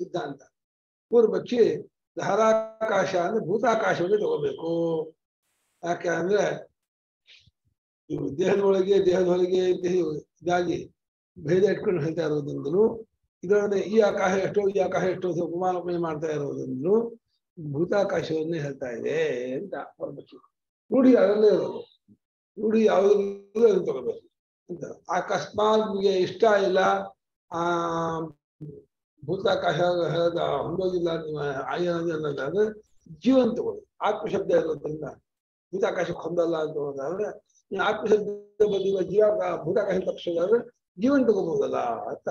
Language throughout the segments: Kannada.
ಸಿದ್ಧಾಂತ ಪೂರ್ವಪಕ್ಷಿ ಧಾರಾಕಾಶ ಅಂದ್ರೆ ಭೂತಾಕಾಶವನ್ನೇ ತಗೋಬೇಕು ಯಾಕೆ ಅಂದ್ರೆ ಇವು ದೇಹದೊಳಗೆ ದೇಹದೊಳಗೆ ಅಂತ ಇದಾಗಿ ಭೇದ ಇಟ್ಕೊಂಡು ಹೇಳ್ತಾ ಇರೋದ್ರಿಂದಲೂ ಇದರೊಡನೆ ಈ ಆಕಾಶ ಎಷ್ಟೋ ಈ ಆಕಾಶ ಎಷ್ಟೋ ಅಂತ ಉಪಮಾನೋಪನೆ ಮಾಡ್ತಾ ಇರೋದ್ರಿಂದಲೂ ಭೂತಾಕಾಶವನ್ನೇ ಹೇಳ್ತಾ ಇದೆ ಅಂತ ಪೂರ್ವಪಕ್ಷಿ ರೂಢಿ ಅದರಲ್ಲೇ ಇರೋದು ರೂಢಿ ಯಾವುದನ್ನು ಅದನ್ನು ತಗೋಬೇಕು ಅಂತ ಅಕಸ್ಮಾತ್ ನಿಮಗೆ ಇಷ್ಟ ಇಲ್ಲ ಆ ಭೂತಾಕಾಶ ಹೇಳದ ಹೊಂದೋದಿಲ್ಲ ನಿಮ್ಮ ಆಯನ ಅನ್ನೋದಾದ್ರೆ ಜೀವನ ತಗೊಳ್ಳಿ ಆತ್ಮಶಬ್ದ ಇರೋದ್ರಿಂದ ಭೂತಾಕಾಶಕ್ಕೆ ಹೊಂದಲ್ಲ ಅಂತ ಹೋದಾದ್ರೆ ನೀವು ಆತ್ಮಶಬ್ದ ಬಂದಿರುವ ಜೀವ ಭೂತಾಕಾಶ ತಪ್ಪಿಸೋದಾದ್ರೆ ಜೀವನ ತಗೋಬಹುದಲ್ಲ ಅಂತ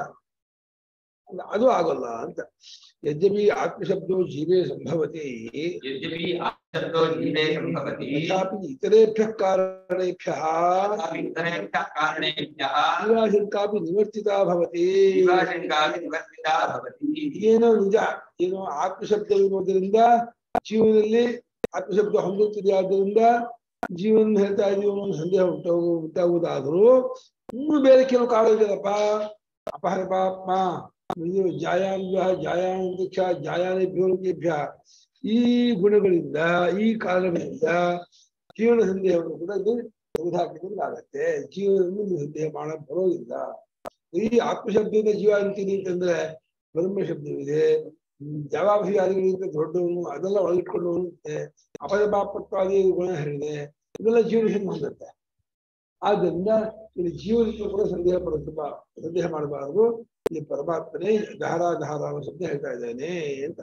ಅಲ್ಲ, ಅದು ಆಗೋಲ್ಲ ಅಂತ ಯದ್ಯಪಿ ಆತ್ಮಶಬ್ದೋ ಜೀವೇ ಸಂಭವತಿ यद्यपि आशब्दो जीवे सम्भवति तथापि इतरेभ्यः कारणेभ्यः तथापि इतरेभ्यः कारणेभ्यः जीवाशङ्कापि निवर्तिता भवति जीवाशङ्कापि निवर्तिता भवति ಏನೋ ನಿಜ ಏನೋ ಆತ್ಮಶಬ್ದವಿರೋದ್ರಿಂದ ಜೀವನದಲ್ಲಿ ಆತ್ಮಶಬ್ದ ಹೊಂದುತ್ತಿದೆ ಆದ್ದರಿಂದ ಜೀವನ ಹೇಳ್ತಾ ಇದೀವಿ ಅನ್ನೋ ಒಂದು ಸಂದೇಹ ಉಂಟಾಗು ಉಂಟಾಗುವುದಾದರೂ ಇನ್ನು ಬೇರೆ ಕೆಲವು ಕಾರಣಗಳಪ್ಪ ಅಪಹರ ಪಾಪ ಇದು ಜಾಯಾನ್ಯ ಜಾಯಾಂತಕ್ಷ ಜಾಯಾನೇಭ್ಯೋರ್ಗೇಭ್ಯ ಈ ಗುಣಗಳಿಂದ ಈ ಕಾರಣಗಳಿಂದ ಜೀವನ ಸಂದೇಹವನ್ನು ಕೂಡ ಇದು ತೆಗೆದುಹಾಕಿದಂಗಾಗತ್ತೆ ಜೀವನದಲ್ಲಿ ಸಂದೇಹ ಮಾಡ ಬರೋದಿಲ್ಲ ಈ ಆತ್ಮಶಬ್ದದ ಜೀವ ಅಂತೀನಿ ಅಂತಂದ್ರೆ ಬ್ರಹ್ಮ ಶಬ್ದವಿದೆ ಜವಾಬ್ದಾರಿಗಳಿಂದ ದೊಡ್ಡವನು ಅದೆಲ್ಲ ಒಳಗಿಟ್ಕೊಂಡವನು ಅಂತೆ ಅಪರಪಾಪತ್ವಾದಿ ಗುಣ ಹೇಳಿದೆ ಇದೆಲ್ಲ ಜೀವನ ಹೆಂಗ್ ಹೊಂದುತ್ತೆ ಆದ್ದರಿಂದ ಇಲ್ಲಿ ಜೀವನಕ್ಕೆ ಕೂಡ ಸಂದೇಹ ಪಡಿಸಬ ಸಂದೇಹ ಮಾಡಬಾರದು ಇಲ್ಲಿ ಪರಮಾತ್ಮನೇ ಧಾರಾ ಧಾರ ಅನ್ನೋ ಶಬ್ದ ಹೇಳ್ತಾ ಇದ್ದಾನೆ ಅಂತ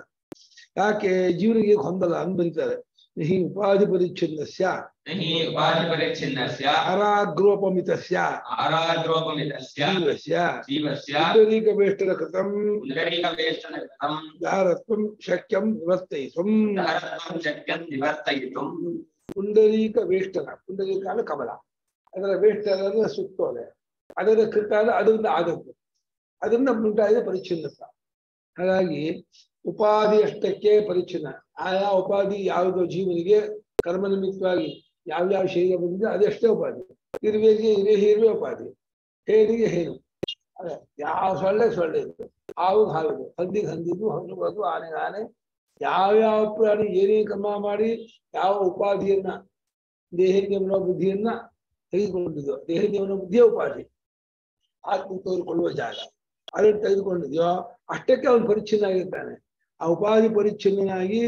ಯಾಕೆ ಜೀವನಿಗೆ ಹೊಂದಲ್ಲ ಅಂತ ಬರೀತಾರೆ ಹಿ ಉಪಾಧಿ ಪರಿಚ್ಛಿನ್ನಸ್ಯ नहि उपाधिपरिच्छिन्नस्य ಆರಾಗ್ರೋಪಮಿತಸ್ಯ आराग्रोपमितस्य ಜೀವಸ್ಯ जीवस्य ಪುಂಡರೀಕ ವೇಷ್ಟನ ಕೃತಂ पुण्डरीकवेष्टनकृतं ಧಾರತ್ವಂ ಶಕ್ಯಂ ನಿವರ್ತಯಿತ್ವಂ धरत्वं शक्यं निवर्तयितुम् ಪುಂಡರೀಕ ವೇಷ್ಟನ ಪುಂಡರೀಕ ಅಂದ್ರೆ ಕಮಲ ಅದರ ವೇಷ್ಟನ ಅಂದ್ರೆ ಸುತ್ತೋಲೆ ಅದರ ಕೃತ ಅಂದ್ರೆ ಅದರಿಂದ ಆದದ್ದು ಅದರಿಂದ ಉಂಟಾಗಿದೆ ಪರಿಚ್ಛಿನ್ನತ ಹಾಗಾಗಿ ಉಪಾಧಿ ಅಷ್ಟಕ್ಕೆ ಪರಿಚ್ಛಿನ್ನ ಆಯಾ ಉಪಾಧಿ ಯಾವುದೋ ಜೀವನಿಗೆ ಕರ್ಮ ನಿಮಿತ್ತವಾಗಿ ಯಾವ್ಯಾವ ಶರೀರ ಬಂದಿದೆ ಅದೆಷ್ಟೇ ಉಪಾಧಿ ಇರುವೆಗೆ ಇರುವೆ ಇರುವೆ ಉಪಾಧಿ ಹೇರಿಗೆ ಹೇನು ಅದೇ ಯಾವ ಸೊಳ್ಳೆ ಸೊಳ್ಳೆ ಇತ್ತು ಹಾವಿಗೆ ಹಾವಿದೆ ಹಂದಿಗೆ ಹಂದಿದ್ದು ಹಣ್ಣು ಅದು ಆನೆಗೆ ಆನೆ ಯಾವ್ಯಾವ ಪ್ರಾಣಿ ಏನೇ ಕರ್ಮ ಮಾಡಿ ಯಾವ ಉಪಾಧಿಯನ್ನ ದೇಹದೇವನ ಬುದ್ಧಿಯನ್ನ ತೆಗೆದುಕೊಂಡಿದ್ಯೋ ದೇಹದೇವನ ಬುದ್ಧಿಯ ಉಪಾಧಿ ಆತ್ಮ ತೋರಿಕೊಳ್ಳುವ ಜಾಗ ಅದನ್ನು ತೆಗೆದುಕೊಂಡಿದ್ಯೋ ಅಷ್ಟಕ್ಕೆ ಅವನು ಪರಿಚ್ಛಿನ್ನ ಆಗಿರ್ತಾನೆ ಆ ಉಪಾಧಿ ಪರಿಚ್ಛಿನ್ನನಾಗಿ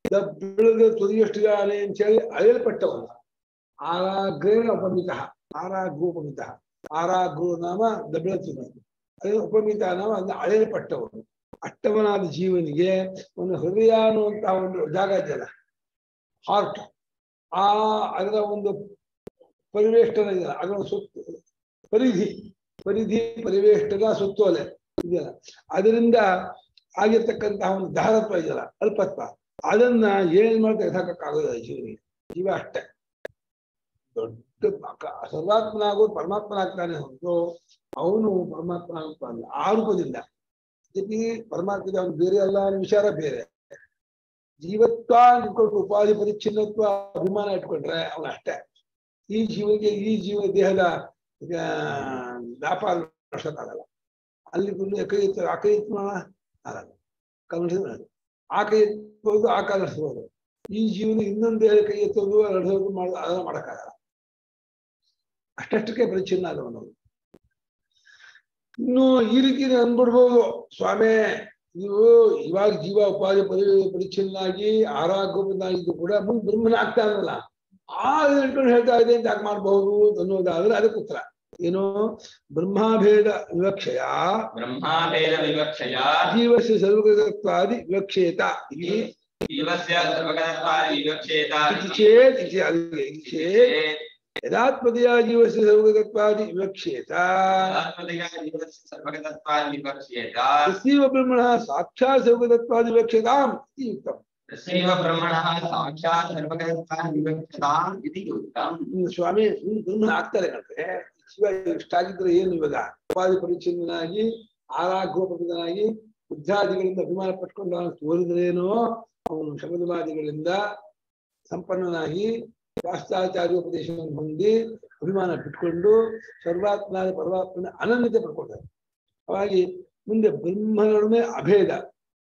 ಬೆಳೆದ ತುದಿಯಷ್ಟಿಗಾನೆ ಅಂತ ಹೇಳಿ ಅಳೆಯಲ್ಪಟ್ಟವನು ಆರಾಗ್ರೇಣ ಉಪಮಿತ ಆರಾಗ್ರು ಉಪಮಿತ ಆರಾಗ್ರು ನಾಮ ದಬೆಳತುನ ಅದೇ ಉಪಮಿತ ನಾಮ ಅಂದ್ರೆ ಅಳೆಯಲ್ಪಟ್ಟವನು ಅಷ್ಟವನಾದ ಜೀವನಿಗೆ ಒಂದು ಹೃದಯ ಅನ್ನುವಂತಹ ಒಂದು ಜಾಗ ಇದೆಯಲ್ಲ ಹಾರ್ಟ್ ಆ ಅದರ ಒಂದು ಪರಿವೇಷ್ಟನ ಇದೆಯಲ್ಲ ಅದರ ಸುತ್ತ ಪರಿಧಿ ಪರಿಧಿ ಪರಿವೇಷ್ಟನ ಸುತ್ತೋಲೆ ಇದೆಯಲ್ಲ ಅದರಿಂದ ಆಗಿರ್ತಕ್ಕಂತಹ ಒಂದು ಧಾರತ್ವ ಇದೆಯಲ್ಲ ಅಲ್ಪತ್ವ ಅದನ್ನ ಏನ್ ಮಾಡ್ತಾ ಎದಾಕಕ್ಕಾಗೋದಿಲ್ಲ ಜೀವನಿಗೆ ಜೀವ ಅಷ್ಟೇ ದೊಡ್ಡ ಮಕ- ಸರ್ವಾತ್ಮನಾಗೋದು ಪರಮಾತ್ಮನಾಗ್ತಾನೆ ಹೊರತು ಅವನು ಪರಮಾತ್ಮನಾಗ್ತಾನೆ ಆ ರೂಪದಿಂದ ಜೊತೆಗೆ ಪರಮಾತ್ಮದ ಅವನು ಬೇರೆ ಅಲ್ಲ ಅನ್ನೋ ವಿಚಾರ ಬೇರೆ ಜೀವತ್ವ ಇಟ್ಕೊಂಡು ಉಪಾಧಿ ಪರಿಚ್ಛಿನ್ನತ್ವ ಅಭಿಮಾನ ಇಟ್ಕೊಂಡ್ರೆ ಅವನು ಅಷ್ಟೇ ಈ ಜೀವನಿಗೆ ಈ ಜೀವ ದೇಹದ ಆ, ವ್ಯಾಪಾರ ನಡೆಸೋಕ್ಕಾಗಲ್ಲ ಅಲ್ಲಿ ಬಂದು ಕೈ ಎತ್ತ ಆ ಕೈ ಎತ್ತ ಆಗಲ್ಲ ಕನ್ನಡ ಆ ಕೈ ಎತ್ತಬಹುದು ಆ ಕಾಲ ನಡೆಸಬಹುದು ಈ ಜೀವನ ಇನ್ನೊಂದು ದೇಹ ಕೈ ಎತ್ತೋದು ನಡೆಸೋದು ಮಾಡೋದು ಅದನ್ನ ಮಾಡೋಕ್ಕಾಗಲ್ಲ ಅಷ್ಟಷ್ಟಕ್ಕೆ ಪರಿಚ್ಛಿನ್ನ ಆದವನು ಅವನು. ಇನ್ನು ಈ ರೀತಿ ಅನ್ಬಿಡ್ಬೋದು ಸ್ವಾಮಿ ನೀವು ಇವಾಗ ಜೀವ ಉಪಾಧಿ ಪರಿ ಪರಿಚ್ಛಿನ್ನಾಗಿ ಆರಾಗ್ಯನಾಗಿದ್ದು ಕೂಡ ಮುಂದೆ ಬ್ರಹ್ಮನ ಆಗ್ತಾನಲ್ಲ ಆ ಹೇಳ್ಕೊಂಡು ಹೇಳ್ತಾ ಇದೆ ಅಂತ ಯಾಕೆ ಮಾಡಬಹುದು ಅನ್ನೋದಾದ್ರೆ ಅದಕ್ಕೆ ಉತ್ತರ ಏನು ಬ್ರಹ್ಮಾಭೇದ ವಿವಕ್ಷಯ ब्रह्माभेदविवक्षया ಜೀವಸ್ಯ ಸರ್ವಗತತ್ವಾದಿ ವಿವಕ್ಷೇತ ಇತಿ जीवस्य सर्वगतत्वादि विवक्षेत ಇತಿ ಚೇತ್ ಇತಿ ಅಲ್ಲಿಗೆ ಇತಿ ಚೇತ್ चेत् ಯದಾತ್ಮದಯ ಜೀವಸ್ಯ ಸರ್ವಗತತ್ವಾದಿ ವಿವಕ್ಷೇತ आत्मतया जीवस्य सर्वगतत्वादि विवक्ष्येत ತಸ್ಯೈವ ಬ್ರಹ್ಮಣಃ ಸಾಕ್ಷಾತ್ ಸರ್ವಗತತ್ವಾದಿ ವಿವಕ್ಷೇತಾಂ ಇತಿ ಯುಕ್ತಂ तस्यैव ब्रह्मणः साक्षात् सर्वगतत्वादि विवक्षताम् इति उक्तम् ಹ್ಮ್, ಸ್ವಾಮಿ ಹ್ಮ್, ಬ್ರಹ್ಮನ ಆಗ್ತಾರೆ ಕಣ್ರೆ ಶಿವ ಇಷ್ಟಾಗಿದ್ರೆ ಏನು ಇವಾಗ ಉಪಾಧಿ ಪರಿಚ್ಛಿನ್ನನಾಗಿ ಆರಾಗ್ರೋಪನಾಗಿ ಬುದ್ಧಾದಿಗಳಿಂದ ಅಭಿಮಾನ ಪಟ್ಕೊಂಡು ಅವನು ತೋರಿದ್ರೇನೋ ಅವನು ಶಬದವಾದಿಗಳಿಂದ ಸಂಪನ್ನನಾಗಿ ಶಾಸ್ತ್ರಾಚಾರ್ಯೋಪದೇಶವನ್ನು ಹೊಂದಿ ಅಭಿಮಾನ ಬಿಟ್ಕೊಂಡು ಸರ್ವಾತ್ಮನಾದ ಪರಮಾತ್ಮನ ಅನನ್ಯತೆ ಪಡ್ಕೊಳ್ತಾರೆ ಹಾಗಾಗಿ ಮುಂದೆ ಬ್ರಹ್ಮನೊಡನೆ ಅಭೇದ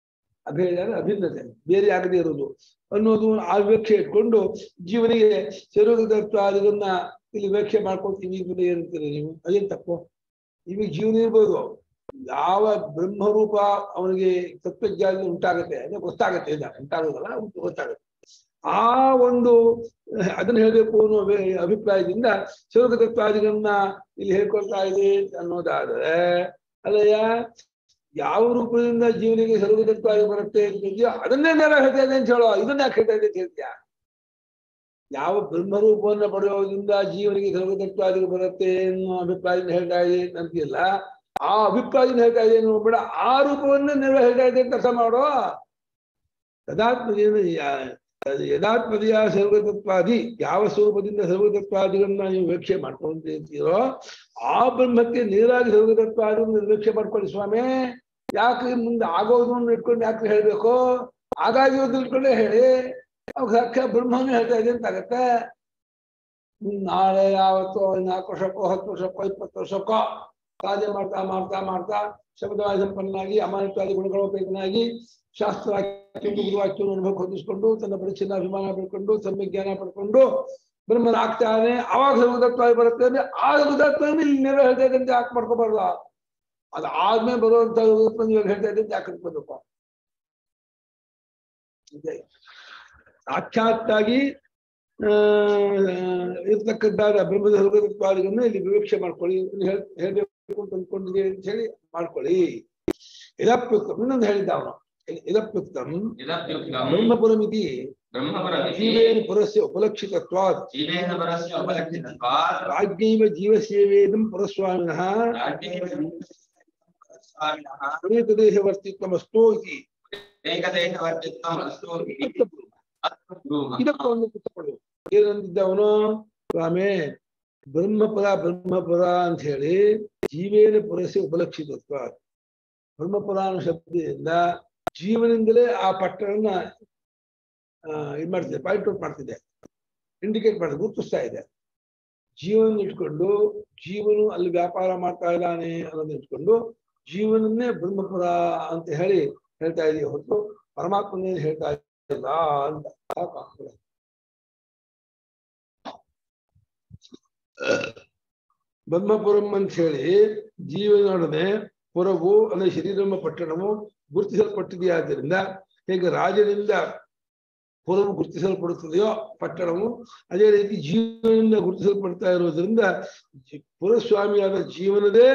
ಅಭೇದ ಅಂದ್ರೆ ಅಭಿನ್ನತೆ ಬೇರೆ ಆಗದೆ ಇರೋದು ಅನ್ನೋದು ಆ ವ್ಯಾಖ್ಯೆ ಇಟ್ಕೊಂಡು ಜೀವನಿಗೆ ತತ್ವ ಅದನ್ನ ಇಲ್ಲಿ ವ್ಯಾಖ್ಯೆ ಮಾಡ್ಕೊಳ್ತೀವಿ ಇದನ್ನ ಏನಂತೀರಿ ನೀವು ಅದೇನ್ ತಪ್ಪು ನಿಮಗೆ ಜೀವನ ಇರ್ಬೋದು ಯಾವ ಬ್ರಹ್ಮರೂಪ ಅವನಿಗೆ ತತ್ವಜ್ಞಾನ ಉಂಟಾಗತ್ತೆ ಅಂದ್ರೆ ಗೊತ್ತಾಗತ್ತೆ ಇಲ್ಲ ಉಂಟಾಗೋದಲ್ಲ ಉಂಟು ಗೊತ್ತಾಗತ್ತೆ ಆ ಒಂದು ಅಹ್, ಅದನ್ನ ಹೇಳ್ಬೇಕು ಅನ್ನೋ ವೇ- ಅಭಿಪ್ರಾಯದಿಂದ ತತ್ವಾದಿಗಳನ್ನ ಇಲ್ಲಿ ಹೇಳ್ಕೊಳ್ತಾ ಇದೆ ಅನ್ನೋದಾದ್ರೆ ಅಲ್ಲಯ್ಯ ಯಾವ ರೂಪದಿಂದ ಜೀವನಿಗೆ ಸರ್ವತತ್ವಾದಿ ಬರುತ್ತೆ ಅಂತ ಇದೆಯೋ ಅದನ್ನೇ ನಾನು ಹೇಳ್ತಾ ಇದೆ ಅಂತ ಹೇಳೋ ಇದನ್ನ ಯಾಕೆ ಹೇಳ್ತಾ ಇದೆ ಅಂತ ಹೇಳ್ತೀಯ ಯಾವ ಬ್ರಹ್ಮರೂಪವನ್ನು ಪಡೆಯೋದ್ರಿಂದ ಜೀವನಿಗೆ ಸರ್ವತತ್ವಾದಿಗಳು ಬರುತ್ತೆ ಅನ್ನೋ ಅಭಿಪ್ರಾಯದಿಂದ ಹೇಳ್ತಾ ಇದೆ ಅಂತಿಲ್ಲ ಆ ಅಭಿಪ್ರಾಯದಿಂದ ಹೇಳ್ತಾ ಇದೆ ನೋಡ್ಬೇಡ ಆ ರೂಪವನ್ನೇ ನೀವು ಹೇಳ್ತಾ ಇದೆ ಅಂತ ಅರ್ಥ ಮಾಡೋ ತದಾತ್ಮದಿಂದ ಯದಾತ್ಮದೆಯ ಸರ್ವತತ್ವಾದಿ ಯಾವ ಸ್ವರೂಪದಿಂದ ಸರ್ವತತ್ವಾದಿಗಳನ್ನ ನೀವು ವೀಕ್ಷೆ ಮಾಡ್ಕೊಂತೀರೋ ಆ ಬ್ರಹ್ಮಕ್ಕೆ ನೇರಾಗಿ ಸರ್ವತತ್ವಾದಿಗಳನ್ನ ನಿರ್ವೀಕ್ಷೆ ಮಾಡ್ಕೊಳ್ಳಿ ಸ್ವಾಮಿ ಯಾಕೆ ಮುಂದೆ ಆಗೋದನ್ನ ಇಟ್ಕೊಂಡು ಯಾಕೆ ಹೇಳ್ಬೇಕು ಹಾಗಾಗಿರೋದು ಇಟ್ಕೊಂಡೇ ಹೇಳಿ ಅವಾಗ ಸಾಕ್ಷಾತ್ ಬ್ರಹ್ಮನೇ ಹೇಳ್ತಾ ಇದೆ ಅಂತ ಆಗತ್ತೆ ಹ್ಮ್, ನಾಳೆ ಯಾವತ್ತೋ ನಾಲ್ಕು ವರ್ಷಕ್ಕೋ ಹತ್ತು ವರ್ಷಕ್ಕೋ ಇಪ್ಪತ್ತು ವರ್ಷಕ್ಕೋ ಸಾಧನೆ ಮಾಡ್ತಾ ಮಾಡ್ತಾ ಮಾಡ್ತಾ ಶಬ್ದವಾದ ಸಂಪನ್ನನಾಗಿ ಅಮಾನಿತ್ವಾದಿ ಗುಣಗಳೋಪೇತನಾಗಿ ಶಾಸ್ತ್ರ ಗುರುವಾಕ್ಯವನ್ನು ಅನುಭವ ಹೊಂದಿಸ್ಕೊಂಡು ತನ್ನ ಪರಿಚ್ಛಿನ್ನ ಅಭಿಮಾನ ಪಡ್ಕೊಂಡು ಸಮ್ಯಜ್ಞಾನ ಪಡ್ಕೊಂಡು ಬ್ರಹ್ಮನ ಆಗ್ತಾನೆ ಅವಾಗ ಸರ್ವದತ್ವ ಬರುತ್ತೆ ಅಂದ್ರೆ ಆ ಸರ್ವದತ್ವ ಇಲ್ಲಿ ನೇರ ಹೇಳ್ತಾ ಇದ್ದಂತೆ ಯಾಕೆ ಮಾಡ್ಕೋಬಾರ್ದು ಅದು ಆದ್ಮೇಲೆ ಬರುವಂತ ಸರ್ವದತ್ವ ಇವಾಗ ಹೇಳ್ತಾ ಇದ್ದಂತೆ ಯಾಕೆ ಬರ್ಬೇಕು ಇದೆ. ಸಾಕ್ಷಾತ್ತಾಗಿ ಆ ಇರ್ತಕ್ಕಂಥಾದ ಬ್ರಹ್ಮದ ಸರ್ವದತ್ವಾದಿಗಳನ್ನ ಇಲ್ಲಿ ವಿವಕ್ಷೆ ಮಾಡ್ಕೊಳ್ಳಿ ಇದನ್ನ ಹೇಳ್- ಹೇಳ್ಬೇಕು ಅಂತ ಅನ್ಕೊಂಡಿದೆ ಅಂತ ಹೇಳಿ ಮಾಡ್ಕೊಳ್ಳಿ ಇದಪ್ಯುಕ್ತಂ ಇನ್ನೊಂದು ಹೇಳಿದ್ದ ಅವನು ಇದಪ್ಯುಕ್ತಂ ಇದಪ್ಯುಕ್ತಂ ಬ್ರಹ್ಮಪುರಮಿತಿ ಬ್ರಹ್ಮಪರಮಿತಿ ಜೀವೇನ ಪುರಸ್ಯ ಉಪಲಕ್ಷಿತತ್ವಾತ್ ಜೀವೇನ ಪರಸ್ಯ ಉಪಲಕ್ಷಿತತ್ವಾತ್ ರಾಜ್ಞೈವ ಜೀವಸೇವೇದಂ ಪುರಸ್ವಾಮಿನಃ ರಾಜ್ಞೇವ ಸ್ವಾಮಿನಃ ಅನೇಕದೇಶವರ್ತಿತ್ವಮಸ್ತೋ ಇತಿ ಏಕದೇಶವರ್ತಿತ್ವಂ ಅಸ್ತು ಇತಿ ಅರ್ಥಪೂರ್ಣ. ಅರ್ಥಪೂರ್ವಃ. ಇದಕ್ಕೆ ಒಂದು ಪುಸ್ತಕಗಳು ಏನಂದಿದ್ದ ಅವನು ಸ್ವಾಮಿ ಬ್ರಹ್ಮಪುರ ಬ್ರಹ್ಮಪುರ ಅಂತ ಹೇಳಿ ಜೀವೇನ ಪುರಸ್ಯ ಉಪಲಕ್ಷಿತತ್ವ ಬ್ರಹ್ಮಪುರ ಅನ್ನೋ ಶಬ್ದದಿಂದ ಜೀವನಿಂದಲೇ ಆ ಪಟ್ಟಣನ ಇದು ಮಾಡ್ತಿದೆ ಪಾಯಿಂಟ್ ಔಟ್ ಮಾಡ್ತಿದೆ ಇಂಡಿಕೇಟ್ ಮಾಡಿದೆ ಗುರುತಿಸ್ತಾ ಇದೆ ಜೀವನ ಇಟ್ಕೊಂಡು ಜೀವನು ಅಲ್ಲಿ ವ್ಯಾಪಾರ ಮಾಡ್ತಾ ಇದ್ದಾನೆ ಅನ್ನೋದನ್ನ ಇಟ್ಕೊಂಡು ಜೀವನನ್ನೇ ಬ್ರಹ್ಮಪುರ ಅಂತ ಹೇಳಿ ಹೇಳ್ತಾ ಇದೆಯೇ ಹೊರತು ಪರಮಾತ್ಮನೇ ಹೇಳ್ತಾ ಇಲ್ಲ ಅಂತ ಸಾಕಾಗ್ತದೆ. ಬ್ರಹ್ಮಪುರಂ ಅಂತ ಹೇಳಿ ಜೀವನೊಡನೆ ಪುರವು ಅಂದ್ರೆ ಶರೀರಮ್ಮ ಪಟ್ಟಣವು ಗುರುತಿಸಲ್ಪಟ್ಟಿದೆಯಾದ್ದರಿಂದ ಹೇಗೆ ರಾಜನಿಂದ ಪುರವು ಗುರುತಿಸಲ್ಪಡುತ್ತದೆಯೋ ಪಟ್ಟಣವು ಅದೇ ರೀತಿ ಜೀವನದಿಂದ ಗುರುತಿಸಲ್ಪಡ್ತಾ ಇರೋದ್ರಿಂದ ಜಿ- ಪುರಸ್ವಾಮಿಯಾದ ಜೀವನದೇ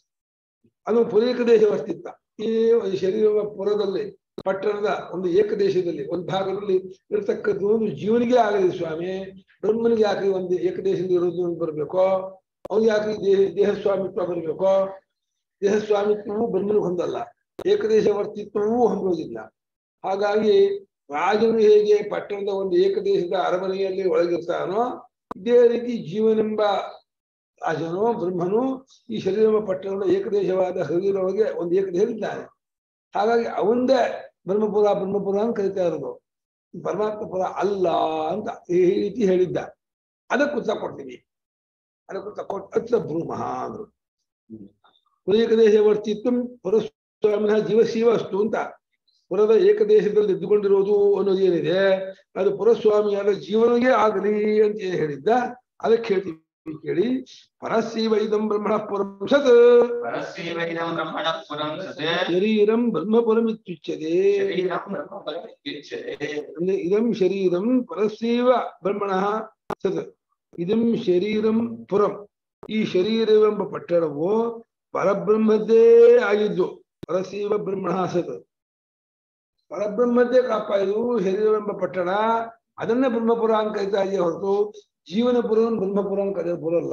ಅದು ಪುರೇಕ ದೇಶ ವರ್ತಿತ್ತ ಈ ಒಂದು ಶರೀರವ ಪುರದಲ್ಲಿ ಪಟ್ಟಣದ ಒಂದು ಏಕದೇಶದಲ್ಲಿ ಒಂದು ಭಾಗದಲ್ಲಿ ಇರತಕ್ಕದ್ದು ಒಂದು ಜೀವನಿಗೆ ಆಗಲಿ ಸ್ವಾಮಿ ಬ್ರಹ್ಮನಿಗೆ ಯಾಕೆ ಒಂದು ಏಕದೇಶದಲ್ಲಿ ಇರೋದು ಅಂತ ಬರ್ಬೇಕೋ ಅವ್ನು ಯಾಕೆ ದೇಹ ದೇಹ ಸ್ವಾಮಿತ್ವ ಬರ್ಬೇಕೋ ದೇಹ ಸ್ವಾಮಿತ್ವವು ಬ್ರಹ್ಮನಿಗೆ ಹೊಂದಲ್ಲ ಏಕದೇಶ ವರ್ತಿತ್ವವೂ ಹೊಂದೋದಿಲ್ಲ ಹಾಗಾಗಿ ರಾಜನು ಹೇಗೆ ಪಟ್ಟಣದ ಒಂದು ಏಕದೇಶದ ಅರಮನೆಯಲ್ಲಿ ಒಳಗಿರ್ತಾನೋ ಇದೇ ರೀತಿ ಜೀವನೆಂಬ ರಾಜನು ಬ್ರಹ್ಮನು ಈ ಶರೀರವ ಪಟ್ಟಣದ ಏಕದೇಶವಾದ ಹೃದಯದೊಳಗೆ ಒಂದು ಏಕದೇಶದಿದ್ದಾನೆ ಹಾಗಾಗಿ ಅವಂದೇ ಬ್ರಹ್ಮಪುರ ಬ್ರಹ್ಮಪುರ ಅಂತ ಕರಿತಾ ಇರೋದು ಪರಮಾತ್ಮಪುರ ಅಲ್ಲ ಅಂತ ಈ ರೀತಿ ಹೇಳಿದ್ದ ಅದಕ್ಕೆ ಉತ್ತರ ಕೊಡ್ತೀವಿ ಅದಕ್ಕೆ ಉತ್ತರ ಕೊಟ್ಟು ಅತ್ರ ಬ್ರಹ್ಮ ಅಂದ್ರು ಪುರೇಕದೇಶ ವರ್ತಿತ್ವ ಪುರಸ್ವಾಮಿನ ಜೀವಶೀವ ಅಷ್ಟು ಅಂತ ಪುರದ ಏಕದೇಶದಲ್ಲಿ ಇದ್ದುಕೊಂಡಿರೋದು ಅನ್ನೋದು ಏನಿದೆ ಅದು ಪುರಸ್ವಾಮಿಯಾದ ಜೀವನಿಗೆ ಆಗಲಿ ಅಂತ ಏನ್ ಹೇಳಿದ್ದ ಅದಕ್ಕೆ ಹೇಳ್ತೀವಿ ಕೇಳಿ ಪರಸ್ಸೀವ ಇದಂ ಬ್ರಹ್ಮಣ ಪುರಂ ಸತ್ ಪರಸ್ಯೈವೈದಂ ಬ್ರಹ್ಮಣ ಪುರಂ ಸತ್ ಶರೀರಂ ಬ್ರಹ್ಮಪುರಮಿತ್ಯುಚ್ಯತೆ ಶರೀರಂ ಬ್ರಹ್ಮಪರಮಿತ್ಯುಚ್ಯತೆ ಅಂದ್ರೆ ಇದಂ ಶರೀರಂ ಪರಸ್ಸೀವ ಬ್ರಹ್ಮಣ ಸತ್ ಇದಂ ಶರೀರಂ ಪುರಂ ಈ ಶರೀರವೆಂಬ ಪಟ್ಟಣವು ಪರಬ್ರಹ್ಮದ್ದೇ ಆಗಿದ್ದು ಪರಸೀವ ಬ್ರಹ್ಮಣ ಸತ್ ಪರಬ್ರಹ್ಮದ್ದೇ ಕಾಪ ಇದು ಶರೀರವೆಂಬ ಪಟ್ಟಣ ಅದನ್ನೇ ಬ್ರಹ್ಮಪುರ ಅಂತ ಕರಿತಾ ಇದೆಯೇ ಹೊರತು ಜೀವನಪುರ ಬ್ರಹ್ಮಪುರ ಅಂತ ಕರೆಯೋ ಪುರ ಅಲ್ಲ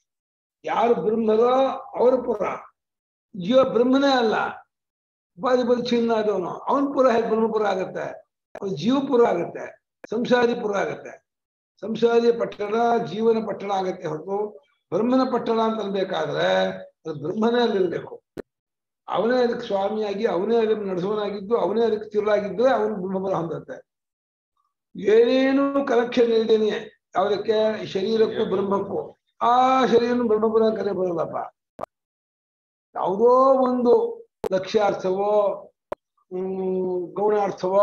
ಯಾರು ಬ್ರಹ್ಮರೋ ಅವ್ರ ಪುರ ಜೀವ ಬ್ರಹ್ಮನೇ ಅಲ್ಲ ಉಪಾಧಿ ಪರಿಚ್ಛಿನ್ನ ಆದವನು ಅವನ ಪುರ ಹೇಗೆ ಬ್ರಹ್ಮಪುರ ಆಗತ್ತೆ ಅವ್ನು ಜೀವಪುರ ಆಗತ್ತೆ ಸಂಸಾರಿ ಪುರ ಆಗತ್ತೆ ಸಂಸಾರಿ ಪಟ್ಟಣ ಜೀವನ ಪಟ್ಟಣ ಆಗತ್ತೆ ಹೊರತು ಬ್ರಹ್ಮನ ಪಟ್ಟಣ ಅಂತ ಅನ್ಬೇಕಾದ್ರೆ ಅದು ಬ್ರಹ್ಮನೇ ಅಲ್ಲಿರ್ಬೇಕು ಅವನೇ ಅದಕ್ಕೆ ಸ್ವಾಮಿಯಾಗಿ ಅವನೇ ಅದಕ್ಕೆ ನಡೆಸುವನಾಗಿದ್ದು ಅವನೇ ಅದಕ್ಕೆ ತಿರುಳಾಗಿದ್ರೆ ಅವನು ಬ್ರಹ್ಮಪುರ ಹೊಂದತ್ತೆ ಏನೇನು ಕನೆಕ್ಷನ್ ಇಲ್ದೇನೆ ಯಾವುದಕ್ಕೆ ಈ ಶರೀರಕ್ಕೂ ಬ್ರಹ್ಮಕ್ಕೂ ಆ ಶರೀರನು ಬ್ರಹ್ಮಪುರ ಕರೆ ಬರಲ್ಲಪ್ಪ ಯಾವುದೋ ಒಂದು ಲಕ್ಷ್ಯಾರ್ಥವೋ ಹ್ಮ್ ಗೌಣಾರ್ಥವೋ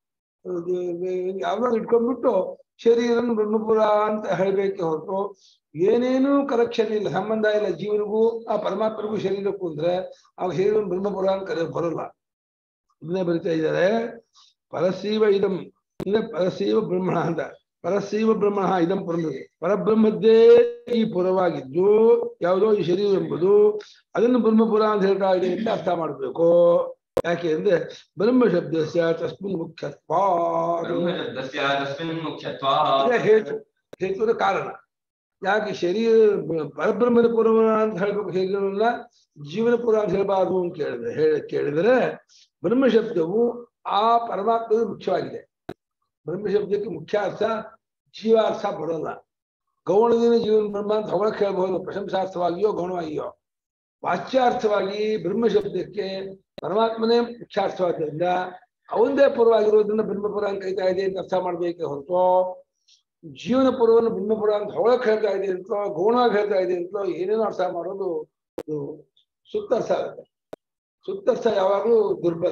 ಯಾವ್ದೋ ಇಟ್ಕೊಂಡ್ಬಿಟ್ಟು ಶರೀರನ ಬ್ರಹ್ಮಪುರ ಅಂತ ಹೇಳಬೇಕೆ ಹೊರತು ಏನೇನೂ ಕರೆಕ್ಷನ್ ಇಲ್ಲ ಸಂಬಂಧ ಇಲ್ಲ ಜೀವನಿಗೂ ಆ ಪರಮಾತ್ಮನಿಗೂ ಶರೀರಕ್ಕೂ ಅಂದ್ರೆ ಆ ಶರೀರ ಬ್ರಹ್ಮಪುರ ಅಂತ ಕರೆ ಬರಲ್ಲ ಇದನ್ನೇ ಬರಿತಾ ಇದ್ದಾರೆ ಪರಸೀವ ಇದಂ ಅಂದ್ರೆ ಪರಸೀವ ಬ್ರಹ್ಮಣ ಅಂತ ಪರಸೀವ ಬ್ರಹ್ಮಣ ಇದಂ ಪರಮದೆ ಪರಬ್ರಹ್ಮದ್ದೇ ಈ ಪುರವಾಗಿದ್ದು ಯಾವುದೋ ಈ ಶರೀರ ಎಂಬುದು ಅದನ್ನು ಬ್ರಹ್ಮಪುರ ಅಂತ ಹೇಳ್ತಾ ಇದೆ ಅಂತ ಅರ್ಥ ಮಾಡಬೇಕು ಯಾಕೆ ಅಂದ್ರೆ ಬ್ರಹ್ಮ ಶಬ್ದಸ್ಯ ತಸ್ಮಿನ್ ಮುಖ್ಯತ್ವ ಬ್ರಹ್ಮಶಬ್ದಸ್ಯ ತಸ್ಮಿನ್ ಮುಖ್ಯತ್ವ ಅದೇ ಹೇತು ಹೇತುದ ಕಾರಣ ಯಾಕೆ ಶರೀರ ಬ- ಪರಬ್ರಹ್ಮದ ಪುರ ಅಂತ ಹೇಳ್ಬೇಕು ಶರೀರವನ್ನ ಜೀವನ ಪುರ ಅಂತ ಹೇಳಬಾರದು ಅಂತ ಕೇಳಿದ್ರೆ ಹೇಳ ಕೇಳಿದರೆ ಬ್ರಹ್ಮ ಶಬ್ದವು ಆ ಪರಮಾತ್ಮದ ಮುಖ್ಯವಾಗಿದೆ ಬ್ರಹ್ಮ ಶಬ್ದಕ್ಕೆ ಮುಖ್ಯ ಅರ್ಥ ಜೀವಾರ್ಥ ಬರೋಲ್ಲ ಗೌಣದಿಂದ ಜೀವನ ಬ್ರಹ್ಮ ಅಂತ ಹೊಗಳಕ್ಕೆ ಹೇಳ್ಬಹುದು ಪ್ರಶಂಸಾರ್ಥವಾಗಿಯೋ ಗೌಣವಾಗಿಯೋ ವಾಚ್ಯಾರ್ಥವಾಗಿ ಬ್ರಹ್ಮ ಶಬ್ದಕ್ಕೆ ಪರಮಾತ್ಮನೇ ಮುಖ್ಯಾರ್ಥವಾದ್ದರಿಂದ ಅವಂದೇ ಪೂರ್ವವಾಗಿರೋದ್ರಿಂದ ಬ್ರಹ್ಮಪುರ ಅಂತ ಕರಿತಾ ಇದೆ ಅಂತ ಅರ್ಥ ಮಾಡ್ಬೇಕೆ ಹೊರತು ಜೀವನ ಪೂರ್ವವನ್ನು ಬ್ರಹ್ಮಪುರ ಅಂತ ಹೊಳಕ್ ಹೇಳ್ತಾ ಇದೆ ಅಂತಲೋ ಗೌಣವಾಗಿ ಹೇಳ್ತಾ ಇದೆ ಅಂತಲೋ ಏನೇನೋ ಅರ್ಥ ಮಾಡೋದು ಇದು ಸುತ್ತರ್ಥ ಆಗುತ್ತೆ ಸುತ್ತರ್ಥ ಯಾವಾಗಲೂ ದುರ್ಬಲ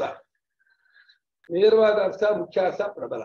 ನೇರವಾದ ಅರ್ಥ ಮುಖ್ಯ ಅರ್ಥ ಪ್ರಬಲ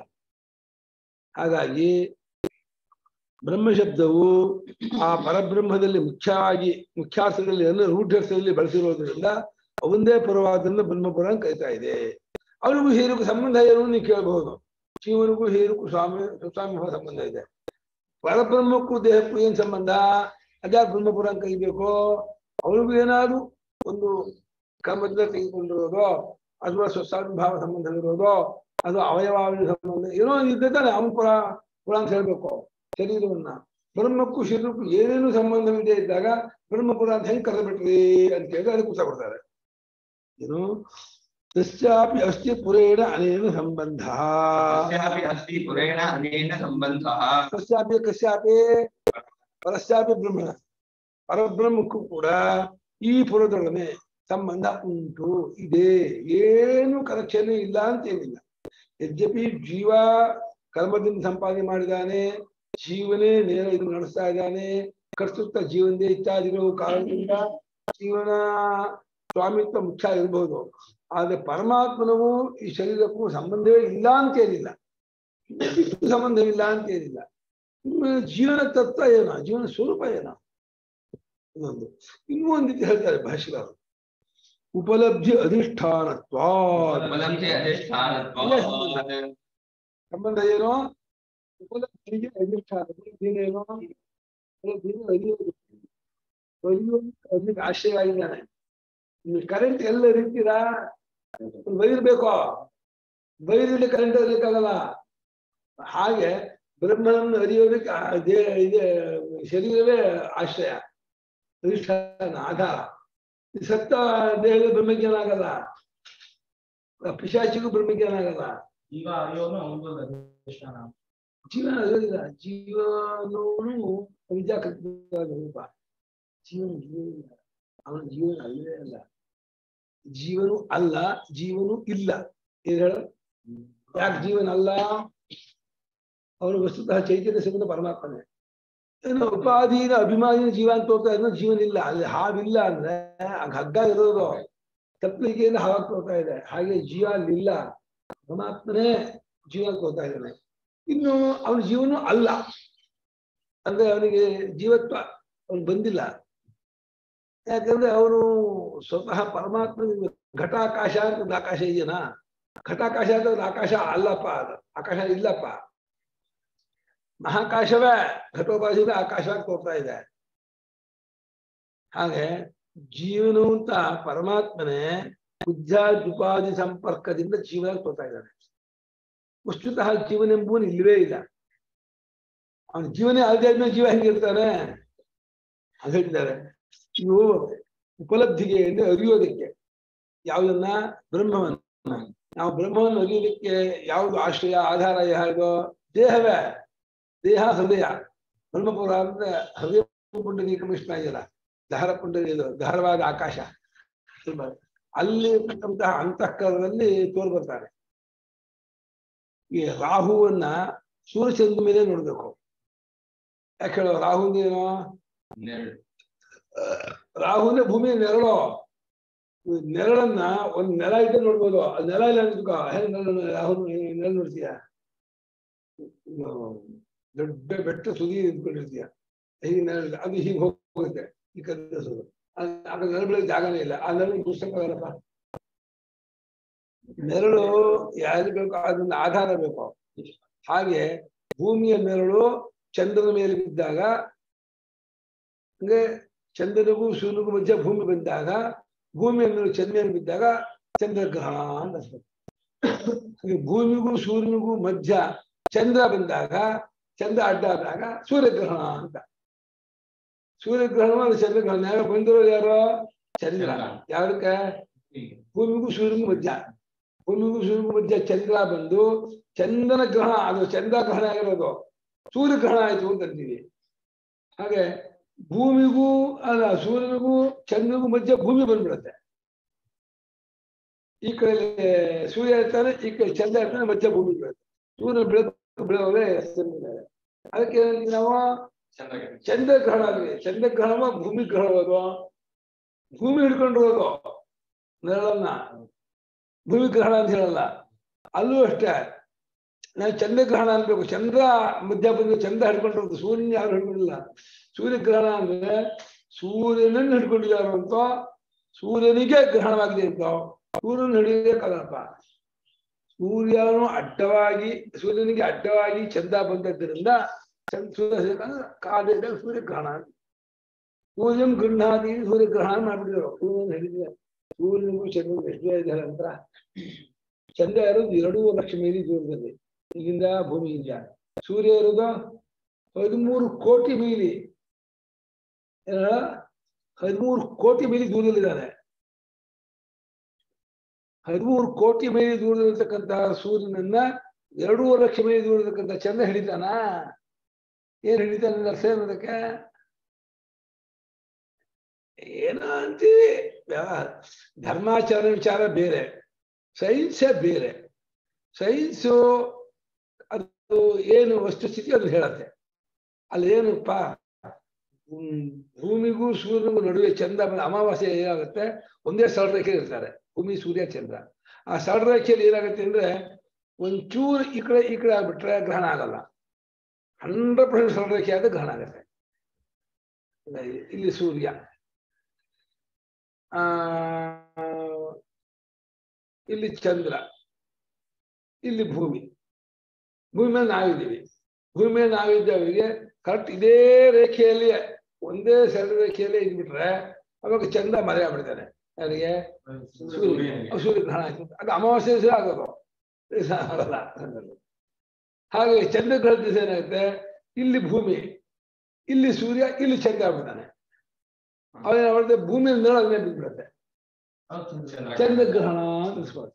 ಹಾಗಾಗಿ ಬ್ರಹ್ಮ ಶಬ್ದವು ಆ ಪರಬ್ರಹ್ಮದಲ್ಲಿ ಮುಖ್ಯವಾಗಿ ಮುಖ್ಯಾರ್ಥದಲ್ಲಿ ಅಂದ್ರೆ ರೂಢ್ಯರ್ಥದಲ್ಲಿ ಬಳಸಿರೋದ್ರಿಂದ ಅವಂದೇ ಪರವಾದ್ರಿಂದ ಬ್ರಹ್ಮಪುರ ಅಂತ ಕರಿತಾ ಇದೆ ಅವನಿಗೂ ಹೀರಿಗೂ ಸಂಬಂಧ ಏನು ನೀವು ಕೇಳಬಹುದು ಜೀವನಿಗೂ ಹೀರಿಗೂ ಸ್ವಾಮಿ ಸ್ವಾಮಿ ಸಂಬಂಧ ಇದೆ ಪರಬ್ರಹ್ಮಕ್ಕೂ ದೇಹಕ್ಕೂ ಏನ್ ಸಂಬಂಧ ಅದ್ಯಾರು ಬ್ರಹ್ಮಪುರ ಅಂತ ಕರಿಬೇಕು ಅವನಿಗೂ ಏನಾದ್ರು ಒಂದು ಕರ್ಮದಿಂದ ತೆಗೆದುಕೊಂಡಿರೋದೋ ಅಥವಾ ಸ್ವಸ್ವಾನುಭಾವ ಸಂಬಂಧವಿರೋದೋ ಅದು ಅವಯವಾವಿನ ಸಂಬಂಧ ಏನೋ ಇದ್ದೇ ತಾನೆ ಅವನ ಪುರ ಪುರ ಅಂತ ಹೇಳ್ಬೇಕು ಶರೀರವನ್ನ ಬ್ರಹ್ಮಕ್ಕೂ ಶರೀರಕ್ಕೂ ಏನೇನು ಸಂಬಂಧವಿದೆ ಇದ್ದಾಗ ಬ್ರಹ್ಮಪುರ ಅಂತ ಹೆಂಗ್ ಕರೆದು ಬಿಟ್ರಿ ಅಂತ ಕೇಳಿದ್ರೆ ಅದಕ್ಕೆ ಉತ್ತರ ಕೊಡ್ತಾರೆ ಏನು ತಸ್ಯಾಪಿ ಅಸ್ತಿ ಪುರೇಣ ಅನೇನ ಸಂಬಂಧ तस्यापि अस्ति पुरेण अनेन सम्बन्धः ಕಸ್ಯಾಪಿ ಕಸ್ಯಾಪಿ ಪರಸ್ಯಾಪಿ ಬ್ರಹ್ಮ ಪರಬ್ರಹ್ಮಕ್ಕೂ ಕೂಡ ಈ ಪುರದೊಡನೆ ಸಂಬಂಧ ಉಂಟು ಇದೆ ಏನು ಕರೆಕ್ಷನ್ ಇಲ್ಲ ಅಂತೇನಿಲ್ಲ ಯದ್ಯಪಿ ಜೀವ ಕರ್ಮದಿಂದ ಸಂಪಾದನೆ ಮಾಡಿದಾನೆ ಜೀವನೇ ನೇರ ಇದು ನಡೆಸ್ತಾ ಇದ್ದಾನೆ ಕರ್ತೃತ್ವ ಜೀವನದೇ ಇತ್ಯಾದಿಗಳು ಕಾರಣದಿಂದ ಜೀವನ ಸ್ವಾಮಿತ್ವ ಮುಖ್ಯ ಇರಬಹುದು ಆದ್ರೆ ಪರಮಾತ್ಮನವು ಈ ಶರೀರಕ್ಕೂ ಸಂಬಂಧವೇ ಇಲ್ಲ ಅಂತೇನಿಲ್ಲ ಇಷ್ಟು ಸಂಬಂಧವಿಲ್ಲ ಅಂತೇನಿಲ್ಲ ನಿಮ್ಮ ಜೀವನ ತತ್ವ ಏನೋ ಜೀವನ ಸ್ವರೂಪ ಏನೋ ಇನ್ನೊಂದು ಇನ್ನೂ ಒಂದು ರೀತಿ ಹೇಳ್ತಾರೆ ಭಾಷೆಗಾರರು ಉಪಲಬ್ಧಿ ಅಧಿಷ್ಠಾನತ್ವ उपलब्धि अधिष्ठानत्वात् ಸಂಬಂಧ ಏನೋ ಉಪಲಬ್ಧಿಗೆ ಅಧಿಷ್ಠಾನ ಏನೇನೋ ಅದಿನ ಅರಿಯೋದು ಅರಿಯೋದು ಅದಕ್ಕೆ ಆಶ್ರಯ ಆಗಿದ್ದಾನೆ ನೀವು ಕರೆಂಟ್ ಎಲ್ಲ ಇರ್ತೀರಾ ವೈರ್ ಬೇಕೋ ವೈರ್ ಇಲ್ಲಿ ಕರೆಂಟ್ ಇರ್ಲಿಕ್ಕಾಗಲ್ಲ ಹಾಗೆ ಬ್ರಹ್ಮನನ್ನು ಅರಿಯೋದಕ್ಕೆ ಆ ದೇ ಇದೆ ಶರೀರವೇ ಆಶ್ರಯ ಅಧಿಷ್ಠಾನ ಆಧಾರ ಈ ಸತ್ತ ದೇಹದ ಬ್ರಹ್ಮಜ್ಞಾನ ಆಗಲ್ಲ ಪಿಶಾಚಿಗೂ ಬ್ರಹ್ಮಜ್ಞಾನ ಆಗಲ್ಲ ಈಗ ಅರಿಯೋನು ಅವನಿಗೂ ಅಧಿಷ್ಠಾನ ಜೀವನ ಅಲ್ಲಿಲ್ಲ ಜೀವನವು ವಿದ್ಯಾಕೃತ ರೂಪ ಜೀವನ ಜೀವನ ಅವನ ಜೀವನ ಅಲ್ಲವೇ ಅಲ್ಲ ಜೀವನು ಅಲ್ಲ ಜೀವನು ಇಲ್ಲ ಏನ್ ಹೇಳ ಯಾಕೆ ಜೀವನ ಅಲ್ಲ ಅವನು ವಸ್ತುತಃ ಚೈತನ್ಯ ಸಂಬಂಧ ಪರಮಾತ್ಮನೇ ಏನು ಉಪಾಧೀನ ಅಭಿಮಾನಿನ ಜೀವ ಅಂತ ತೋರ್ತಾ ಇದ್ರೆ ಜೀವನ ಇಲ್ಲ ಅಲ್ಲಿ ಹಾವಿಲ್ಲ ಅಂದ್ರೆ ಆಗ ಹಗ್ಗ ಇರೋದು ತಪ್ಪಲಿಗೆಯಿಂದ ಹಾವಾಗಿ ತೋರ್ತಾ ಇದೆ ಹಾಗೆ ಜೀವ ಅಲ್ಲಿಲ್ಲ ಪರಮಾತ್ಮನೇ ಜೀವ ಅಂತ ತೋರ್ತಾ ಇದ್ದಾನೆ ಇನ್ನು ಅವನ ಜೀವನ ಅಲ್ಲ ಅಂದ್ರೆ ಅವನಿಗೆ ಜೀವತ್ವ ಅವನು ಬಂದಿಲ್ಲ ಯಾಕಂದ್ರೆ ಅವನು ಸ್ವತಃ ಪರಮಾತ್ಮ ಘಟಾಕಾಶ ಅಂತ ಒಂದು ಆಕಾಶ ಇದೆಯಾ ಘಟಾಕಾಶ ಅಂತ ಒಂದು ಆಕಾಶ ಅಲ್ಲಪ್ಪ ಅದು ಆಕಾಶ ಇಲ್ಲಪ್ಪ ಮಹಾಕಾಶವೇ ಘಟೋಪಾಸಿದ ಆಕಾಶವಾಗಿ ತೋರ್ತಾ ಇದೆ ಹಾಗೆ ಜೀವನು ಅಂತ ಪರಮಾತ್ಮನೇ ಬುದ್ಧಾದುಪಾದಿ ಸಂಪರ್ಕದಿಂದ ಜೀವನ ತೋರ್ತಾ ಇದ್ದಾನೆ ವಸ್ತುತಃ ಜೀವನ ಎಂಬುವನು ಇಲ್ಲವೇ ಇಲ್ಲ ಅವನ ಜೀವನೇ ಅಲ್ಲದೆ ಆದ್ಮೇಲೆ ಜೀವ ಹೆಂಗಿರ್ತಾನೆ ಅದು ಹೇಳ್ತಿದ್ದಾರೆ ಇವು ಉಪಲಬ್ಧಿಗೆ ಅಂದ್ರೆ ಅರಿಯೋದಕ್ಕೆ ಯಾವುದನ್ನ ಬ್ರಹ್ಮವನ್ನ ನಾವು ಬ್ರಹ್ಮವನ್ನು ಅರಿಯೋದಕ್ಕೆ ಯಾವುದು ಆಶ್ರಯ ಆಧಾರ ಯಾವುದು ದೇಹವೇ ದೇಹ ಹೃದಯ ಬ್ರಹ್ಮಪುರ ಅಂದ್ರೆ ಹೃದಯ ಪುಂಡರೀಕ ಮಿಶ್ರ ಇದೆಯಲ್ಲ ದಹರ ಪುಂಡ ಇದು ದಹರವಾದ ಆಕಾಶ ಅಲ್ಲಿ ಇರ್ತಕ್ಕಂತಹ ಅಂತಃಕರಣದಲ್ಲಿ ತೋರ್ ಬರ್ತಾರೆ ಈ ರಾಹುವನ್ನ ಸೂರ್ಯಚಂದ್ರ ಮೇಲೆ ನೋಡ್ಬೇಕು ಯಾಕೆ ಹೇಳೋ ರಾಹುಂದ ಏನು ರಾಹುನೇ ಭೂಮಿ ನೆರಳು ಈ ನೆರಳನ್ನ ಒಂದ್ ನೆಲ ಇದ್ರೆ ನೋಡ್ಬೋದು ಆ ನೆಲ ಇಲ್ಲ ಅಂದ್ಕೋ ಹೆಂಗ್ ನೆರಳು ಯಾವ ನೆರಳು ನೋಡ್ತೀಯ ಇದು ದೊಡ್ಡ ಬೆಟ್ಟ ಸುದಿ ನಿಂತ್ಕೊಂಡಿರ್ತೀಯ ಹೀಗೆ ನೆರಳು ಅದು ಹೀಗೆ ಹೋಗುತ್ತೆ ಈ ಕಲ್ಸೋದು ಆಗ ನೆರಳು ಬೆಳೆಯೋಕೆ ಜಾಗನೇ ಇಲ್ಲ ಆ ನೆರಳು ಮುಗಿಸಕ್ಕಾಗಲ್ಲಪ್ಪ ನೆರಳು ಯಾರು ಬೇಕು ಅದನ್ನ ಆಧಾರ ಬೇಕು ಹಾಗೆ ಭೂಮಿಯ ನೆರಳು ಚಂದ್ರನ ಮೇಲೆ ಬಿದ್ದಾಗ ಅಂದ್ರೆ ಚಂದ್ರನಿಗೂ ಸೂರ್ಯನಿಗೂ ಮಧ್ಯ ಭೂಮಿ ಬಂದಾಗ ಭೂಮಿಯ ಮೇಲೆ ಚಂದ್ರನ ಬಿದ್ದಾಗ ಚಂದ್ರಗ್ರಹಣ ಅಂತ ಅನ್ಸುತ್ತೆ. ಹಾಗೆ ಭೂಮಿಗೂ ಸೂರ್ಯನಿಗೂ ಮಧ್ಯ ಚಂದ್ರ ಬಂದಾಗ ಚಂದ್ರ ಅಡ್ಡ ಆದಾಗ ಸೂರ್ಯಗ್ರಹಣ ಅಂತ ಸೂರ್ಯಗ್ರಹಣ ಅದು ಚಂದ್ರಗ್ರಹಣ ಯಾರು ಬಂದಿರೋದು ಯಾರು ಚಂದ್ರ ಯಾವ್ದಕ್ಕೆ ಭೂಮಿಗೂ ಸೂರ್ಯನಿಗೂ ಮಧ್ಯ ಭೂಮಿಗೂ ಸೂರ್ಯನಿಗೂ ಮಧ್ಯ ಚಂದ್ರ ಬಂದು ಚಂದ್ರನ ಗ್ರಹಣ ಅದು ಚಂದ್ರ ಗ್ರಹಣ ಆಗಿರೋದು ಸೂರ್ಯಗ್ರಹಣ ಆಯ್ತು ಅಂತ ಅಂತೀವಿ ಹಾಗೆ ಭೂಮಿಗೂ ಅಲ್ಲ ಸೂರ್ಯನಿಗೂ ಚಂದ್ರನಿಗೂ ಮಧ್ಯ ಭೂಮಿ ಬಂದ್ಬಿಡುತ್ತೆ ಈ ಕಡೆ ಸೂರ್ಯ ಇರ್ತಾನೆ ಈ ಕಡೆ ಚಂದ್ರ ಇರ್ತಾನೆ ಮಧ್ಯ ಭೂಮಿ ಬೀಳುತ್ತೆ ಸೂರ್ಯ ಬೆಳಕು ಬೀಳೋದೇ ಚಂದ್ರ ಅದಕ್ಕೆ ಏನಂತೀವಿ ನಾವು ಚಂದ್ರಗ್ರಹಣ ಆಗಿದೆ ಚಂದ್ರಗ್ರಹಣ ಭೂಮಿ ಗ್ರಹಣವದು ಭೂಮಿ ಹಿಡ್ಕೊಂಡಿರೋದು ನೆರಳನ್ನ ಭೂಮಿ ಗ್ರಹಣ ಅಂತ ಹೇಳಲ್ಲ ಅಲ್ಲೂ ಅಷ್ಟೇ ನಾವು ಚಂದ್ರಗ್ರಹಣ ಅನ್ಬೇಕು ಚಂದ್ರ ಮಧ್ಯ ಬಂದು ಚಂದ್ರ ಹಿಡ್ಕೊಂಡಿರೋದು ಸೂರ್ಯನ ಯಾರು ಹಿಡ್ಕೊಂಡಿಲ್ಲ ಸೂರ್ಯಗ್ರಹಣ ಅಂದ್ರೆ ಸೂರ್ಯನನ್ನು ಹಿಡ್ಕೊಂಡಿದ್ದಾರೋ ಅಂತ ಸೂರ್ಯನಿಗೆ ಗ್ರಹಣವಾಗಿದೆ ಅಂತ ಸೂರ್ಯನ ಹಿಡಿಯೋಕ್ಕಾಗಲ್ಲಪ್ಪ ಸೂರ್ಯನು ಅಡ್ಡವಾಗಿ ಸೂರ್ಯನಿಗೆ ಅಡ್ಡವಾಗಿ ಚಂದ್ರ ಬಂದದ್ದರಿಂದ ಚಂದ್ರ ಸೂರ್ಯ ಕಾಲದಲ್ಲಿ ಸೂರ್ಯಗ್ರಹಣ ಸೂರ್ಯಂ ಗೃಹಾದಿ ಸೂರ್ಯಗ್ರಹಣ ಮಾಡ್ಬಿಟ್ಟಿದ್ರು ಸೂರ್ಯನ ಹಿಡಿದ ಸೂರ್ಯನಿಗೂ ಚಂದ್ರನಿಗೂ ಎಷ್ಟು ಇದ್ದಾರೆ ಅಂತರ ಚಂದ್ರ ಇರೋದು ಎರಡೂ ಲಕ್ಷ ಮೈಲಿ ದೂರದಲ್ಲಿ ಇಲ್ಲಿಂದ ಭೂಮಿಯಿಂದ ಸೂರ್ಯ ಇರೋದು ಹದಿಮೂರು ಕೋಟಿ ಮೈಲಿ ಏನ ಹದಿಮೂರು ಕೋಟಿ ಮೈಲಿ ದೂರದಲ್ಲಿದ್ದಾನೆ ಹದಿಮೂರು ಕೋಟಿ ಮೈಲಿ ದೂರದಲ್ಲಿರ್ತಕ್ಕಂತಹ ಸೂರ್ಯನನ್ನ ಎರಡೂವರೆ ಲಕ್ಷ ಮೈಲಿ ದೂರದಕ್ಕಂತ ಚಂದ್ರ ಹಿಡಿತಾನ ಏನ್ ಹಿಡಿತಾನ ಅರ್ಥ ಏನು ಅದಕ್ಕೆ ಏನೋ ಅಂತೀವಿ ವ್ಯವಹಾರ ಧರ್ಮಾಚರಣೆ ವಿಚಾರ ಬೇರೆ ಸೈನ್ಸೇ ಬೇರೆ ಸೈನ್ಸು ಅದು ಏನು ವಸ್ತುಸ್ಥಿತಿ ಅದು ಹೇಳತ್ತೆ ಅಲ್ಲಿ ಏನಪ್ಪ ಹ್ಮ್, ಭೂಮಿಗೂ ಸೂರ್ಯನಿಗೂ ನಡುವೆ ಚಂದ್ರ ಬಂದ ಅಮಾವಾಸ್ಯೆ ಏನಾಗುತ್ತೆ ಒಂದೇ ಸರಳ ರೇಖೆ ಇರ್ತಾರೆ ಭೂಮಿ ಸೂರ್ಯ ಚಂದ್ರ ಆ ಸರಳ ರೇಖೆಯಲ್ಲಿ ಏನಾಗುತ್ತೆ ಅಂದ್ರೆ ಒಂಚೂರು ಈ ಕಡೆ ಈ ಕಡೆ ಆಗ್ಬಿಟ್ರೆ ಗ್ರಹಣ ಆಗಲ್ಲ ಹಂಡ್ರೆಡ್ ಪರ್ಸೆಂಟ್ ಸರಳ ರೇಖೆ ಆದ ಗ್ರಹಣ ಆಗುತ್ತೆ ಇಲ್ಲಿ ಸೂರ್ಯ ಆ ಇಲ್ಲಿ ಚಂದ್ರ ಇಲ್ಲಿ ಭೂಮಿ ಭೂಮಿ ಮೇಲೆ ನಾವಿದ್ದೀವಿ ಭೂಮಿ ಮೇಲೆ ನಾವಿದ್ದವರಿಗೆ ಕರೆಕ್ಟ್ ಇದೇ ರೇಖೆಯಲ್ಲಿ ಒಂದೇ ಸರಳ ರೇಖೆಯಲ್ಲಿ ಇದ್ಬಿಟ್ರೆ ಅವಾಗ ಚಂದ್ರ ಮರೆ ಆಗ್ಬಿಡ್ತಾನೆ ಯಾರಿಗೆ ಸೂರ್ಯ ಸೂರ್ಯ ಗ್ರಹಣ ಆಯ್ತು ಅದು ಅಮಾವಾಸ್ಯೆ ದಿವಸ ಆಗೋದು ದಿವಸ ಆಗಲ್ಲ ಹಾಗೆ ಚಂದ್ರಗ್ರಹ ದಿವಸ ಏನಾಗುತ್ತೆ ಇಲ್ಲಿ ಭೂಮಿ ಇಲ್ಲಿ ಸೂರ್ಯ ಇಲ್ಲಿ ಚಂದ್ರ ಆಗ್ಬಿಡ್ತಾನೆ ಅವೇನ್ ಮಾಡ್ತೆ ಭೂಮಿ ನೆರಳು ಅದನ್ನೇ ಬಿದ್ಬಿಡುತ್ತೆ ಚಂದ್ರಗ್ರಹಣ ಅಂತ ಅನ್ಸ್ಕೊಳುತ್ತೆ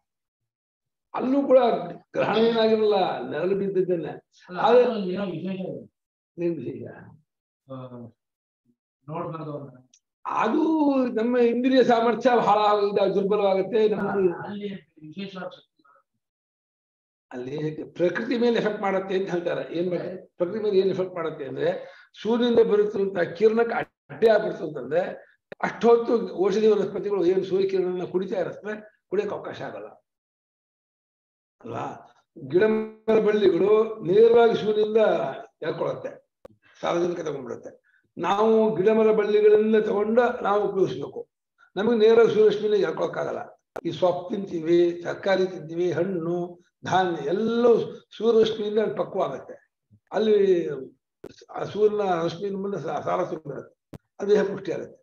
ಅಲ್ಲೂ ಕೂಡ ಗ್ರಹಣ ಏನಾಗಿರಲ್ಲ ನೆರಳು ಬಿದ್ದಿದ್ದೇನೆ ಆದ್ರೆ- ಏನೋ ವಿಶೇಷ ಇದೆ. ಏನ್ ವಿಶೇಷ ಆ, ನೋಡ್ಬಾರ್ದು ಅಂತ. ಅದು ನಮ್ಮ ಇಂದ್ರಿಯ ಸಾಮರ್ಥ್ಯ ಬಹಳ ಇದ- ದುರ್ಬಲವಾಗುತ್ತೆ ನಮ್ದು ಅಲ್ಲಿ ವಿಶೇಷವಾದ ಶಕ್ತಿ ಬರುತ್ತೆ. ಅಲ್ಲಿ ಪ್ರಕೃತಿ ಮೇಲೆ ಎಫೆಕ್ಟ್ ಮಾಡುತ್ತೆ ಅಂತ ಹೇಳ್ತಾರೆ ಏನ್ ಮಾಡಿ ಪ್ರಕೃತಿ ಮೇಲೆ ಏನ್ ಎಫೆಕ್ಟ್ ಮಾಡುತ್ತೆ ಅಂದ್ರೆ ಸೂರ್ಯನಿಂದ ಬರುತ್ತಿರುವಂತಹ ಕಿರಣಕ್ಕೆ ಅಡ್ಡೆ ಆಗ್ಬಿಡ್ತು ಅಂತಂದ್ರೆ ಅಷ್ಟೊತ್ತು ಔಷಧಿ ವನಸ್ಪತಿಗಳು ಏನು ಸೂರ್ಯ ಕಿರಣನ ಕುಡಿತಾ ಇರುತ್ತೆ ಕುಡಿಯಕ್ಕೆ ಅವಕಾಶ ಆಗಲ್ಲ ಅಲ್ವಾ ಗಿಡ ಮರ ಬಳ್ಳಿಗಳು ನೇರವಾಗಿ ಸೂರ್ಯನಿಂದ ಎಳ್ಕೊಳತ್ತೆ ಸಾರ್ವಜನಿಕ ತಗೊಂಡ್ಬಿಡುತ್ತೆ ನಾವು ಗಿಡ ಮರ ಬಳ್ಳಿಗಳನ್ನ ತಗೊಂಡ ನಾವು ಉಪಯೋಗಿಸ್ಬೇಕು ನಮಗೆ ನೇರವಾಗಿ ಸೂರ್ಯರಶ್ಮಿನ ಎಳ್ಕೊಳಕ್ಕಾಗಲ್ಲ ಈ ಸೊಪ್ಪು ತಿಂತೀವಿ ತರಕಾರಿ ತಿಂತೀವಿ ಹಣ್ಣು ಧಾನ್ಯ ಎಲ್ಲವೂ ಸೂರ್ಯರಶ್ಮಿಯಿಂದ ಪಕ್ವ ಆಗುತ್ತೆ ಅಲ್ಲಿ ಆ ಸೂರ್ಯನ ರಶ್ಮಿಯಿಂದ ಮುಂದೆ ಸಾ- ಸಾರ ಬರುತ್ತೆ ಅದು ದೇಹ ಪುಷ್ಟಿ ಆಗುತ್ತೆ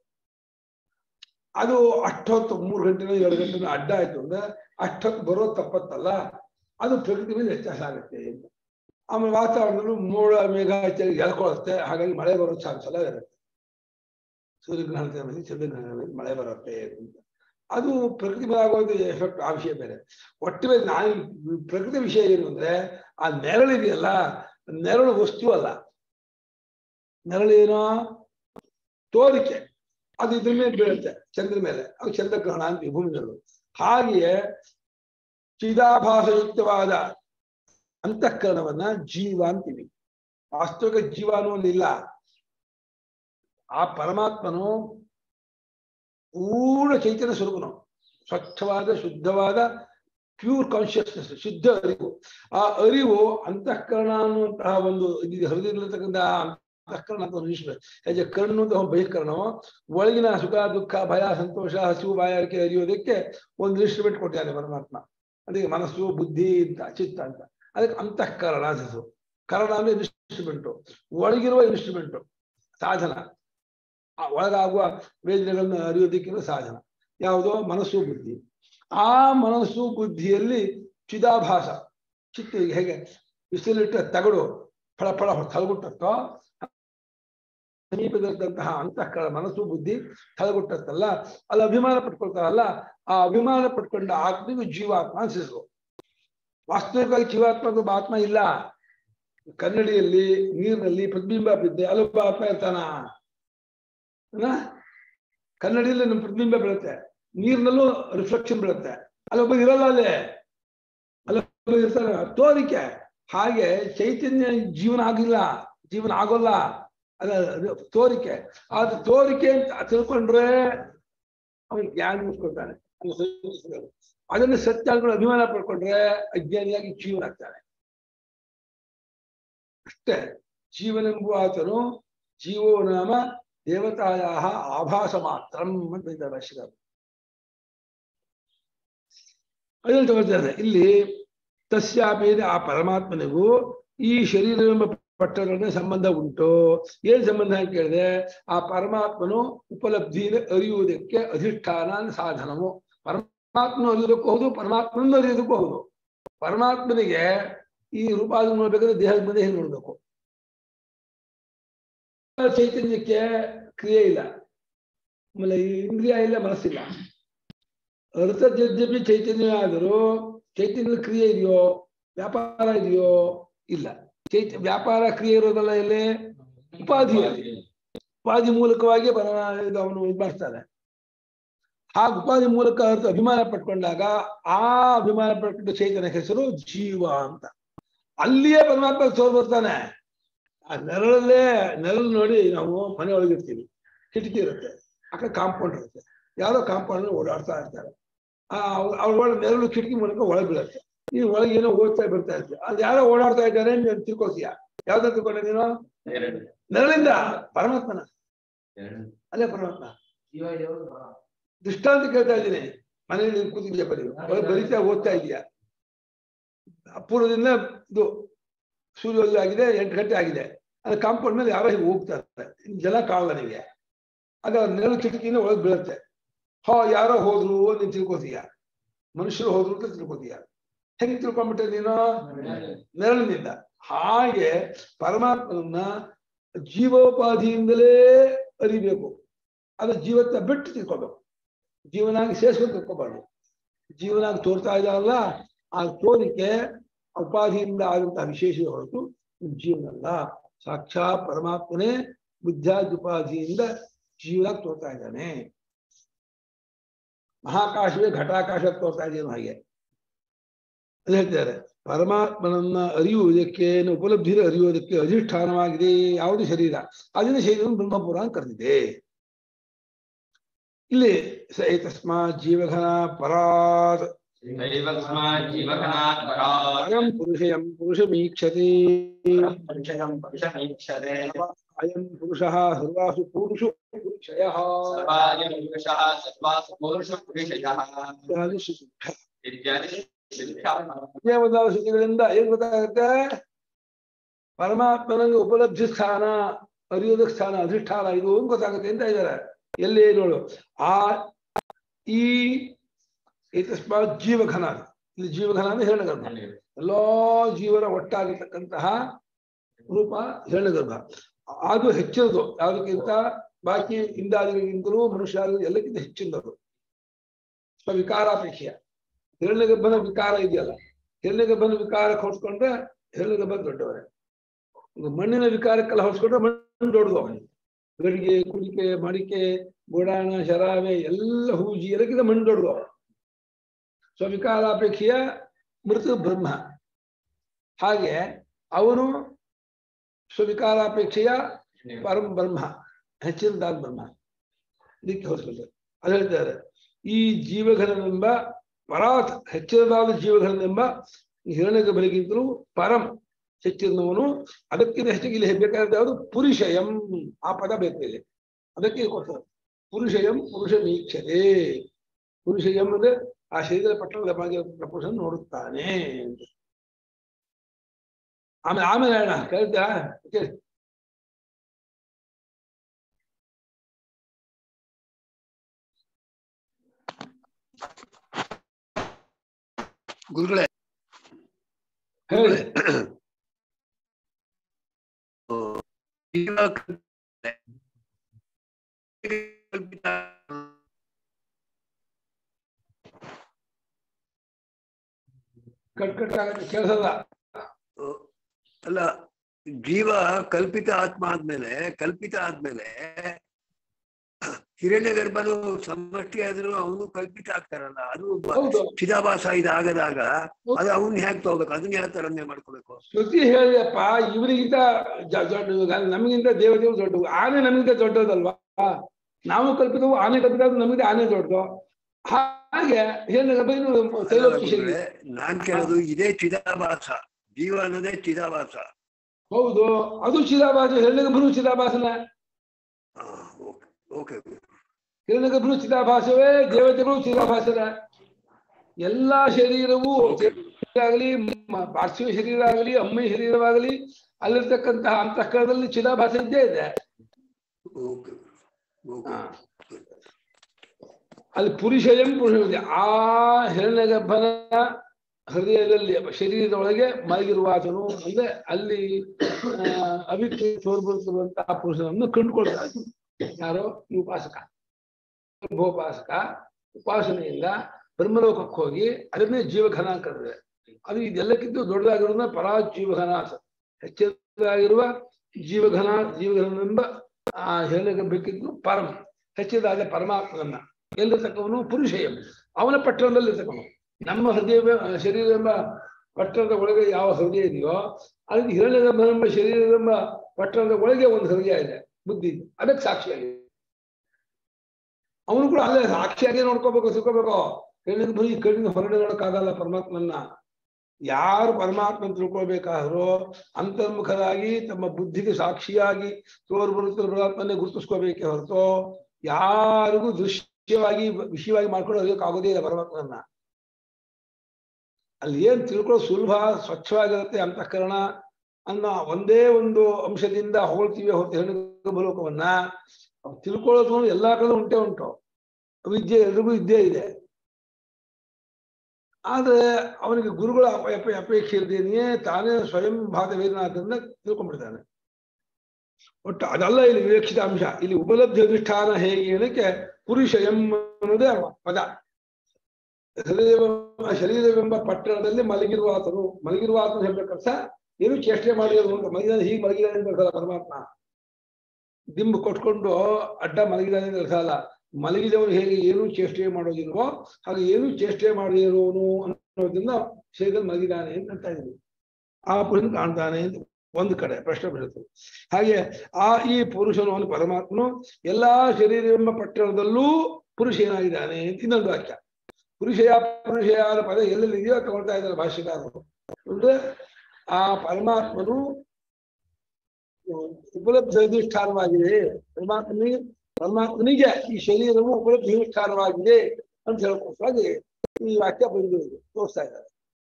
ಅದು ಅಷ್ಟೊತ್ತು ಮೂರು ಗಂಟೆನೋ ಎರಡು ಗಂಟೆನೋ ಅಡ್ಡ ಆಯ್ತು ಅಂದ್ರೆ ಅಷ್ಟೊತ್ತು ಬರೋ ತಪ್ಪತ್ತಲ್ಲ ಅದು ಪ್ರಕೃತಿ ಮೇಲೆ ವ್ಯತ್ಯಾಸ ಆಗುತ್ತೆ ಅಂತ ಆಮೇಲೆ ವಾತಾವರಣದಲ್ಲೂ ಮೋಡ ಮೇಘ ಇತ್ಯಾದಿ ಎಳ್ಕೊಳುತ್ತೆ ಹಾಗಾಗಿ ಮಳೆ ಬರೋ ಚಾನ್ಸ್ ಎಲ್ಲ ಇರುತ್ತೆ ಸೂರ್ಯಗ್ರಹಣದ ಮೇಲೆ ಚಂದ್ರಗ್ರಹಣದ ಮೇಲೆ ಮಳೆ ಬರುತ್ತೆ ಅಂತ ಅದು ಪ್ರಕೃತಿ ಮೇಲೆ ಆಗೋದು ಎಫೆಕ್ಟ್ ಆ ವಿಷಯ ಬೇರೆ ಒಟ್ಟು ಮೇಲೆ ನಾನು ಪ್ರಕೃತಿ ವಿಷಯ ಏನು ಅಂದ್ರೆ ಆ ನೆರಳಿದೆಯಲ್ಲ ನೆರಳು ವಸ್ತು ಅಲ್ಲ ನೆರಳೇನೋ ತೋರಿಕೆ ಅದು ಇದ್ರ ಮೇಲೆ ಬೀಳುತ್ತೆ ಚಂದ್ರ ಮೇಲೆ ಅದು ಚಂದ್ರಗ್ರಹಣ ಅಂತೀವಿ ಭೂಮಿ ನೆರಳು ಹಾಗೆಯೇ ಚಿದಾಭಾಸಯುಕ್ತವಾದ ಅಂತಃಕರಣವನ್ನ ಜೀವ ಅಂತೀವಿ ವಾಸ್ತವಿಕ ಜೀವ ಅನ್ನೋದಿಲ್ಲ ಆ ಪರಮಾತ್ಮನು ಪೂರ್ಣ ಚೈತನ್ಯ ಸ್ವರೂಪನು ಸ್ವಚ್ಛವಾದ ಶುದ್ಧವಾದ ಪ್ಯೂರ್ ಕಾನ್ಶಿಯಸ್ನೆಸ್ ಶುದ್ಧ ಅರಿವು ಆ ಅರಿವು ಅಂತಃಕರಣ ಅನ್ನುವಂತಹ ಒಂದು ಇದು ಹೃದಯದಲ್ಲಿರ್ತಕ್ಕಂಥ ಅಂತಃಕರಣ ಅಂತ ಒಂದು ಇನ್ಸ್ಟ್ರೂಮೆಂಟ್ ಆಸ್ ಎ ಕಣ್ಣು ಅಂತ ಒಂದು ಬಹಿಷ್ಕರಣವು ಒಳಗಿನ ಸುಖ ದುಃಖ ಭಯ ಸಂತೋಷ ಹಸಿವು ಬಾಯಾರಿಕೆ ಅರಿಯೋದಕ್ಕೆ ಒಂದು ಇನ್ಸ್ಟ್ರೂಮೆಂಟ್ ಕೊಟ್ಟಿದ್ದಾನೆ ಪರಮಾತ್ಮ ಅದಕ್ಕೆ ಮನಸ್ಸು ಬುದ್ಧಿ ಅಂತ ಚಿತ್ತ ಅಂತ ಅದಕ್ಕೆ ಅಂತಃಕರಣ ಅಂತ ಹೆಸರು ಕರಣ ಅಂದ್ರೆ ಇನ್ಸ್ಟ್ರೂಮೆಂಟು ಒಳಗಿರುವ ಇನ್ಸ್ಟ್ರೂಮೆಂಟು ಸಾಧನ ಆ ಒಳಗಾಗುವ ವೇದನೆಗಳನ್ನು ಅರಿಯೋದಕ್ಕಿರುವ ಸಾಧನ ಯಾವುದೋ ಮನಸ್ಸು ಬುದ್ಧಿ ಆ ಮನಸ್ಸು ಬುದ್ಧಿಯಲ್ಲಿ ಚಿದಾಭಾಸ ಚಿತ್ತ ಈಗ ಹೇಗೆ ಬಿಸಿಲಿಟ್ಟ ತಗಡು ಫಳ ಫಳ ತಳಗುಟ್ಟತ್ತೋ ಸಮೀಪದಲ್ಲಿದ್ದಂತಹ ಅಂತಃಕರಣ ಮನಸ್ಸು ಬುದ್ಧಿ ತಳಗುಟ್ಟತ್ತಲ್ಲ ಅಲ್ಲಿ ಅಭಿಮಾನ ಪಟ್ಕೊಳ್ತಾರಲ್ಲ ಆ ಅಭಿಮಾನ ಪಟ್ಕೊಂಡ ಆತ್ಮಿಗೂ ಜೀವಾತ್ಮ ಅನಿಸಿದ್ರು ವಾಸ್ತವಿಕವಾಗಿ ಜೀವಾತ್ಮ ಆತ್ಮ ಇಲ್ಲ ಕನ್ನಡಿಯಲ್ಲಿ ನೀರಿನಲ್ಲಿ ಪ್ರತಿಬಿಂಬ ಬಿದ್ದೆ ಅಲ್ಲೊಬ್ಬ ಆತ್ಮ ಇರ್ತಾನ ಅಲ್ಲ? ಕನ್ನಡಿಯಲ್ಲಿ ನಮ್ಮ ಪ್ರತಿಬಿಂಬ ಬೀಳುತ್ತೆ ನೀರಿನಲ್ಲೂ ರಿಫ್ಲೆಕ್ಷನ್ ಬೀಳುತ್ತೆ ಅಲ್ಲೊಬ್ಬ ಇರಲ್ಲ ಅಲ್ಲೇ ಅಲ್ಲೊಬ್ಬ ಇರ್ತಾನೆ ತೋರಿಕೆ ಹಾಗೆ ಚೈತನ್ಯ ಜೀವನ ಆಗಿಲ್ಲ ಜೀವನ ಆಗೋಲ್ಲ ಅದ ಅದು ತೋರಿಕೆ ಅದು ತೋರಿಕೆ ಅಂತ ತಿಳ್ಕೊಂಡ್ರೆ ಅವನು ಜ್ಞಾನ ಮುಚ್ಕೊಳ್ತಾನೆ ಅದನ್ನು ಸತ್ಯ ಅನ್ಕೊಂಡು ಅಭಿಮಾನ ಪಡ್ಕೊಂಡ್ರೆ ಅಜ್ಞಾನಿಯಾಗಿ ಜೀವನ ಆಗ್ತಾನೆ ಅಷ್ಟೇ ಜೀವನೆಂಬುವ ಆತನು ಜೀವೋ ನಾಮ ದೇವತಾಯ ಆಭಾಸ ಮಾತ್ರ ಅಂತ ಇದ್ದಾರೆ ಭಾಷೆಗಾರ ಅದನ್ನು ತಗೊಳ್ತಾರೆ ಇಲ್ಲಿ ತಸ್ಯಾಪಿ ಆ ಪರಮಾತ್ಮನಿಗೂ ಈ ಶರೀರವೆಂಬ ಪಟ್ಟಣದ ಸಂಬಂಧ ಉಂಟು ಏನ್ ಸಂಬಂಧ ಅಂತ ಕೇಳಿದೆ ಆ ಪರಮಾತ್ಮನು ಉಪಲಬ್ಧಿನ ಅರಿಯುವುದಕ್ಕೆ ಅಧಿಷ್ಠಾನ ಸಾಧನವು ಪರಮಾತ್ಮನು ಅರಿಯೋದಕ್ಕೂ ಹೌದು ಪರಮಾತ್ಮನನ್ನು ಅರಿಯೋದಕ್ಕೂ ಹೌದು ಪರಮಾತ್ಮನಿಗೆ ಈ ರೂಪಾದ ನೋಡ್ಬೇಕಾದ್ರೆ ದೇಹದ ಮುಂದೆ ಹೇಗೆ ನೋಡ್ಬೇಕು ಚೈತನ್ಯಕ್ಕೆ ಕ್ರಿಯೆ ಇಲ್ಲ ಆಮೇಲೆ ಈ ಇಂದ್ರಿಯ ಇಲ್ಲ ಮನಸ್ಸಿಲ್ಲ ಅರ್ಥ ಯದ್ಯಪಿ ಚೈತನ್ಯ ಆದರೂ ಚೈತನ್ಯದ ಕ್ರಿಯೆ ಇದೆಯೋ ವ್ಯಾಪಾರ ಇದೆಯೋ ಇಲ್ಲ ಚೈತ ವ್ಯಾಪಾರ ಕ್ರಿಯೆ ಇರೋದಲ್ಲ ಇಲ್ಲಿ ಉಪಾಧಿಯಲ್ಲಿ ಉಪಾಧಿ ಮೂಲಕವಾಗಿ ಪರ ಇದು ಅವನು ಇದು ಮಾಡ್ತಾನೆ ಹಾಗೆ ಉಪಾಧಿ ಮೂಲಕ ಅರ್ಥ ಅಭಿಮಾನ ಪಟ್ಕೊಂಡಾಗ ಆ ಅಭಿಮಾನ ಪಟ್ಕೊಂಡ ಚೈತನ್ಯ ಹೆಸರು ಜೀವ ಅಂತ ಅಲ್ಲಿಯೇ ಪರಮಾತ್ಮ ತೋರ್ ಬರ್ತಾನೆ ಆ ನೆರಳಲ್ಲೇ ನೆರಳು ನೋಡಿ ನಾವು ಮನೆ ಒಳಗಿರ್ತೀವಿ ಕಿಟಕಿ ಇರುತ್ತೆ ಆ ಕಡೆ ಕಾಂಪೌಂಡ್ ಇರುತ್ತೆ ಯಾರೋ ಕಾಂಪೌಂಡ್ ಓಡಾಡ್ತಾ ಇರ್ತಾರೆ ಆ ಅವ್ರ ಒಳಗೆ ನೆರಳು ಕಿಟಕಿ ಮೂಲಕ ಒಳಗೆ ಬೀಳುತ್ತೆ ಈ ಒಳಗೆ ಏನೋ ಓದ್ತಾ ಬರ್ತಾ ಇರ್ತೀವಿ ಅದು ಯಾರೋ ಓಡಾಡ್ತಾ ಇದ್ದಾರೆ ನೀನು ತಿಳ್ಕೊತೀಯ ಯಾವ್ದು ತಿಳ್ಕೊಂಡೆ ನೀನು ನೆರಳಿಂದ ಪರಮಾತ್ಮನ ಅಲ್ಲೇ ಪರಮಾತ್ಮ ಜೀವ ಇದೆಯೋ ಬರ. ದೃಷ್ಟಾಂತ ಕೇಳ್ತಾ ಇದ್ದೀನಿ ಮನೆಯಲ್ಲಿ ನೀನು ಕೂತಿದ್ಯಾ ಬರೀ ಒಳಗೆ ಬರೀತಾ ಓದ್ತಾ ಇದೀಯಾ ಅಪೂರ್ವದಿಂದ ಇದು ಸೂರ್ಯೋದಯ ಆಗಿದೆ ಎಂಟು ಗಂಟೆ ಆಗಿದೆ ಅದು ಕಾಂಪೌಂಡ್ ಮೇಲೆ ಯಾರೋ ಹೀಗೆ ಹೋಗ್ತಾ ಇರ್ತಾರೆ ಜನ ಕಾಣಲ್ಲ ನಿಮಗೆ ಅದು ನೆರಳು ಕಿಟಕಿಯಿಂದ ಒಳಗೆ ಬೀಳುತ್ತೆ ಹೋ ಯಾರೋ ಹೋದ್ರು ನೀನು ತಿಳ್ಕೊತೀಯ ಮನುಷ್ಯರು ಹೋದ್ರು ಅಂತ ತಿಳ್ಕೊತೀಯ ಹೆಂಗೆ ತಿಳ್ಕೊಂಡ್ಬಿಟ್ಟೆ ನೀನು ನೆರಳಿನಿಂದ ಹಾಗೆ ಪರಮಾತ್ಮನನ್ನ ಜೀವೋಪಾಧಿಯಿಂದಲೇ ಅರಿಬೇಕು ಅದು ಜೀವತ್ತ ಬಿಟ್ಟು ತಿಳ್ಕೊಬೇಕು ಜೀವನಾಗಿ ಸೇರಿಸ್ಕೊಂಡು ತಿಳ್ಕೊಬಾರ್ದು ಜೀವನಾಗಿ ತೋರ್ತಾ ಇದ್ದಾರಲ್ಲ ಆ ತೋರಿಕೆ ಉಪಾಧಿಯಿಂದ ಆದಂತಹ ವಿಶೇಷ ಹೊರತು ಜೀವನ ಅಲ್ಲ ಸಾಕ್ಷಾತ್ ಪರಮಾತ್ಮನೇ ಬುದ್ಧಾದುಪಾಧಿಯಿಂದ ಜೀವನ ತೋರ್ತಾ ಇದ್ದಾನೆ ಮಹಾಕಾಶವೇ ಘಟಾಕಾಶ ತೋರ್ತಾ ಇದ್ದೇನು ಹಾಗೆ ಅದು ಹೇಳ್ತಾರೆ ಪರಮಾತ್ಮನನ್ನ ಅರಿಯುವುದಕ್ಕೆ ಉಪಲಬ್ಧಿ ಅರಿಯುವುದಕ್ಕೆ ಅಧಿಷ್ಠಾನವಾಗಿದೆ ಯಾವುದು ಶರೀರ ಅದನ್ನ ಶರೀರ ಬ್ರಹ್ಮಪುರ ಅಂತ ಕರೆದಿದೆ ಇಲ್ಲಿ ಸ ಏತಸ್ಮಾತ್ ಜೀವಘನ ಪರಾತ್ ದೈವಸ್ಮಾತ್ ಜೀವಕನಾತ್ ಪರಾತ್ ಅಯಂ ಪುರುಷಯಂ ಪುರುಷಮೀಕ್ಷತೆ ಪುರುಷಂ ಪುರುಷಮೀಕ್ಷತೆ ಅಯಂ ಪುರುಷಃ ಸರ್ವಾಸು ಪುರುಷು ಪುರುಷಯಃ ಸರ್ವಾಯ ಪುರುಷಃ ಸರ್ವಾಸು ಪುರುಷ ಪುರುಷಯಃ ಇತ್ಯಾದಿ ಶ್ರುತಿ. ಇತ್ಯಾದಿ ಶಿಕ್ಷಾ ಇದೇ ಮೊದಲಾದ ಶ್ರುತಿಗಳಿಂದ ಏನ್ ಗೊತ್ತಾಗುತ್ತೆ ಪರಮಾತ್ಮನಿಗೆ ಉಪಲಬ್ಧಿ ಸ್ಥಾನ ಅರಿಯೋದಕ್ಕೆ ಸ್ಥಾನ ಅಧಿಷ್ಠಾನ ಇದು ಅಂತ ಗೊತ್ತಾಗುತ್ತೆ ಅಂತ ಇದ್ದಾರೆ ಎಲ್ಲಿ ನೋಡು ಆ ಈ ಏತಸ್ಮಾತ್ ಜೀವಘನ ಇಲ್ಲಿ ಜೀವಘನ ಅಂದ್ರೆ ಹಿರಣ್ಯಗರ್ಭ ಎಲ್ಲಾ ಜೀವನ ಒಟ್ಟಾಗಿರ್ತಕ್ಕಂತಹ ರೂಪ ಹಿರಣ್ಯಗರ್ಭ ಅದು ಹೆಚ್ಚಿನದು ಯಾವುದಕ್ಕಿಂತ ಬಾಕಿ ಇಂದಾದಿಗಳಿಗಿಂತಲೂ ಮನುಷ್ಯ ಎಲ್ಲಕ್ಕಿಂತ ಹೆಚ್ಚಿನದು ವಿಕಾರಾಪೇಕ್ಷೆಯ ಹಿರಣ್ಯಗರ್ಭನ ವಿಕಾರ ಇದೆಯಲ್ಲ ಹಿರಣ್ಯಗರ್ಭನ ವಿಕಾರಕ್ಕೆ ಹೊಡ್ಸ್ಕೊಂಡ್ರೆ ಹಿರಣ್ಯಗರ್ಭ ದೊಡ್ಡವರೇ ಈಗ ಮಣ್ಣಿನ ವಿಕಾರಕ್ಕೆಲ್ಲ ಹೊಡ್ಸ್ಕೊಂಡ್ರೆ ಮಣ್ಣು ದೊಡ್ಡದು ಅವನಿಗೆ ಗಡಿಗೆ ಕುಡಿಕೆ ಮಡಿಕೆ ಗೋಡಾಣ ಶರಾವೆ ಎಲ್ಲ ಹೂಜಿ ಎಲ್ಲಕ್ಕಿಂತ ಮಣ್ಣು ದೊಡ್ಡದು ಸ್ವವಿಕಾರಾಪೇಕ್ಷೆಯ ಮೃತ ಬ್ರಹ್ಮ ಹಾಗೆ ಅವನು ಸ್ವವಿಕಾರಾಪೇಕ್ಷೆಯ ಪರಂ ಬ್ರಹ್ಮ ಹೆಚ್ಚಿನದಾದ ಬ್ರಹ್ಮ ಇದಕ್ಕೆ ಹೋಲಿಸ್ಕೊಳ್ತಾರೆ ಅದು ಹೇಳ್ತಾರೆ ಈ ಜೀವಘನನೆಂಬ ಪರಾತ್ ಹೆಚ್ಚಿನದಾದ ಜೀವಘನನೆಂಬ ಹಿರಣ್ಯ ಬಲಿಗಿಂತಲೂ ಪರಂ ಹೆಚ್ಚಿನವನು ಅದಕ್ಕಿಂತ ಹೆಚ್ಚಿಗೆ ಇಲ್ಲಿ ಬೇಕಾದ ಯಾವುದು ಪುರುಷಯಂ ಆ ಪದ ಬೇಕು ಇಲ್ಲಿ ಅದಕ್ಕೆ ಇಲ್ಲಿ ಕೊಡ್ತಾರೆ ಪುರುಷಯಂ ಪುರುಷ ವೀಕ್ಷತೆ ಪುರುಷಯಂ ಅಂದ್ರೆ ಆ ಶರೀರದ ಪಟ್ಟಣದ ಭಾಗಿರುವ ಪುರುಷನ್ ನೋಡುತ್ತಾನೆ ಅಂತ. ಆಮೇಲೆ ಆಮೇಲೆ ಅಣ್ಣ ಕೇಳ್ತಾ ಕೇಳಿ ಗುರುಗಳೇ ಹೇಳಿ ಜೀವ ಕಲ್ಪಿತ ಕಟ್ ಕಟ್ ಆಗತ್ತೆ ಕೇಳಿಸಲ್ಲ ಅಲ್ಲ ಜೀವ ಕಲ್ಪಿತ ಆತ್ಮ ಆದ್ಮೇಲೆ ಕಲ್ಪಿತ ಆದ್ಮೇಲೆ ಹಿರಣ್ಯ ಗರ್ಭನು ಸಮಷ್ಟಿ ಆದ್ರೂ ಅವನು ಕಲ್ಪಿತ ಆಗ್ತಾರಲ್ಲ ಅದು ಬ- ಹೌದು ಚಿದಾಭಾಸ ಇದಾಗದಾಗ ಅದು ಅವನ್ ಹ್ಯಾಕ್ ತಗೋಬೇಕು ಅದನ್ನ ಯಾವ ತರನೇ ಮಾಡ್ಕೋಬೇಕು ಶ್ರುತಿ ಹೇಳಿಯಪ್ಪ ಇವರಿಗಿಂತ ಜ- ದೊಡ್ಡ ಇವಾಗ ನಮಗಿಂತ ದೇವತೆಗಳು ದೊಡ್ಡವು ಆನೆ ನಮಗಿಂತ ದೊಡ್ಡದಲ್ವಾ ನಾವು ಕಲ್ಪಿತವು ಆನೆ ಕಲ್ಪಿತ ನಮಗೆ ಆನೆ ದೊಡ್ಡದು ಹಾಗೆ ಹೇಳಿದ ತೈಲೋಕ್ಯ ಶರೀರ ಗುರುಗಳೇ, ನಾನ್ ಕೇಳೋದು ಇದೇ ಚಿದಾಭಾಸ ಜೀವ ಅನ್ನೋದೇ ಚಿದಾಭಾಸ ಹೌದು ಅದು ಚಿದಾಭಾಸ ಹಿರಣ್ಯಗರ್ಭನು ಚಿದಾಭಾಸನ ಆ, ಓಕೆ ಓಕೆ ಹಿರಣ್ಯಗರ್ಭನು ಚಿದಾಭಾಸವೇ ದೇವತೆಗಳು ಚಿದಾಭಾಸನ ಎಲ್ಲಾ ಶರೀರವು ಆಗಲಿ ಪಾರ್ಥಿವ ಶರೀರ ಆಗಲಿ ಅಮ್ಮಿ ಶರೀರವಾಗಲಿ ಅಲ್ಲಿರ್ತಕ್ಕಂತಹ ಅಂತಃಕರಣದಲ್ಲಿ ಚಿದಾಭಾಸ ಇದ್ದೇ ಇದೆ ಓಕೆ ಓಕೆ ಹಾ. ಅಲ್ಲಿ ಪುರುಷಯಂ ಪುರುಷ ಆ ಹಿರಣ್ಯಗರ್ಭನ ಹೃದಯದಲ್ಲಿ ಶರೀರದ ಒಳಗೆ ಮಲಗಿರುವಾತನು ಅಂದ್ರೆ ಅಲ್ಲಿ ಆ, ಅವಿಕ್ರಿ ತೋರ್ಬರುತ್ತಿರುವಂತಹ ಪುರುಷನನ್ನು ಕಂಡುಕೊಳ್ತಾರೆ ಯಾರೋ ಈ ಉಪಾಸಕ ಉಪಾಸಕ ಉಪಾಸನೆಯಿಂದ ಬ್ರಹ್ಮಲೋಕಕ್ಕೆ ಹೋಗಿ ಅದನ್ನೇ ಜೀವಘನ ಅಂತ ಕರೆದಿದೆ ಅದು ಇದೆಲ್ಲಕ್ಕಿಂತ ದೊಡ್ಡದಾಗಿರೋದ ಪರಾ ಜೀವಘನ ಅಂತ. ಹೆಚ್ಚಿನದಾಗಿರುವ ಜೀವಘನ ಜೀವಘನವೆಂಬ ಆ ಹೇಳಬೇಕಿದ್ದು ಪರಂ ಹೆಚ್ಚಿದಾದ ಪರಮಾತ್ಮನನ್ನ ಎಲ್ಲಿರ್ತಕ್ಕವನು ಪುರುಷಯಂ ಅವನ ಪಟ್ಟಣದಲ್ಲಿ ಇರ್ತಕ್ಕವನು ನಮ್ಮ ಹೃದಯ ಶರೀರ ಎಂಬ ಪಟ್ಟಣದ ಒಳಗೆ ಯಾವ ಹೃದಯ ಇದೆಯೋ ಅದಕ್ಕೆ ಹಿರಣ್ಯಗರ್ಭನೆಂಬ ಶರೀರವೆಂಬ ಪಟ್ಟಣದ ಒಳಗೆ ಒಂದು ಹೃದಯ ಇದೆ ಬುದ್ಧಿ ಇದೆ ಅದಕ್ಕೆ ಸಾಕ್ಷಿಯಾಗಿದೆ ಅವನು ಕೂಡ ಅಲ್ಲೇ ಸಾಕ್ಷಿಯಾಗಿ ನೋಡ್ಕೋಬೇಕು ತಿಳ್ಕೋಬೇಕು ಹೇಳಿದ ಬರೀ ಕಣ್ಣಿನ ಹೊರಗಡೆ ನೋಡಕ್ಕಾಗಲ್ಲ ಪರಮಾತ್ಮನ್ನ ಯಾರು ಪರಮಾತ್ಮ ತಿಳ್ಕೊಳ್ಬೇಕಾದ್ರೋ ಅಂತರ್ಮುಖರಾಗಿ ತಮ್ಮ ಬುದ್ಧಿಗೆ ಸಾಕ್ಷಿಯಾಗಿ ತೋರ್ಬರುತ್ತಿರುವ ಪರಮಾತ್ಮನ್ನೇ ಗುರುತಿಸ್ಕೋಬೇಕೇ ಹೊರತು ಯಾರಿಗೂ ದೃಶ್ಯವಾಗಿ ವಿಷಯವಾಗಿ ಮಾಡ್ಕೊಳ್ಳೋದಕ್ಕಾಗೋದೇ ಇಲ್ಲ ಪರಮಾತ್ಮನ್ನ ಅಲ್ಲಿ ಏನ್ ತಿಳ್ಕೊಳ್ಳೋ ಸುಲಭ ಸ್ವಚ್ಛವಾಗಿರುತ್ತೆ ಅಂತಃಕರಣ ಅನ್ನೋ ಒಂದೇ ಒಂದು ಅಂಶದಿಂದ ಹೊಗಳ್ತೀವಿ ಹೊರತು ಹೆಣ್ಣು ಬಲೋಕವನ್ನ ತಿಳ್ಕೊಳ್ಳೋದು ಎಲ್ಲಾ ಕಡೆ ಉಂಟೆ ಉಂಟು ವಿದ್ಯೆ ಎಲ್ರಿಗೂ ಇದ್ದೇ ಇದೆ ಆದ್ರೆ ಅವನಿಗೆ ಗುರುಗಳ ಅಪ ಅಪ ಅಪೇಕ್ಷೆ ಇಲ್ದೇನೆಯೇ ತಾನೇ ಸ್ವಯಂ ಭಾಗ ವೇದನಾಥನ್ನ ತಿಳ್ಕೊಂಡ್ಬಿಡ್ತಾನೆ ಒಟ್ಟು ಅದಲ್ಲ ಇಲ್ಲಿ ವಿವಕ್ಷಿತ ಅಂಶ ಇಲ್ಲಿ ಉಪಲಬ್ಧಿ ಅನುಷ್ಠಾನ ಹೇಗೆ ಏನಕ್ಕೆ ಪುರುಷಯಂ ಅನ್ನೋದೇ ಪದ ಹೃದಯವೆಂಬ ಶರೀರವೆಂಬ ಪಟ್ಟಣದಲ್ಲಿ ಮಲಗಿರುವ ಆತನು ಮಲಗಿರುವ ಆತನು ಹೇಳ್ಬೇಕರ್ಥ ಏನು ಚೇಷ್ಟೆ ಮಾಡಿರೋದು ಅಂತ ಮಲಗಿದ ಹೀಗೆ ಮಲಗಿದಾನೆ ಅಂತ ಅರ್ಥಲ್ಲ ಪರಮಾತ್ಮ ದಿಂಬು ಕೊಟ್ಕೊಂಡು ಅಡ್ಡ ಮಲಗಿದಾನೆ ಅಂತ ಅರ್ಥ ಅಲ್ಲ ಮಲಗಿದವನು ಹೇಗೆ ಏನೂ ಚೇಷ್ಟೆ ಮಾಡೋದಿಲ್ವೋ ಹಾಗೆ ಏನೂ ಚೇಷ್ಟೆ ಮಾಡಿರೋನು ಅನ್ನೋದನ್ನ ಶರೀರದಲ್ಲಿ ಮಲಗಿದಾನೆ ಅಂತ ಅಂತ ಇದೀನಿ ಆ ಪುರುಷನ್ ಕಾಣ್ತಾನೆ ಅಂತ ಒಂದು ಕಡೆ ಪ್ರಶ್ನೆ ಬೀಳುತ್ತೆ ಹಾಗೆ ಆ ಈ ಪುರುಷನು ಅವನು ಪರಮಾತ್ಮನು ಎಲ್ಲಾ ಶರೀರ ಎಂಬ ಪಟ್ಟಣದಲ್ಲೂ ಪುರುಷ ಏನಾಗಿದ್ದಾನೆ ಅಂತ ಇನ್ನೊಂದು ವಾಕ್ಯ ಪುರುಷಯ ಪುರುಷಯ ಅನ್ನೋ ಪದ ಎಲ್ಲೆಲ್ಲಿ ಇದೆಯೋ ತಗೊಳ್ತಾ ಇದ್ದಾರೆ ಭಾಷ್ಯಕಾರರು ಅಂದ್ರೆ ಆ ಪರಮಾತ್ಮನು ಉಪಲಬ್ಧ ಅಧಿಷ್ಠಾನವಾಗಿದೆ ಪರಮಾತ್ಮನಿಗೆ ಪರಮಾತ್ಮನಿಗೆ ಈ ಶರೀರವು ಉಪಲಬ್ಧ ಅಧಿಷ್ಠಾನವಾಗಿದೆ ಅಂತ ಹೇಳ್ಕೊಟ್ಟಾಗಿ ಈ ವಾಕ್ಯ ಬಂದಿರೋದು ತೋರಿಸ್ತಾ ಇದ್ದಾರೆ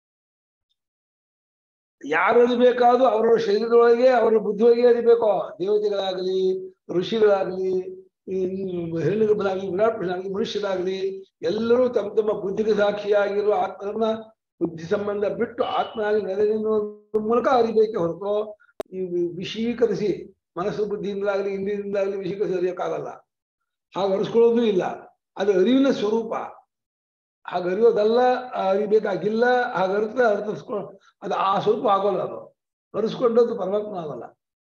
ಯಾರು ಅರಿಬೇಕಾದ್ರೂ ಅವರವರ ಶರೀರದೊಳಗೆ ಅವರ ಬುದ್ಧಿಯೊಳಗೆ ಅರಿಬೇಕು ದೇವತೆಗಳಾಗಲಿ ಋಷಿಗಳಾಗಲಿ ಹೆಣ್ಣುಗಳಾಗಲಿ ವಿರಾಟ್ ಪುರುಷನಾಗಲಿ ಮನುಷ್ಯರಾಗಲಿ ಎಲ್ಲರೂ ತಮ್ಮ ತಮ್ಮ ಬುದ್ಧಿಗೆ ಸಾಕ್ಷಿಯಾಗಿರುವ ಆತ್ಮನ ಬುದ್ಧಿ ಸಂಬಂಧ ಬಿಟ್ಟು ಆತ್ಮನಾಗಿ ನೆಲೆನಿಲ್ಲುವ ಮೂಲಕ ಅರಿಬೇಕೆ ಹೊರತು ಈ ವಿ- ವಿಷೀಕರಿಸಿ ಮನಸ್ಸು ಬುದ್ಧಿಯಿಂದಾಗಲಿ ಇಂದ್ರಿಯಿಂದಾಗಲಿ ವಿಷೀಕರಿಸಿ ಅರಿಯೋಕ್ಕಾಗಲ್ಲ ಹಾಗೆ ಅರಿಸ್ಕೊಳ್ಳೋದು ಇಲ್ಲ ಅದು ಅರಿವಿನ ಸ್ವರೂಪ ಹಾಗೆ ಅರಿಯೋದಲ್ಲ ಅರಿಬೇಕಾಗಿಲ್ಲ ಹಾಗೆ ಅರ್ಥ ಅರ್ಥಿಸ್ಕೊ ಅದು ಆ ಸ್ವರೂಪ ಆಗೋಲ್ಲ ಅದು ಅರಿಸ್ಕೊಂಡದ್ದು ಪರಮಾತ್ಮ ಆಗಲ್ಲ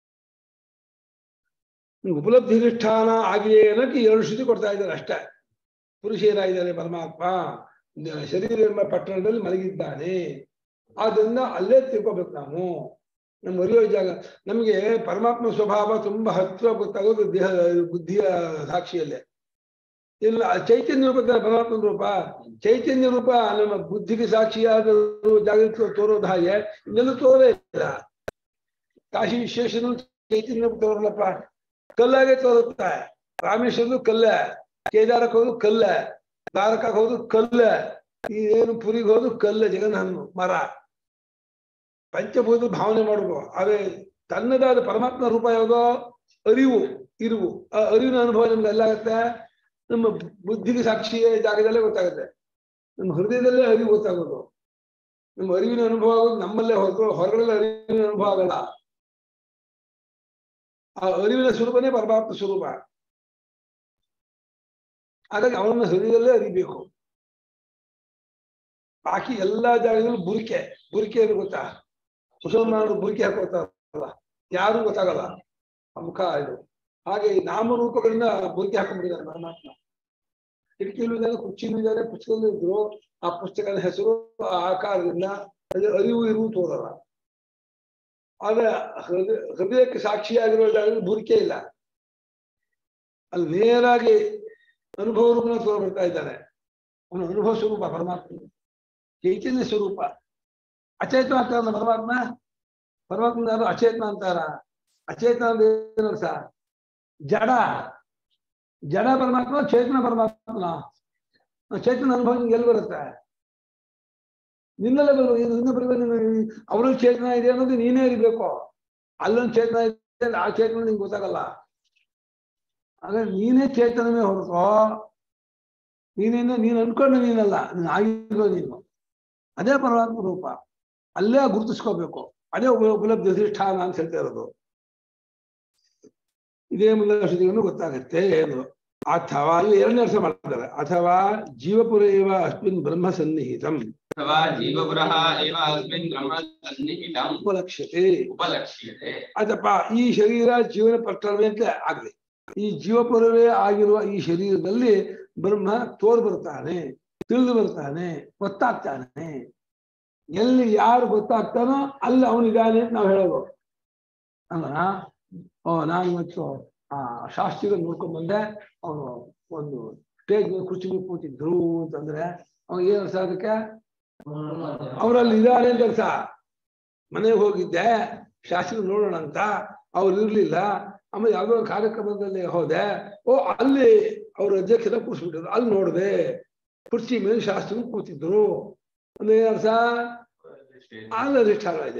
ಉಪಲಬ್ಧಿ ಅನುಷ್ಠಾನ ಆಗಿದೆ ಅನ್ನೋಕೆ ಎರಡು ಶ್ರುತಿ ಕೊಡ್ತಾ ಇದ್ದಾರೆ ಅಷ್ಟೇ ಪುರುಷ ಏನಾಗಿದ್ದಾನೆ ಪರಮಾತ್ಮ ಶರೀರ ಎಂಬ ಪಟ್ಟಣದಲ್ಲಿ ಮಲಗಿದ್ದಾನೆ ಆದ್ರಿಂದ ಅಲ್ಲೇ ತಿಳ್ಕೊಬೇಕು ನಾವು ನಮ್ಮ ಅರಿಯೋ ಜಾಗ ನಮಗೆ ಪರಮಾತ್ಮ ಸ್ವಭಾವ ತುಂಬಾ ಹತ್ರ ಗೊತ್ತಾಗೋದು ದೇಹ ಬುದ್ಧಿಯ ಸಾಕ್ಷಿಯಲ್ಲೇ ಇಲ್ಲ ಚೈತನ್ಯ ರೂಪ ಪರಮಾತ್ಮನ ರೂಪ ಚೈತನ್ಯ ರೂಪ ನಮ್ಮ ಬುದ್ಧಿಗೆ ಸಾಕ್ಷಿಯಾದ ಜಾಗೃತಿ ತೋರೋದು ಹಾಗೆ ಇನ್ನೆಲ್ಲೂ ತೋರೇ ಇಲ್ಲ ಕಾಶಿ ವಿಶ್ವೇಶ್ವರನು ಚೈತನ್ಯ ರೂಪ ತೋರಲ್ಲಪ್ಪ ಕಲ್ಲಾಗೆ ತೋರುತ್ತೆ ರಾಮೇಶ್ವರನು ಕಲ್ಲ ಕೇದಾರಕ್ಕೆ ಹೋದ್ರು ಕಲ್ಲ ದ್ವಾರಕಕ್ಕೆ ಹೋದ್ರು ಕಲ್ಲ ಈ ಏನು ಪುರಿಗೆ ಹೋದ್ರು ಕಲ್ಲ ಜಗನ್ಹನ್ನು ಮರ ಪಂಚಭೂತ ಭಾವನೆ ಮಾಡುದು ಅವೇ ತನ್ನದಾದ ಪರಮಾತ್ಮ ರೂಪ ಯಾವುದೋ ಅರಿವು ಇರುವು ಆ ಅರಿವಿನ ಅನುಭವ ನಮ್ಗೆ ಎಲ್ಲಾಗತ್ತೆ ನಮ್ಮ ಬುದ್ಧಿಗೆ ಸಾಕ್ಷಿಯ ಜಾಗದಲ್ಲೇ ಗೊತ್ತಾಗುತ್ತೆ ನಮ್ಮ ಹೃದಯದಲ್ಲೇ ಅರಿವು ಗೊತ್ತಾಗೋದು ನಮ್ಮ ಅರಿವಿನ ಅನುಭವ ಆಗೋದು ನಮ್ಮಲ್ಲೇ ಹೊರತು ಹೊರಗಡೆ ಅರಿವಿನ ಅನುಭವ ಆಗಲ್ಲ ಆ ಅರಿವಿನ ಸ್ವರೂಪನೇ ಪರಮಾತ್ಮ ಸ್ವರೂಪ ಹಾಗಾಗಿ ಅವನ ಹೃದಯದಲ್ಲೇ ಅರಿಬೇಕು ಬಾಕಿ ಎಲ್ಲಾ ಜಾಗದಲ್ಲೂ ಬುರಿಕೆ ಬುರಿಕೆ ಏನು ಗೊತ್ತಾ ಮುಸಲ್ಮಾನರು ಬುರಿಕೆ ಹಾಕೋತಾರಲ್ಲ ಯಾರು ಗೊತ್ತಾಗಲ್ಲ ಆ ಮುಖ ಇದು ಹಾಗೆ ಈ ನಾಮರೂಪಗಳನ್ನ ಬುರಿಕೆ ಹಾಕೊಂಡ್ಬಿಟ್ಟಿದ್ದಾರೆ ಪರಮಾತ್ಮ ಕಿಟಕಿಲೂ ಇದ್ದಾರೆ ಕುರ್ಚಿಲೂ ಇದ್ದಾರೆ ಪುಸ್ತಕದಲ್ಲೂ ಇದ್ರು ಆ ಪುಸ್ತಕದ ಹೆಸರು ಆ ಆಕಾರದಿಂದ ಅದು ಅರಿವು ಇರುವು ತೋರಲ್ಲ ಆದ್ರೆ ಹೃದಯ ಹೃದಯಕ್ಕೆ ಸಾಕ್ಷಿಯಾಗಿರೋ ಜಾಗದಲ್ಲಿ ಬುರಿಕೆ ಇಲ್ಲ ಅಲ್ಲಿ ನೇರಾಗಿ ಅನುಭವ ರೂಪನ ತೋರ ಬರ್ತಾ ಇದ್ದಾನೆ ಅವನ ಅನುಭವ ಸ್ವರೂಪ ಪರಮಾತ್ಮ ಚೈತನ್ಯ ಸ್ವರೂಪ ಅಚೇತನ ಅಂತಾರ ಪರಮಾತ್ಮ ಪರಮಾತ್ಮ ಯಾರು ಅಚೇತನ ಅಂತಾರ ಅಚೇತನ ಅಂದ್ರೆ ಏನು ಅರ್ಥ ಜಡ ಜಡ ಪರಮಾತ್ಮ ಚೇತನ ಪರಮಾತ್ಮನ ಚೇತನ ಅನುಭವ ನಿಮ್ಗೆ ಎಲ್ಲಿ ಬರುತ್ತೆ ನಿನ್ನೆಲ್ಲ ಬರ್ಬೇಕು ನಿನ್ನ ಬರ್ಬೇಕು ಅವರಲ್ಲಿ ಚೇತನ ಇದೆ ಅನ್ನೋದು ನೀನೇ ಇರಬೇಕು ಅಲ್ಲೊಂದು ಚೇತನ ಇದೆ ಆ ಚೇತನ ನಿಂಗೆ ಗೊತ್ತಾಗಲ್ಲ ಹಾಗಾದ್ರೆ ನೀನೇ ಚೇತನವೇ ಹೊರತು ನೀನೇನು ನೀನು ಅನ್ಕೊಂಡು ನೀನಲ್ಲ ನೀನು ಆಗಿರೋ ನೀನು ಅದೇ ಪರಮಾತ್ಮ ರೂಪ ಅಲ್ಲೇ ಗುರುತಿಸ್ಕೋಬೇಕು ಅದೇ ಉಪ ಉಪಲಬ್ಧಿ ಅಧಿಷ್ಠಾನ ಅಂತ ಹೇಳ್ತಾ ಇರೋದು ಇದೇ ಮುಂದಿನ ಶ್ರುತಿಗಳನ್ನು ಗೊತ್ತಾಗತ್ತೆ ಏನು ಅಥವಾ ಅಲ್ಲಿ ಎರಡನೇ ಅರ್ಥ ಮಾಡ್ತಾರೆ ಅಥವಾ ಜೀವಪುರ ಇವ ಅಸ್ಮಿನ್ ಬ್ರಹ್ಮ ಸನ್ನಿಹಿತಂ अथवा जीवपुरः एव अस्मिन् ब्रह्मसन्निहितम् ಉಪಲಕ್ಷ್ಯತೆ उपलक्ष्यते ಅದಪ್ಪ ಈ ಶರೀರ ಜೀವನ ಪ್ರಕರಣವೇ ಅಂತ ಆಗ್ಲಿ ಈ ಜೀವಪುರವೇ ಆಗಿರುವ ಈ ಶರೀರದಲ್ಲಿ ಬ್ರಹ್ಮ ತೋರ್ ಬರ್ತಾನೆ ತಿಳಿದು ಬರ್ತಾನೆ ಗೊತ್ತಾಗ್ತಾನೆ ಎಲ್ಲಿ ಯಾರು ಗೊತ್ತಾಗ್ತಾನೋ ಅಲ್ಲಿ ಅವನಿದ್ದಾನೆ ಅಂತ ನಾವು ಹೇಳೋದು ಅಲ್ವಾ ಓ ನಾನು ಇವತ್ತು ಆ ಶಾಸ್ತ್ರಿಗಳು ನೋಡ್ಕೊಂಡ್ ಬಂದೆ ಅವನು ಒಂದು ಸ್ಟೇಜ್ ಕುರ್ಚಿ ಮೇಲೆ ಕೂತಿದ್ರು ಅಂತಂದ್ರೆ ಅವ್ನು ಏನ್ ಅರ್ಥ ಅದಕ್ಕೆ ಅವರಲ್ಲಿ ಇದ್ದಾರೆ ಅಂತ ಅರ್ಥ ಮನೆಗೆ ಹೋಗಿದ್ದೆ ಶಾಸ್ತ್ರ ನೋಡೋಣ ಅಂತ ಅವ್ರು ಇರ್ಲಿಲ್ಲ ಆಮೇಲೆ ಯಾವ್ದೋ ಒಂದು ಕಾರ್ಯಕ್ರಮದಲ್ಲಿ ಹೋದೆ ಓ ಅಲ್ಲಿ ಅವ್ರ ಅಧ್ಯಕ್ಷರ ಕೂರಿಸ್ಬಿಟ್ಟಿದ್ರು ಅಲ್ಲಿ ನೋಡಿದೆ ಕುರ್ಚಿ ಮೇಲೆ ಶಾಸ್ತ್ರ ಕೂತಿದ್ರು ಅಂದ್ರೆ ಏನ್ ಅರ್ಥ ಅಲ್ಲಿ ಅಧಿಷ್ಠಾನ ಇದೆ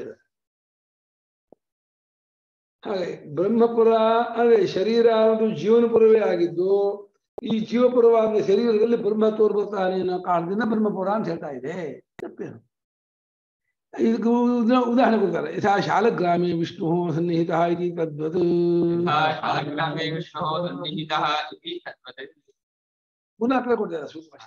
ಹಾಗೆ ಬ್ರಹ್ಮಪುರ ಅಂದ್ರೆ ಶರೀರ ಒಂದು ಜೀವನಪುರವೇ ಆಗಿದ್ದು ಈ ಜೀವಪುರವಾದ ಶರೀರದಲ್ಲಿ ಬ್ರಹ್ಮ ತೋರ್ ಬರ್ತಾನೆ ಅನ್ನೋ ಕಾರಣದಿಂದ ಬ್ರಹ್ಮಪುರ ಅಂತ ಹೇಳ್ತಾ ಇದೆ ತಪ್ಪೇನು ಇದಕ್ಕೆ ಉದಾ- ಉದಾಹರಣೆ ಕೊಡ್ತಾರೆ ಯಥಾ ಶಾಲಗ್ರಾಮೆ ವಿಷ್ಣು ಸನ್ನಿಹಿತ ಇತಿ ತದ್ವತ್ यथा शालग्रामे विष्णोः सन्निहितः इति तद्वत् ಪುನಃ ಅರ್ಥ ಕೊಡ್ತಾರೆ ಸೂಕ್ಷ್ಮ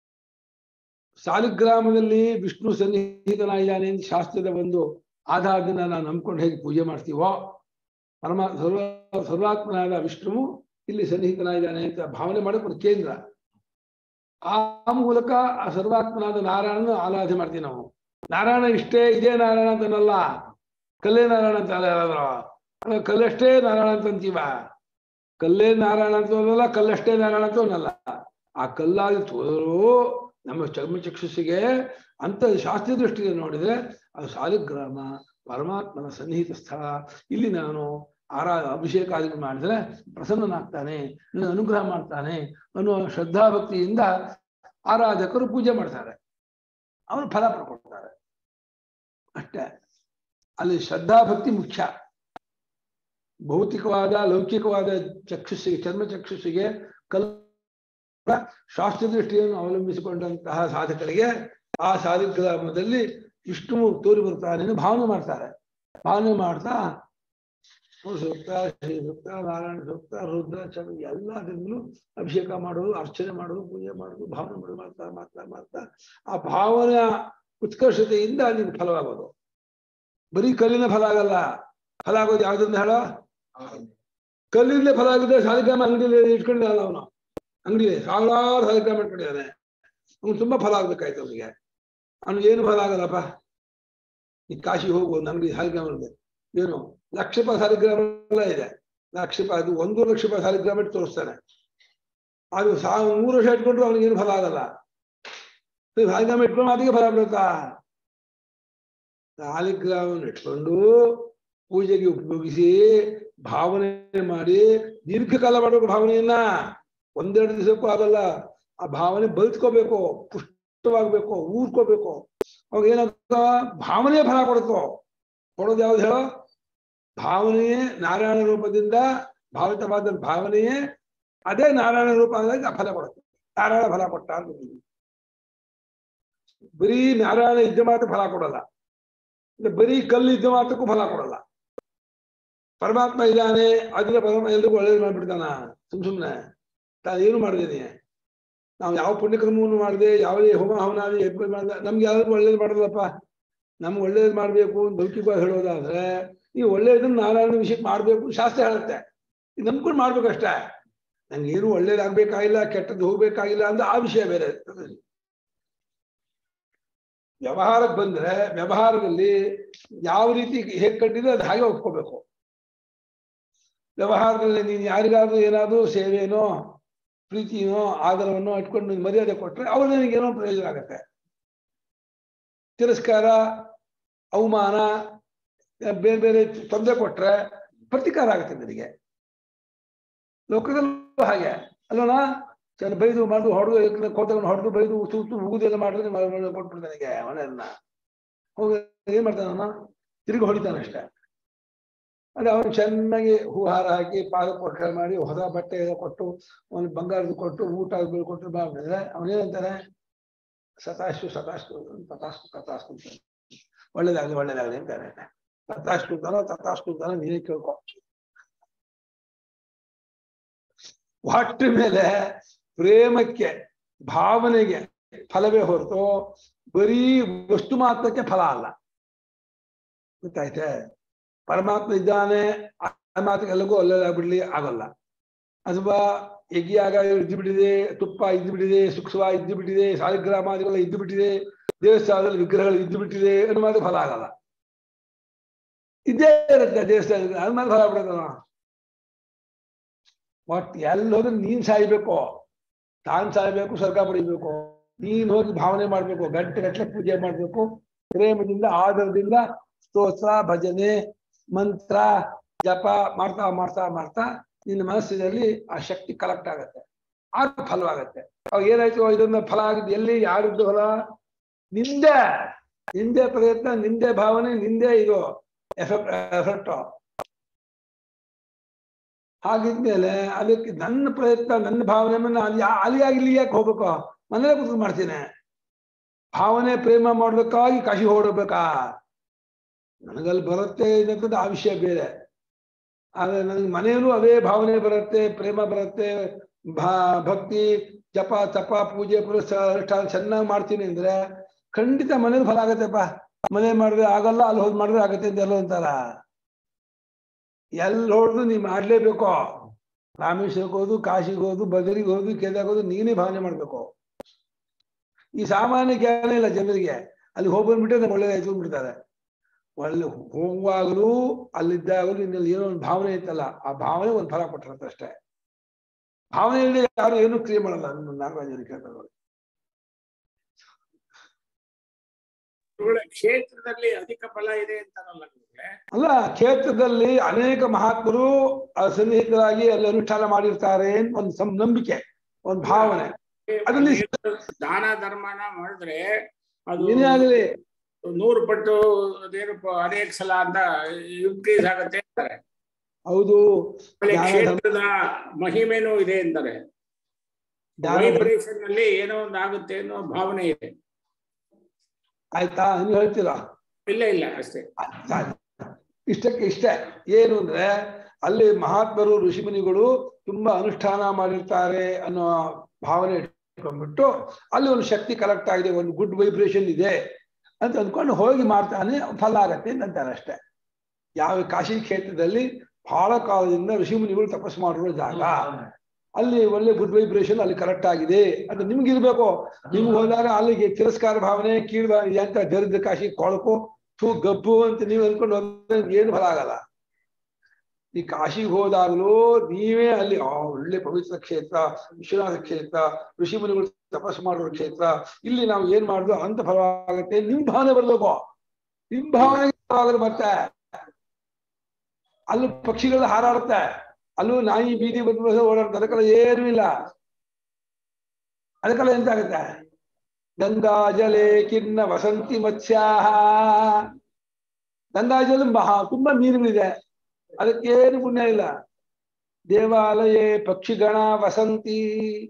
ಸಾಲಿಗ್ರಾಮದಲ್ಲಿ ವಿಷ್ಣು ಸನ್ನಿಹಿತನಾಗಿದ್ದಾನೆ ಅಂತ ಶಾಸ್ತ್ರದ ಒಂದು ಆಧಾರದಿಂದ ನಾವು ನಂಬ್ಕೊಂಡು ಹೇಗೆ ಪೂಜೆ ಮಾಡ್ತೀವೋ ಪರಮ ಸರ್ವ ಸರ್ವಾತ್ಮನಾದ ವಿಷ್ಣುವು ಇಲ್ಲಿ ಸನ್ನಿಹಿತನಾಗಿದ್ದಾನೆ ಅಂತ ಭಾವನೆ ಮಾಡಕ್ಕೆ ಒಂದು ಕೇಂದ್ರ ಆ ಮೂಲಕ ಆ ಸರ್ವಾತ್ಮನಾದ ನಾರಾಯಣನ ಆರಾಧನೆ ಮಾಡ್ತೀವಿ ನಾವು ನಾರಾಯಣ ಇಷ್ಟೇ ಇದೇ ನಾರಾಯಣ ಅಂತನಲ್ಲ ಕಲ್ಲೇ ನಾರಾಯಣ ಅಂತ ಅಲ್ಲ ಯಾರಾದ್ರೂ. ಅಲ್ಲ, ಕಲ್ಲಷ್ಟೇ ನಾರಾಯಣ ಅಂತ ಅಂತೀವ ಕಲ್ಲೇ ನಾರಾಯಣ ಅಂತ ಅನ್ನಲ್ಲ ಕಲ್ಲಷ್ಟೇ ನಾರಾಯಣ ಅಂತ ಅನ್ನಲ್ಲ ಆ ಕಲ್ಲಾಗಿ ತೋರು ನಮ್ಮ ಚರ್ಮಚಕ್ಷುಸಿಗೆ ಅಂತ ಶಾಸ್ತ್ರೀಯ ದೃಷ್ಟಿಗೆ ನೋಡಿದ್ರೆ ಅದು ಸಾಲಿಗ್ರಾಮ ಪರಮಾತ್ಮನ ಸನ್ನಿಹಿತ ಸ್ಥಳ ಇಲ್ಲಿ ನಾನು ಆರಾ ಅಭಿಷೇಕಾದಿಗಳು ಮಾಡಿದ್ರೆ ಪ್ರಸನ್ನನಾಗ್ತಾನೆ ನನ್ನ ಅನುಗ್ರಹ ಮಾಡ್ತಾನೆ ಅನ್ನುವ ಶ್ರದ್ಧಾಭಕ್ತಿಯಿಂದ ಆರಾಧಕರು ಪೂಜೆ ಮಾಡ್ತಾರೆ ಅವರು ಫಲ ಪಡ್ಕೊಳ್ತಾರೆ ಅಷ್ಟೇ ಅಲ್ಲಿ ಶ್ರದ್ಧಾಭಕ್ತಿ ಮುಖ್ಯ ಭೌತಿಕವಾದ ಲೌಕಿಕವಾದ ಚಕ್ಷುಸ್ಸಿಗೆ ಚರ್ಮ ಚಕ್ಷುಸ್ಸಿಗೆ ಕಲ್ ಶಾಸ್ತ್ರ ದೃಷ್ಟಿಯನ್ನು ಅವಲಂಬಿಸಿಕೊಂಡಂತಹ ಸಾಧಕರಿಗೆ ಆ ಸಾಲಿಗ್ರಾಮದಲ್ಲಿ ವಿಷ್ಣುವು ತೋರಿ ಬರ್ತಾನೆ ಎಂದು ಭಾವನೆ ಮಾಡ್ತಾರೆ ಭಾವನೆ ಮಾಡ್ತಾ ಅವ್ರು ಸೂಕ್ತ ಶ್ರೀ ಸೂಕ್ತ ನಾರಾಯಣ ಸೂಕ್ತ ರುದ್ರ ಚಂದ್ರ ಎಲ್ಲದಿಂದಲೂ ಅಭಿಷೇಕ ಮಾಡೋದು ಅರ್ಚನೆ ಮಾಡೋದು ಪೂಜೆ ಮಾಡೋದು ಭಾವನೆ ಮಾಡೋದು ಮಾಡ್ತಾ ಮಾಡ್ತಾ ಮಾಡ್ತಾ ಆ ಭಾವನೆಯ ಉತ್ಕರ್ಷತೆಯಿಂದ ನಿಮ್ಗೆ ಫಲವಾಗೋದು ಬರೀ ಕಲ್ಲಿನ ಫಲ ಆಗಲ್ಲ ಫಲ ಆಗೋದು ಯಾವ್ದನ್ನ ಹೇಳೋ ಕಲ್ಲಿಂದಲೇ ಫಲ ಆಗಿದೆ ಸಾಲಿಗ್ರಾಮ ಅಂಗಡಿಯಲ್ಲಿ ಇಟ್ಕೊಂಡಿದ್ದಾನೆ ಅವನು ಅಂಗಡಿ ಸಾವಿರಾರು ಸಾಲಿಗ್ರಾಮ ಇಟ್ಕೊಂಡಿದ್ದಾನೆ ಅವ್ನು ತುಂಬಾ ಫಲ ಆಗ್ಬೇಕಾಯ್ತು ಅವನಿಗೆ ಅವ್ನು ಏನು ಫಲ ಆಗಲ್ಲಪ್ಪ ಈ ಕಾಶಿ ಹೋಗು ಒಂದು ಅಂಗಡಿ ಸಾಲಿಗ್ರಾಮ ಇದೆ ಏನು ಲಕ್ಷ ರೂಪಾಯಿ ಸಾಲಿಗ್ರಾಮ ಎಲ್ಲ ಇದೆ ಲಕ್ಷ ರೂಪಾಯಿ ಅದು ಒಂದು ಲಕ್ಷ ರೂಪಾಯಿ ಸಾಲಿಗ್ರಾಮ ಇಟ್ಟು ತೋರಿಸ್ತಾನೆ ಅದು ಸಾವ್ ಮೂರು ವರ್ಷ ಇಟ್ಕೊಂಡ್ರು ಅವನಿಗೇನು ಫಲ ಆಗಲ್ಲ ಸಾಲಿಗ್ರಾಮ ಇಟ್ಕೊಂಡು ಅದಕ್ಕೆ ಫಲ ಬರುತ್ತಾ ಸಾಲಿಗ್ರಾಮವನ್ನು ಇಟ್ಕೊಂಡು ಪೂಜೆಗೆ ಉಪಯೋಗಿಸಿ ಭಾವನೆ ಮಾಡಿ ದೀರ್ಘಕಾಲ ಮಾಡಬೇಕು ಭಾವನೆಯನ್ನ ಒಂದೆರಡು ದಿವಸಕ್ಕೂ ಆಗಲ್ಲ ಆ ಭಾವನೆ ಬದುಕೋಬೇಕು ಪುಷ್ಟವಾಗ್ಬೇಕು ಊರ್ಕೋಬೇಕು ಅವಾಗ ಏನಾಗ ಭಾವನೆ ಫಲ ಕೊಡುತ್ತೋ ಕೊಡೋದು ಯಾವ್ದು ಹೇಳೋ ಭಾವನೆಯೇ ನಾರಾಯಣ ರೂಪದಿಂದ ಭಾವಿತವಾದ ಭಾವನೆಯೇ ಅದೇ ನಾರಾಯಣ ರೂಪ ಆದಾಗ ಆ ಫಲ ಕೊಡುತ್ತೆ ನಾರಾಯಣ ಫಲ ಕೊಟ್ಟ ಅಂತ ಬಂದಿದೆ. ಬರೀ ನಾರಾಯಣ ಇದ್ದ ಮಾತ್ರ ಫಲ ಕೊಡಲ್ಲ ಇಲ್ಲ ಬರೀ ಕಲ್ಲು ಇದ್ದ ಮಾತ್ರಕ್ಕೂ ಫಲ ಕೊಡಲ್ಲ ಪರಮಾತ್ಮ ಇದ್ದಾನೆ ಅದನ್ನ ಪರಮ ಎಲ್ರಿಗೂ ಒಳ್ಳೇದು ಮಾಡ್ಬಿಡ್ತಾನ ಸುಮ್ ಸುಮ್ನೆ ತಾನು ಏನು ಮಾಡಿದ್ದೀನಿ ನಾವು ಯಾವ ಪುಣ್ಯಕರ್ಮವನ್ನು ಮಾಡದೆ ಯಾವುದೇ ಹೋಮ ಹವನಾದಿ ಯಜ್ಞ ಮಾಡ್ದೆ ನಮ್ಗೆ ಯಾವ್ದು ಒಳ್ಳೇದು ಮಾಡೋದಪ್ಪ ನಮ್ಗೆ ಒಳ್ಳೇದು ಮಾಡ್ಬೇಕು ಅಂತ ಲೌಕಿಕವಾಗಿ ಹೇಳೋದಾದ್ರೆ ಈ ಒಳ್ಳೇದನ್ನ ನಾರಾಯಣ ವಿಷಯಕ್ಕೆ ಮಾಡ್ಬೇಕು ಶಾಸ್ತ್ರ ಹೇಳುತ್ತೆ ಇದು ನಂಬ್ಕೊಂಡು ಮಾಡ್ಬೇಕಷ್ಟೇ ನಂಗೆ ಏನು ಒಳ್ಳೇದಾಗ್ಬೇಕಾಗಿಲ್ಲ ಕೆಟ್ಟದ್ದು ಹೋಗ್ಬೇಕಾಗಿಲ್ಲ ಅಂದ್ರೆ ಆ ವಿಷಯ ಬೇರೆ ವ್ಯವಹಾರಕ್ಕೆ ಬಂದ್ರೆ ವ್ಯವಹಾರದಲ್ಲಿ ಯಾವ ರೀತಿ ಹೇಗ್ ಕಂಡಿದೆ ಅದು ಹಾಗೆ ಒಪ್ಕೋಬೇಕು ವ್ಯವಹಾರದಲ್ಲಿ ನೀನು ಯಾರಿಗಾದ್ರೂ ಏನಾದ್ರೂ ಸೇವೆನೋ ಪ್ರೀತಿನೋ ಆದರವನ್ನೋ ಇಟ್ಕೊಂಡು ನೀನು ಮರ್ಯಾದೆ ಕೊಟ್ರೆ ಅವ್ರು ನಿನಗೇನೋ ಪ್ರಯೋಜನ ಆಗತ್ತೆ ತಿರಸ್ಕಾರ ಅವಮಾನ ಬೇರೆ ಬೇರೆ ತೊಂದರೆ ಕೊಟ್ರೆ ಪ್ರತಿಕಾರ ಆಗುತ್ತೆ ನಿನಗೆ ಲೋಕದಲ್ಲೂ ಹಾಗೆ ಅಲ್ಲೋಣ ಚೆನ್ನ ಬೈದು ಮಾಡಿದು ಹೊಡೆದು ಕೋತಗೊಂಡು ಹೊಡೆದು ಬೈದು ತೂತು ಉಗುದೆಲ್ಲ ಮಾಡಿದ್ರೆ ಕೊಟ್ಬಿಡ್ತಾನೆ ನನಗೆ ಮನೆಯನ್ನ ಹೋಗಿ ಏನ್ ಮಾಡ್ತಾನ ಅವನು ತಿರುಗಿ ಹೊಡಿತಾನೆ ಅಷ್ಟೇ ಅದೇ ಅವನು ಚೆನ್ನಾಗಿ ಹೂ ಹಾರ ಹಾಕಿ ಪಾದಪೋಷಣೆ ಮಾಡಿ ಹೊಸ ಬಟ್ಟೆ ಎಲ್ಲ ಕೊಟ್ಟು ಅವನಿಗೆ ಬಂಗಾರದ ಕೊಟ್ಟು ಊಟ ಅದು ಕೊಟ್ಟು ಮಾಡಿದ್ರೆ ಅವನೇನಂತಾನೆ ಸತಾಸ್ತು ಸತಾಸ್ತು ತತಾಸ್ತು ತತಾಸ್ತು ಅಂತ ಒಳ್ಳೇದಾಗ್ಲಿ ಒಳ್ಳೇದಾಗ್ಲಿ ಅಂತಾನೆ ತತಾಸ್ತು ಅಂತಾನೋ ತತಾಸ್ತು ಅಂತಾನೋ ನೀನೇ ಕೇಳ್ಕೊ ಹೊಟ್ಟ ಮೇಲೆ ಪ್ರೇಮಕ್ಕೆ ಭಾವನೆಗೆ ಫಲವೇ ಹೊರತು ಬರೀ ವಸ್ತು ಮಾತ್ರಕ್ಕೆ ಫಲ ಅಲ್ಲ ಗೊತ್ತಾಯ್ತೆ ಪರಮಾತ್ಮ ಇದ್ದಾನೆ ಆ ಮಾತಿಗೆ ಎಲ್ಲರಿಗೂ ಒಳ್ಳೆದಾಗ್ಬಿಡ್ಲಿ ಆಗಲ್ಲ ಅಥವಾ ಯಜ್ಞಾಗ ಇದ್ದು ಬಿಟ್ಟಿದೆ ತುಪ್ಪ ಇದ್ದು ಬಿಟ್ಟಿದೆ ಸೂಕ್ಷ್ಮ ಇದ್ದು ಬಿಟ್ಟಿದೆ ಸಾಲಿಗ್ರಾಮಾದಿಗಳೆಲ್ಲ ಇದ್ದು ಬಿಟ್ಟಿದೆ ದೇವಸ್ಥಾನದಲ್ಲಿ ವಿಗ್ರಹಗಳು ಇದ್ದು ಬಿಟ್ಟಿದೆ ಅನ್ನೋ ಮಾತ್ರ ಫಲ ಆಗಲ್ಲ ಇದ್ದೇ ಇರುತ್ತೆ ದೇವಸ್ಥಾನದಲ್ಲಿ ಅದ್ ಮೇಲೆ ಫಲ ಬಿಡೋದಲ್ಲ ಒಟ್ ಎಲ್ಲಿ ಹೋದ್ರೆ ನೀನ್ ಸಾಯ್ಬೇಕು ತಾನ್ ಸಾಯ್ಬೇಕು ಸ್ವರ್ಗ ಪಡಿಬೇಕು ನೀನ್ ಹೋಗಿ ಭಾವನೆ ಮಾಡ್ಬೇಕು ಗಂಟೆ ಗಟ್ಟಲೆ ಪೂಜೆ ಮಾಡ್ಬೇಕು ಪ್ರೇಮದಿಂದ ಆದರದಿಂದ ಸ್ತೋತ್ರ ಭಜನೆ ಮಂತ್ರ ಜಪ ಮಾಡ್ತಾ ಮಾಡ್ತಾ ಮಾಡ್ತಾ ನಿನ್ನ ಮನಸ್ಸಿನಲ್ಲಿ ಆ ಶಕ್ತಿ ಕಲೆಕ್ಟ್ ಆಗತ್ತೆ ಆಗ ಫಲವಾಗತ್ತೆ ಅವಾಗ ಏನಾಯ್ತು ಇದನ್ನ ಫಲ ಆಗಿದ್ದು ಎಲ್ಲಿ ಯಾರಿದ್ದು ಫಲ ನಿಂದೆ ನಿಂದೆ ಪ್ರಯತ್ನ ನಿಂದೆ ಭಾವನೆ ನಿಂದೆ ಇದು ಎಫೆಕ್ಟ್ ಎಫೆಕ್ಟ್ ಹಾಗಿದ್ಮೇಲೆ ಅದಕ್ಕೆ ನನ್ನ ಪ್ರಯತ್ನ ನನ್ನ ಭಾವನೆ ಅಲ್ಲಿ ಅಲ್ಲಿಯಾಗಿ ಇಲ್ಲಿ ಯಾಕೆ ಹೋಗ್ಬೇಕು ಮನೇಲೆ ಕೂತ್ಕೊಂಡು ಮಾಡ್ತೀನಿ ಭಾವನೆ ಪ್ರೇಮ ಮಾಡ್ಬೇಕಾಗಿ ಕಾಶಿ ಹೊರಡ್ಬೇಕಾ ನನಗಲ್ಲಿ ಬರುತ್ತೆ ಅನ್ನೋದು ಆ ವಿಷಯ ಬೇರೆ ಆದ್ರೆ ನನಗೆ ಮನೆಯಲ್ಲೂ ಅದೇ ಭಾವನೆ ಬರುತ್ತೆ ಪ್ರೇಮ ಬರುತ್ತೆ ಭಾ ಭಕ್ತಿ ಜಪ ತಪ ಪೂಜೆ ಪುರಸ್ಕಾರ ಅನುಷ್ಠಾನ ಚೆನ್ನಾಗಿ ಮಾಡ್ತೀನಿ ಅಂದ್ರೆ ಖಂಡಿತ ಮನೇಲಿ ಫಲ ಆಗತ್ತೆಪ್ಪ ಮನೆ ಮಾಡಿದ್ರೆ ಆಗಲ್ಲ ಅಲ್ಲಿ ಹೋಗಿ ಮಾಡಿದ್ರೆ ಆಗತ್ತೆ ಅಂತ ಎಲ್ಲೋ ಅಂತಾರ ಎಲ್ಲಿ ಹೊಡೆದು ನೀ ಮಾಡ್ಲೇಬೇಕು ರಾಮೇಶ್ವರಕ್ಕೆ ಹೋದು ಕಾಶಿಗೆ ಹೋದು ಬದರಿಗೆ ಹೋದು ಕೇದಾರ್ಗೆ ಹೋದು ನೀನೇ ಭಾವನೆ ಮಾಡ್ಬೇಕು ಈ ಸಾಮಾನ್ಯ ಜ್ಞಾನ ಇಲ್ಲ ಜನರಿಗೆ ಅಲ್ಲಿ ಹೋಗಿ ಬಂದ್ಬಿಟ್ಟೆ ನಮ್ಗೆ ಒಳ್ಳೇದಾಯ್ತು ಅಂದ್ಬಿಡ್ತಾರೆ ಒಳ್ಳೆ ಹೋಗುವಾಗಲೂ ಅಲ್ಲಿದ್ದಾಗಲೂ ನಿನ್ನಲ್ಲಿ ಏನೋ ಒಂದು ಭಾವನೆ ಇತ್ತಲ್ಲ ಆ ಭಾವನೆ ಒಂದು ಫಲ ಕೊಟ್ಟಿರುತ್ತೆ ಅಷ್ಟೇ ಭಾವನೆ ಇಲ್ಲದೆ ಯಾರು ಏನು ಕ್ರಿಯೆ ಮಾಡಲ್ಲ ನಾಗರಾಜರು ಕೇಳ್ತಾರೆ ನೋಡಿ. ಗುರುಗಳೇ, ಕ್ಷೇತ್ರದಲ್ಲಿ ಅಧಿಕ ಫಲ ಇದೆ ಅಂತಾರಲ್ಲ ಗುರುಗಳೇ ಅಲ್ಲ ಕ್ಷೇತ್ರದಲ್ಲಿ ಅನೇಕ ಮಹಾತ್ಮರು ಆ ಸನ್ನಿಹಿತರಾಗಿ ಅಲ್ಲಿ ಅನುಷ್ಠಾನ ಮಾಡಿರ್ತಾರೆ ಅಂತ ಒಂದು ಸಂ ನಂಬಿಕೆ ಒಂದು ಭಾವನೆ ಅದ್ರಲ್ಲಿ ದಾನ ಧರ್ಮನ ಮಾಡಿದ್ರೆ ಅದು ಏನೇ ಆಗಲಿ ನೂರು ಪಟ್ಟು ಅದೇನು ಪ- ಅನೇಕ ಸಲ ಅಂತ ಇನ್ಕ್ರೀಸ್ ಆಗತ್ತೆ ಅಂತಾರೆ ಹೌದು ಆಮೇಲೆ ದಾನ ಧರ್ಮ- ಕ್ಷೇತ್ರದ ಮಹಿಮೆನೂ ಇದೆ ಅಂತಾರೆ ದಾನ ಧರ್ಮ- ವೈಬ್ರೇಷನ್ ಅಲ್ಲಿ ಏನೋ ಒಂದು ಆಗುತ್ತೆ ಅನ್ನೋ ಭಾವನೆ ಇದೆ ಆಯ್ತಾ ನೀವು ಹೇಳ್ತೀರಾ ಇಲ್ಲ ಇಲ್ಲ ಅಷ್ಟೇ ಸಾಕು. ಇಷ್ಟಕ್ಕೆ ಇಷ್ಟ ಏನು ಅಂದ್ರೆ ಅಲ್ಲಿ ಮಹಾತ್ಮರು ಋಷಿಮುನಿಗಳು ತುಂಬಾ ಅನುಷ್ಠಾನ ಮಾಡಿರ್ತಾರೆ ಅನ್ನೋ ಭಾವನೆ ಇಟ್ಕೊಂಡ್ಬಿಟ್ಟು ಅಲ್ಲಿ ಒಂದು ಶಕ್ತಿ ಕಲೆಕ್ಟ್ ಆಗಿದೆ ಒಂದು ಗುಡ್ ವೈಬ್ರೇಷನ್ ಇದೆ ಅಂತ ಅಂದ್ಕೊಂಡು ಹೋಗಿ ಮಾಡ್ತಾನೆ ಫಲ ಆಗತ್ತೆ ಅಂತ ಅಂತಾರೆ ಅಷ್ಟೇ ಯಾವ ಕಾಶಿ ಕ್ಷೇತ್ರದಲ್ಲಿ ಬಹಳ ಕಾಲದಿಂದ ಋಷಿಮುನಿಗಳು ತಪಸ್ಸು ಮಾಡಿರೋ ಜಾಗ ಅಲ್ಲಿ ಒಳ್ಳೆ ಗುಡ್ ವೈಬ್ರೇಷನ್ ಅಲ್ಲಿ ಕರೆಕ್ಟ್ ಆಗಿದೆ ಅಂತ ನಿಮ್ಗೆ ಇರ್ಬೇಕು ನಿಮ್ಗೆ ಹೋದಾಗ ಅಲ್ಲಿಗೆ ತಿರಸ್ಕಾರ ಭಾವನೆ ಕೀಳ್ ಭಾವನೆ ಅಂತ ದರಿದ್ರ ಕಾಶಿ ಕೊಳಕು ಥೂ ಗಬ್ಬು ಅಂತ ನೀವು ಅನ್ಕೊಂಡು ಹೋದ್ರೆ ನಿಮ್ಗೆ ಏನು ಫಲ ಆಗಲ್ಲ ಈ ಕಾಶಿಗೆ ಹೋದಾಗಲೂ ನೀವೇ ಅಲ್ಲಿ ಆ ಒಳ್ಳೆ ಪವಿತ್ರ ಕ್ಷೇತ್ರ ವಿಶ್ವನಾಥ ಕ್ಷೇತ್ರ ಋಷಿ ಮುನಿಗಳು ತಪಸ್ಸು ಮಾಡುವ ಕ್ಷೇತ್ರ ಇಲ್ಲಿ ನಾವು ಏನ್ ಮಾಡುದು ಅಂತ ಫಲವಾಗುತ್ತೆ ನಿಮ್ ಭಾವನೆ ಬರ್ಬೇಕು ನಿಮ್ ಭಾವನೆ ಫಲವಾಗಲು ಮತ್ತೆ ಅಲ್ಲೂ ಪಕ್ಷಿಗಳು ಹಾರಾಡುತ್ತೆ ಅಲ್ಲೂ ನಾಯಿ ಬೀದಿ ಬಂದು ಓಡಾಡುತ್ತೆ ಅದಕ್ಕೆಲ್ಲ ಏನೂ ಇಲ್ಲ ಅದಕ್ಕೆಲ್ಲ ಎಂತ ಆಗುತ್ತೆ ಗಂಗಾ ಜಲೆ ಕಿನ್ನ ವಸಂತಿ ಮತ್ಸ್ಯಾಹ ಗಂಗಾ ಜಲ ಮಹಾ ತುಂಬಾ ಮೀನುಗಳಿದೆ ಅದಕ್ಕೇನು ಪುಣ್ಯ ಇಲ್ಲ ದೇವಾಲಯೇ ಪಕ್ಷಿಗಣ ವಸಂತಿ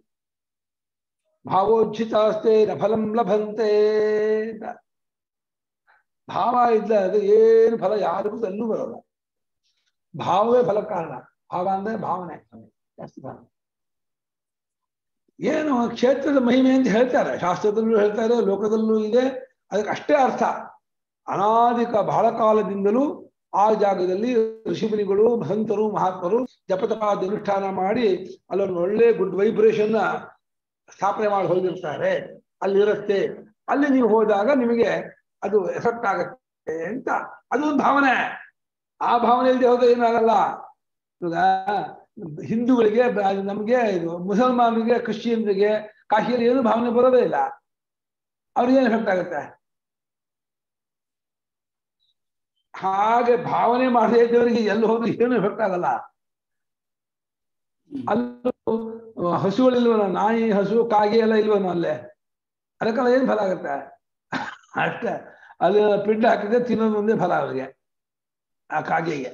ಭಾವೋಜ್ಜಿತಾಸ್ತೆ ನ ಫಲಂ ಲಭಂತೆ ಅಂತ. ಭಾವ ಇಲ್ಲ ಅದು ಏನು ಫಲ ಯಾರಿಗೂ ಎಲ್ಲೂ ಬರೋಲ್ಲ ಭಾವವೇ ಫಲ ಕಾರಣ ಭಾವ ಅಂದ್ರೆ ಭಾವನೆ ಜಾಸ್ತಿ ಭಾವ ಏನು ಕ್ಷೇತ್ರದ ಮಹಿಮೆ ಅಂತ ಹೇಳ್ತಾರೆ ಶಾಸ್ತ್ರದಲ್ಲೂ ಹೇಳ್ತಾರೆ ಲೋಕದಲ್ಲೂ ಇದೆ ಅದಕ್ಕೆ ಅಷ್ಟೇ ಅರ್ಥ ಅನಾದಿಕ ಬಹಳ ಕಾಲದಿಂದಲೂ ಆ ಜಾಗದಲ್ಲಿ ಋಷಿಮುನಿಗಳು ಸಂತರು ಮಹಾತ್ಮರು ಜಪತಪಾದ ಅನುಷ್ಠಾನ ಮಾಡಿ ಅಲ್ಲೊಂದು ಒಳ್ಳೆ ಗುಡ್ ವೈಬ್ರೇಷನ್ ಸ್ಥಾಪನೆ ಮಾಡಿ ಹೋಗಿರ್ತಾರೆ ಅಲ್ಲಿರುತ್ತೆ ಅಲ್ಲಿ ನೀವು ಹೋದಾಗ ನಿಮಗೆ ಅದು ಎಫೆಕ್ಟ್ ಆಗತ್ತೆ ಅಂತ ಅದೊಂದು ಭಾವನೆ ಆ ಭಾವನೆ ಇಲ್ಲದೆ ಹೋದ್ರೆ ಏನಾಗಲ್ಲ ಇವಾಗ ಹಿಂದೂಗಳಿಗೆ ಬ- ನಮ್ಗೆ ಇದು ಮುಸಲ್ಮಾನರಿಗೆ ಕ್ರಿಶ್ಚಿಯನ್ರಿಗೆ ಕಾಶಿಯಲ್ಲಿ ಏನು ಭಾವನೆ ಬರೋದೇ ಇಲ್ಲ ಅವ್ರಿಗೆ ಏನು ಎಫೆಕ್ಟ್ ಆಗುತ್ತೆ ಹಾಗೆ ಭಾವನೆ ಮಾಡದೇ ಇದ್ದವರಿಗೆ ಎಲ್ಲಿ ಹೋದ್ರು ಏನು ಎಫೆಕ್ಟ್ ಆಗಲ್ಲ ಅಲ್ಲೂ ಹಸುಗಳಿಲ್ವನ ನಾಯಿ ಹಸು ಕಾಗೆ ಎಲ್ಲ ಇಲ್ವನ ಅಲ್ಲೇ ಅದಕ್ಕೆಲ್ಲ ಏನ್ ಫಲ ಆಗುತ್ತೆ ಅಷ್ಟೇ ಅಲ್ಲಿ ಪಿಂಡ ಹಾಕಿದ್ರೆ ತಿನ್ನೋದು ಒಂದೇ ಫಲ ಅವರಿಗೆ ಆ ಕಾಗೆಗೆ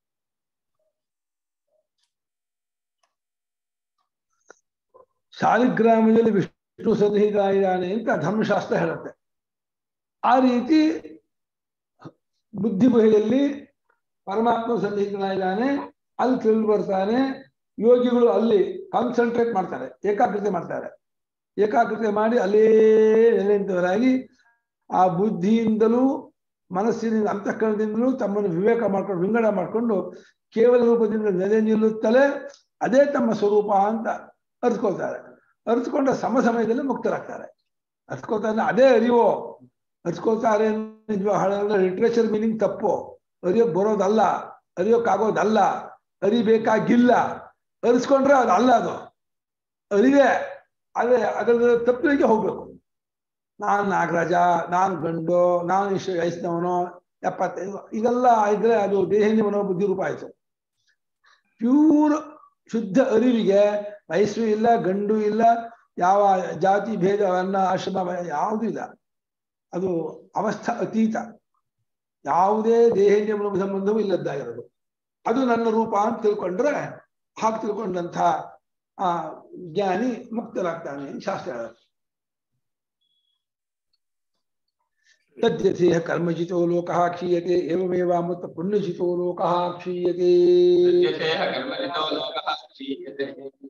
ಶಾಲಿಗ್ರಾಮದಲ್ಲಿ ವಿಷ್ಣು ಸನ್ನಿಹಿತ ಇದ್ದಾನೆ ಅಂತ ಧರ್ಮಶಾಸ್ತ್ರ ಹೇಳುತ್ತೆ ಆ ರೀತಿ ಬುದ್ಧಿ ಗುಹೆಯಲ್ಲಿ ಪರಮಾತ್ಮ ಸನ್ನಿಹಿತನಾಗಿದ್ದಾನೆ ಅಲ್ಲಿ ತಿಳಿದು ಬರ್ತಾನೆ ಯೋಗಿಗಳು ಅಲ್ಲಿ ಕಾನ್ಸಂಟ್ರೇಟ್ ಮಾಡ್ತಾರೆ ಏಕಾಗ್ರತೆ ಮಾಡ್ತಾರೆ ಏಕಾಗ್ರತೆ ಮಾಡಿ ಅಲ್ಲೇ ನೆಲೆಂತವರಾಗಿ ಆ ಬುದ್ಧಿಯಿಂದಲೂ ಮನಸ್ಸಿನಿಂದ ಅಂತಃಕರಣದಿಂದಲೂ ತಮ್ಮನ್ನು ವಿವೇಕ ಮಾಡ್ಕೊಂಡು ವಿಂಗಡ ಮಾಡಿಕೊಂಡು ಕೇವಲ ರೂಪದಿಂದ ನೆಲೆ ನಿಲ್ಲುತ್ತಲೇ ಅದೇ ತಮ್ಮ ಸ್ವರೂಪ ಅಂತ ಅರ್ತ್ಕೊಳ್ತಾರೆ ಅರ್ತ್ಕೊಂಡ ಸಮ ಸಮಯದಲ್ಲಿ ಮುಕ್ತರಾಗ್ತಾರೆ ಅರ್ತ್ಕೊಳ್ತಾರೆ ಅದೇ ಅರಿವು ಅರ್ತ್ಕೊಳ್ತಾರೆ ಲಿಟ್ರೇಚರ್ ಮೀನಿಂಗ್ ತಪ್ಪು ಅರಿಯೋಕ್ ಬರೋದಲ್ಲ ಅರಿಯೋಕ್ಕಾಗೋದಲ್ಲ ಅರಿಬೇಕಾಗಿಲ್ಲ ಅರಿಸ್ಕೊಂಡ್ರೆ ಅದು ಅಲ್ಲ ಅದು ಅರಿವೆ ಅದೇ ಅದರ ತಪ್ಪಿಗೆ ಹೋಗ್ಬೇಕು ನಾನ್ ನಾಗರಾಜ ನಾನ್ ಗಂಡು ನಾನು ಇಷ್ಟು ವಯಸ್ಸಿನವನು ಎಪ್ಪತ್ತೈದು ಇದೆಲ್ಲ ಇದ್ರೆ ಅದು ದೇಹಿನಿ ಮನೋಬುದ್ಧಿ ರೂಪ ಆಯ್ತು ಪ್ಯೂರ್ ಶುದ್ಧ ಅರಿವಿಗೆ ವಯಸ್ಸು ಇಲ್ಲ ಗಂಡು ಇಲ್ಲ ಯಾವ ಜಾತಿ ಭೇದ ಅನ್ನ ಆಶ್ರಮ ಯಾವುದೂ ಇಲ್ಲ ಅದು ಅವಸ್ಥಾ ಅತೀತ ಯಾವುದೇ ದೇಹೇಂದ್ರಿಯ ಮನೋ ಸಂಬಂಧವೂ ಇಲ್ಲದ್ದಾಗಿರೋದು ಅದು ನನ್ನ ರೂಪ ಅಂತ ತಿಳ್ಕೊಂಡ್ರೆ ಹಾಗೆ ತಿಳ್ಕೊಂಡಂಥ ಆ ಜ್ಞಾನಿ ಮುಕ್ತರಾಗ್ತಾನೆ ಅಂತ ಶಾಸ್ತ್ರ ಹೇಳುತ್ತೆ ತದ್ಯಥೇಹ ಕರ್ಮಜಿತೋ ಲೋಕಃ ಕ್ಷೀಯತೆ ಏವಮೇವ ಮತ್ತು ಪುಣ್ಯಜಿತೋ ಲೋಕಃ ಕ್ಷೀಯತೆ यतेह कर्मजितो लोकः क्षीयते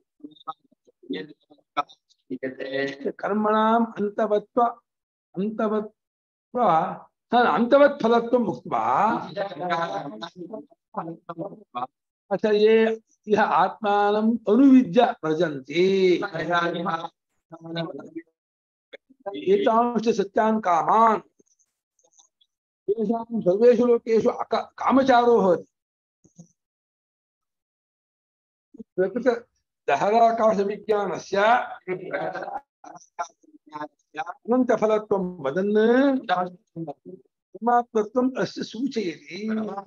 क्षीयते ಕರ್ಮಣಾಂ ಅಂತವತ್ವ ಅಂತವತ್ವ ಹ, ಅಂತವತ್ ಫಲತ್ವ ಮುಕ್ತ್ವಾ ಅಥ ಯೇ ಇಹ ಆತ್ಮಾನಂ ಅನುವಿದ್ಯ ವ್ರಜಂತಿ ಏತಾಂಶ ಸತ್ಯಾನ್ ಕಾಮಾನ್ येषां सर्वेषु लोकेषु अक कामचारो भवति प्रकृत दहराकाशविज्ञानस्य अनन्तफलत्वं वदन् ಪರಮಾತ್ಮತ್ವಂ ಅಸ್ಯ ಸೂಚಯತಿ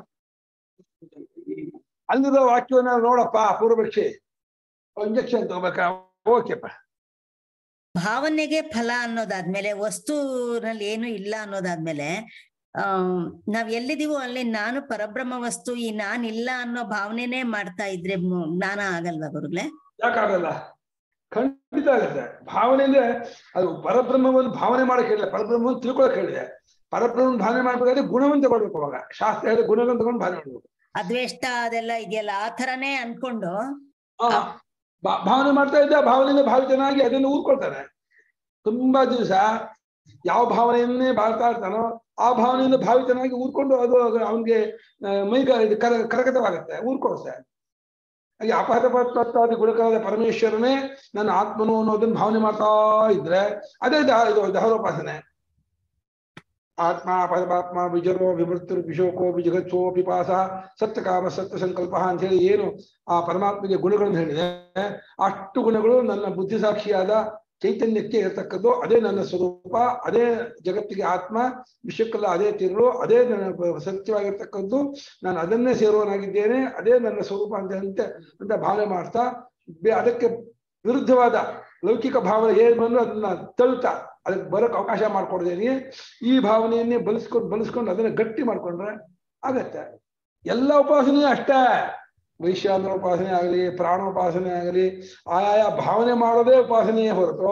ಅಲ್ಲಿರೋ ವಾಕ್ಯವನ್ನ ನೋಡಪ್ಪ ಪೂರ್ವಪಕ್ಷಿ ಇಂಜೆಕ್ಷನ್ ತಗೋಬೇಕಾ ಓಕೆಪ್ಪ ಭಾವನೆಗೆ ಫಲ ಅನ್ನೋದಾದ್ಮೇಲೆ ವಸ್ತುನಲ್ಲಿ ಏನು ಇಲ್ಲ ಅನ್ನೋದಾದ್ಮೇಲೆ ಆ ನಾವ್ ಎಲ್ಲಿದೀವೋ ಅಲ್ಲಿ ನಾನು ಪರಬ್ರಹ್ಮ ವಸ್ತು ಈ ನಾನ್ ಇಲ್ಲ ಅನ್ನೋ ಭಾವನೆನೇ ಮಾಡ್ತಾ ಇದ್ರೆ ಮು- ಜ್ಞಾನ ಆಗಲ್ವಾ ಗುರುಗಳೇ ಯಾಕಾಗಲ್ಲ ಖಂಡಿತ ಆಗುತ್ತೆ ಭಾವನೆ ಅಂದ್ರೆ ಅದು ಪರಬ್ರಹ್ಮವನ್ನು ಭಾವನೆ ಮಾಡಕ್ ಹೇಳಿಲ್ಲ ಪರಬ್ರಹ್ಮವನ್ನು ತಿಳ್ಕೊಳಕ್ ಹೇಳಿದೆ ಪರಬ್ರಹ್ಮವನ್ನು ಭಾವನೆ ಮಾಡ್ಬೇಕಾದ್ರೆ ಗುಣವನ್ನು ತಗೊಳ್ಬೇಕು ಅವಾಗ ಶಾಸ್ತ್ರ ಹೇಳಿದ ಗುಣಗಳನ್ನು ತಗೊಂಡು ಭಾವನೆ ಮಾಡ್ಬೇಕು ಅದ್ವೇಷ್ಟ ಅದೆಲ್ಲ ಇದೆಯಲ್ಲ ಆ ಥರನೇ ಅನ್ಕೊಂಡು ಆ, ಭಾ- ಭಾವನೆ ಮಾಡ್ತಾ ಇದ್ದ ಭಾವನೆಯಿಂದ ಭಾವಿತನಾಗಿ ಅದನ್ನು ಊದ್ಕೊಳ್ತಾನೆ ತುಂಬಾ ದಿವಸ ಯಾವ ಭಾವನೆಯನ್ನೇ ಬಾಳ್ತಾ ಇರ್ತಾನೋ ಆ ಭಾವನೆಯಿಂದ ಭಾವಿತನಾಗಿ ಊದ್ಕೊಂಡು ಅದು ಅವನಿಗೆ ಮೈಗ ಇದು ಕರ ಕರಗತವಾಗುತ್ತೆ ಊದ್ಕೊಳುತ್ತೆ ಹಾಗೆ ಅಪಹತಪತ್ವಾದಿ ಗುಣಕರಾದ ಪರಮೇಶ್ವರನೇ ನನ್ನ ಆತ್ಮನು ಅನ್ನೋದನ್ನ ಭಾವನೆ ಮಾಡ್ತಾ ಇದ್ರೆ ಅದೇ ದ- ಇದು ದಹರೋಪಾಸನೆ ಆತ್ಮ ಪರಮಾತ್ಮ ವಿಜರೋ ವಿಮೃತ್ಯು ವಿಶೋಕೋ ವಿಜಗತ್ಸೋ ಪಿಪಾಸ ಸತ್ಯ ಕಾಮ ಸತ್ಯ ಸಂಕಲ್ಪ ಅಂತ ಹೇಳಿ ಏನು ಆ ಪರಮಾತ್ಮಗೆ ಗುಣಗಳನ್ನು ಹೇಳಿದೆ ಅಷ್ಟು ಗುಣಗಳು ನನ್ನ ಬುದ್ಧಿ ಸಾಕ್ಷಿಯಾದ ಚೈತನ್ಯಕ್ಕೆ ಇರತಕ್ಕದ್ದು ಅದೇ ನನ್ನ ಸ್ವರೂಪ ಅದೇ ಜಗತ್ತಿಗೆ ಆತ್ಮ ವಿಶ್ವಕ್ಕೆಲ್ಲ ಅದೇ ತಿರುಳು ಅದೇ ನನ್ನ ಬ- ಸತ್ಯವಾಗಿರ್ತಕ್ಕದ್ದು ನಾನು ಅದನ್ನೇ ಸೇರುವನಾಗಿದ್ದೇನೆ ಅದೇ ನನ್ನ ಸ್ವರೂಪ ಅಂತ ಅಂತ ಅಂತ ಭಾವನೆ ಮಾಡ್ತಾ ಬೆ- ಅದಕ್ಕೆ ವಿರುದ್ಧವಾದ ಲೌಕಿಕ ಭಾವನೆ ಏನ್ ಬಂದ್ರು ಅದನ್ನ ತಳ್ತಾ ಅದಕ್ಕೆ ಬರಕ್ ಅವಕಾಶ ಮಾಡ್ಕೊಡ್ದೇನೆ ಈ ಭಾವನೆಯನ್ನೇ ಬಲಿಸ್ಕೊಂಡು ಬಲಿಸ್ಕೊಂಡು ಅದನ್ನ ಗಟ್ಟಿ ಮಾಡ್ಕೊಂಡ್ರೆ ಆಗತ್ತೆ ಎಲ್ಲ ಉಪಾಸನೆ ಅಷ್ಟೇ ವೈಶ್ಯಾಂದ್ರ ಉಪಾಸನೆ ಆಗಲಿ ಪ್ರಾಣೋಪಾಸನೆ ಆಗಲಿ ಆಯಾಯ ಭಾವನೆ ಮಾಡೋದೇ ಉಪಾಸನೆಯೇ ಹೊರತು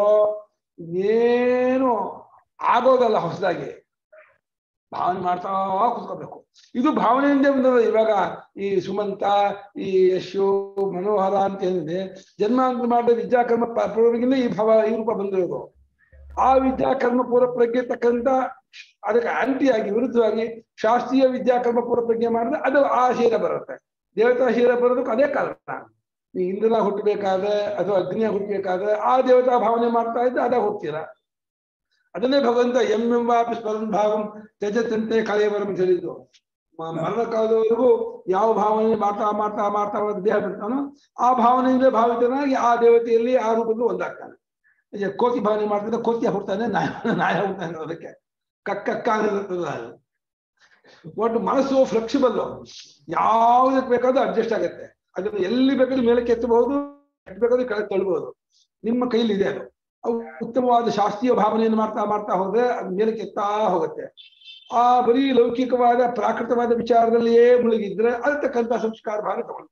ಏನು ಆಗೋದಲ್ಲ ಹೊಸದಾಗಿ ಭಾವನೆ ಮಾಡ್ತಾ ಕುತ್ಕೋಬೇಕು ಇದು ಭಾವನೆಯಿಂದ ಬಂದದ ಇವಾಗ ಈ ಸುಮಂತ ಈ ಯಶು ಮನೋಹರ ಅಂತ ಏನಿದೆ ಜನ್ಮಾಂತರ ಮಾಡಿದ ವಿದ್ಯಾಕರ್ಮ ಪ- ಪೂರ್ವಗಿಂದ ಈ ಭಾವ ಈ ರೂಪ ಬಂದಿರೋದು ಆ ವಿದ್ಯಾಕರ್ಮ ಪೂರ್ವ ಪ್ರಜ್ಞೆ ತಕ್ಕಂತ ಅದಕ್ಕೆ ಆಂಟಿಯಾಗಿ ವಿರುದ್ಧವಾಗಿ ಶಾಸ್ತ್ರೀಯ ವಿದ್ಯಾಕರ್ಮ ಪೂರ್ವ ಪ್ರಜ್ಞೆ ಮಾಡಿದ್ರೆ ಅದು ಆ ಶೀಲ ಬರುತ್ತೆ ದೇವತಾ ಶೀಲ ಬರೋದಕ್ಕೆ ಅದೇ ಕಾರಣ ಈ ಇಂದ್ರನ ಹುಟ್ಟಬೇಕಾದ್ರೆ ಅಥವಾ ಅಗ್ನಿಯ ಹುಟ್ಟಬೇಕಾದ್ರೆ ಆ ದೇವತಾ ಭಾವನೆ ಮಾಡ್ತಾ ಇದ್ರೆ ಅದಾಗ ಹೋಗ್ತೀರಾ ಅದನ್ನೇ ಭಗವಂತ ಎಂ ಎಂಬಾಪಿ ಸ್ಮರಣ ಭಾವಂ ತ್ಯಜತಂತೆ ಕಳೆಯವರಂ ಅಂತ ಹೇಳಿದ್ದು ಮ- ಮರಣ ಕಾಲದವರೆಗೂ ಯಾವ ಭಾವನೆ ಮಾಡ್ತಾ ಮಾಡ್ತಾ ಮಾಡ್ತಾ ಹೋದ ದೇಹ ಬಿಡ್ತಾನೋ ಆ ಭಾವನೆಯಿಂದ ಭಾವಿತನಾಗಿ ಆ ದೇವತೆಯಲ್ಲಿ ಆ ರೂಪದಲ್ಲಿ ಒಂದಾಗ್ತಾನೆ ಈಗ ಕೋತಿ ಭಾವನೆ ಮಾಡ್ತಾನೆ ಕೋತಿ ಹುಡ್ತಾನೆ ನಾಯ ನಾಯ ಹುಡ್ತಾನೆ ಅದಕ್ಕೆ ಕಕ್ಕ ಅನ್ನೋದು ಅದು. ಒಟ್ಟು ಮನಸ್ಸು ಫ್ಲೆಕ್ಸಿಬಲ್ ಯಾವುದಕ್ಕೆ ಬೇಕಾದ್ರೂ ಅಡ್ಜಸ್ಟ್ ಆಗುತ್ತೆ ಅದನ್ನ ಎಲ್ಲಿ ಬೇಕಾದ್ರೂ ಮೇಲಕ್ಕೆ ಎತ್ತಬಹುದು ಎಲ್ಲಿ ಬೇಕಾದ್ರೂ ಕೆಳಗೆ ತಳ್ಳಬಹುದು ನಿಮ್ಮ ಕೈಲಿ ಇದೆ ಅದು ಅವು ಉತ್ತಮವಾದ ಶಾಸ್ತ್ರೀಯ ಭಾವನೆಯನ್ನು ಮಾಡ್ತಾ ಮಾಡ್ತಾ ಹೋದ್ರೆ ಅದು ಮೇಲಕ್ಕೆ ಎತ್ತಾ ಹೋಗುತ್ತೆ ಆ ಬರೀ ಲೌಕಿಕವಾದ ಪ್ರಾಕೃತವಾದ ವಿಚಾರದಲ್ಲಿಯೇ ಮುಳುಗಿದ್ರೆ ಅದಕ್ಕಂತ ಸಂಸ್ಕಾರ ಭಾಗ ತಗೊಳ್ತೀವಿ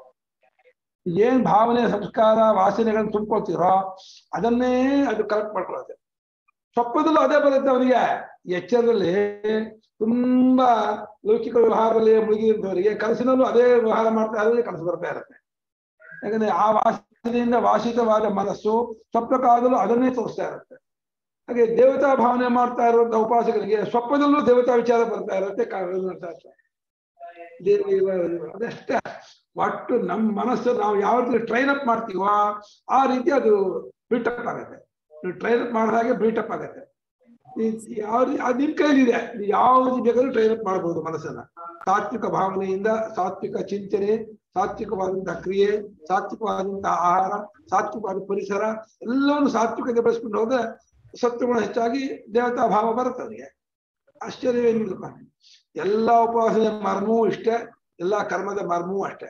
ಏನ್ ಭಾವನೆ ಸಂಸ್ಕಾರ ವಾಸನೆಗಳನ್ನ ತುಂಬ್ಕೊಳ್ತೀರೋ ಅದನ್ನೇ ಅದು ಕಲೆಕ್ಟ್ ಮಾಡ್ಕೊಳ್ಳುತ್ತೆ ಸ್ವಪ್ನದಲ್ಲೂ ಅದೇ ಬರುತ್ತೆ ಅವನಿಗೆ ಎಚ್ಚರದಲ್ಲಿ ತುಂಬಾ ಲೌಕಿಕ ವ್ಯವಹಾರದಲ್ಲಿ ಮುಳುಗಿರುವವರಿಗೆ ಕನಸಿನಲ್ಲೂ ಅದೇ ವ್ಯವಹಾರ ಮಾಡ್ತಾ ಇರೋದೇ ಕನಸು ಬರ್ತಾ ಇರುತ್ತೆ ಯಾಕಂದ್ರೆ ಆ ವಾಸನೆಯಿಂದ ವಾಸಿತವಾದ ಮನಸ್ಸು ಸ್ವಪ್ನ ಕಾಲದಲ್ಲೂ ಅದನ್ನೇ ತೋರಿಸ್ತಾ ಇರುತ್ತೆ ಹಾಗೆ ದೇವತಾ ಭಾವನೆ ಮಾಡ್ತಾ ಇರುವಂತಹ ಉಪಾಸಕರಿಗೆ ಸ್ವಪ್ನದಲ್ಲೂ ದೇವತಾ ವಿಚಾರ ಬರ್ತಾ ಇರುತ್ತೆ ಕಾರಣ ನೋಡ್ತಾ ಇರ್ತಾರೆ. ದೇವ ದೇವ ದೇವ. ಅದಷ್ಟೇ ಒಟ್ಟು ನಮ್ಮ ಮನಸ್ಸು ನಾವು ಯಾವ ರೀತಿ ಟ್ರೈನ್ ಅಪ್ ಮಾಡ್ತೀವೋ ಆ ರೀತಿ ಅದು ಬಿಲ್ಟಪ್ ಆಗುತ್ತೆ ಟ್ರೈನ್ ಅಪ್ ಮಾಡಿದ ಹಾಗೆ ಬಿಲ್ಟಪ್ ಆಗುತ್ತೆ ಈ- ಯಾವ ರೀ- ಅದು ನಿಮ್ ಕೈಲಿದೆ ನೀವು ಯಾವ ರೀತಿ ಬೇಕಾದ್ರೂ ಟ್ರೈನ್ ಅಪ್ ಮಾಡಬಹುದು ಮನಸ್ಸನ್ನ ಸಾತ್ವಿಕ ಭಾವನೆಯಿಂದ ಸಾತ್ವಿಕ ಚಿಂತನೆ ಸಾತ್ವಿಕವಾದಂತಹ ಕ್ರಿಯೆ ಸಾತ್ವಿಕವಾದಂತಹ ಆಹಾರ ಸಾತ್ವಿಕವಾದ ಪರಿಸರ ಎಲ್ಲವನ್ನು ಸಾತ್ವಿಕತೆ ಬೆಳೆಸ್ಕೊಂಡು ಹೋದ್ರೆ ಸತ್ವಗುಣ ಹೆಚ್ಚಾಗಿ ದೇವತಾ ಭಾವ ಬರುತ್ತೆ ಅವನಿಗೆ ಆಶ್ಚರ್ಯವೇನಿಲ್ಲಪ್ಪ ಎಲ್ಲ ಉಪವಾಸದ ಮರ್ಮವೂ ಇಷ್ಟೇ ಎಲ್ಲಾ ಕರ್ಮದ ಮರ್ಮವೂ ಅಷ್ಟೇ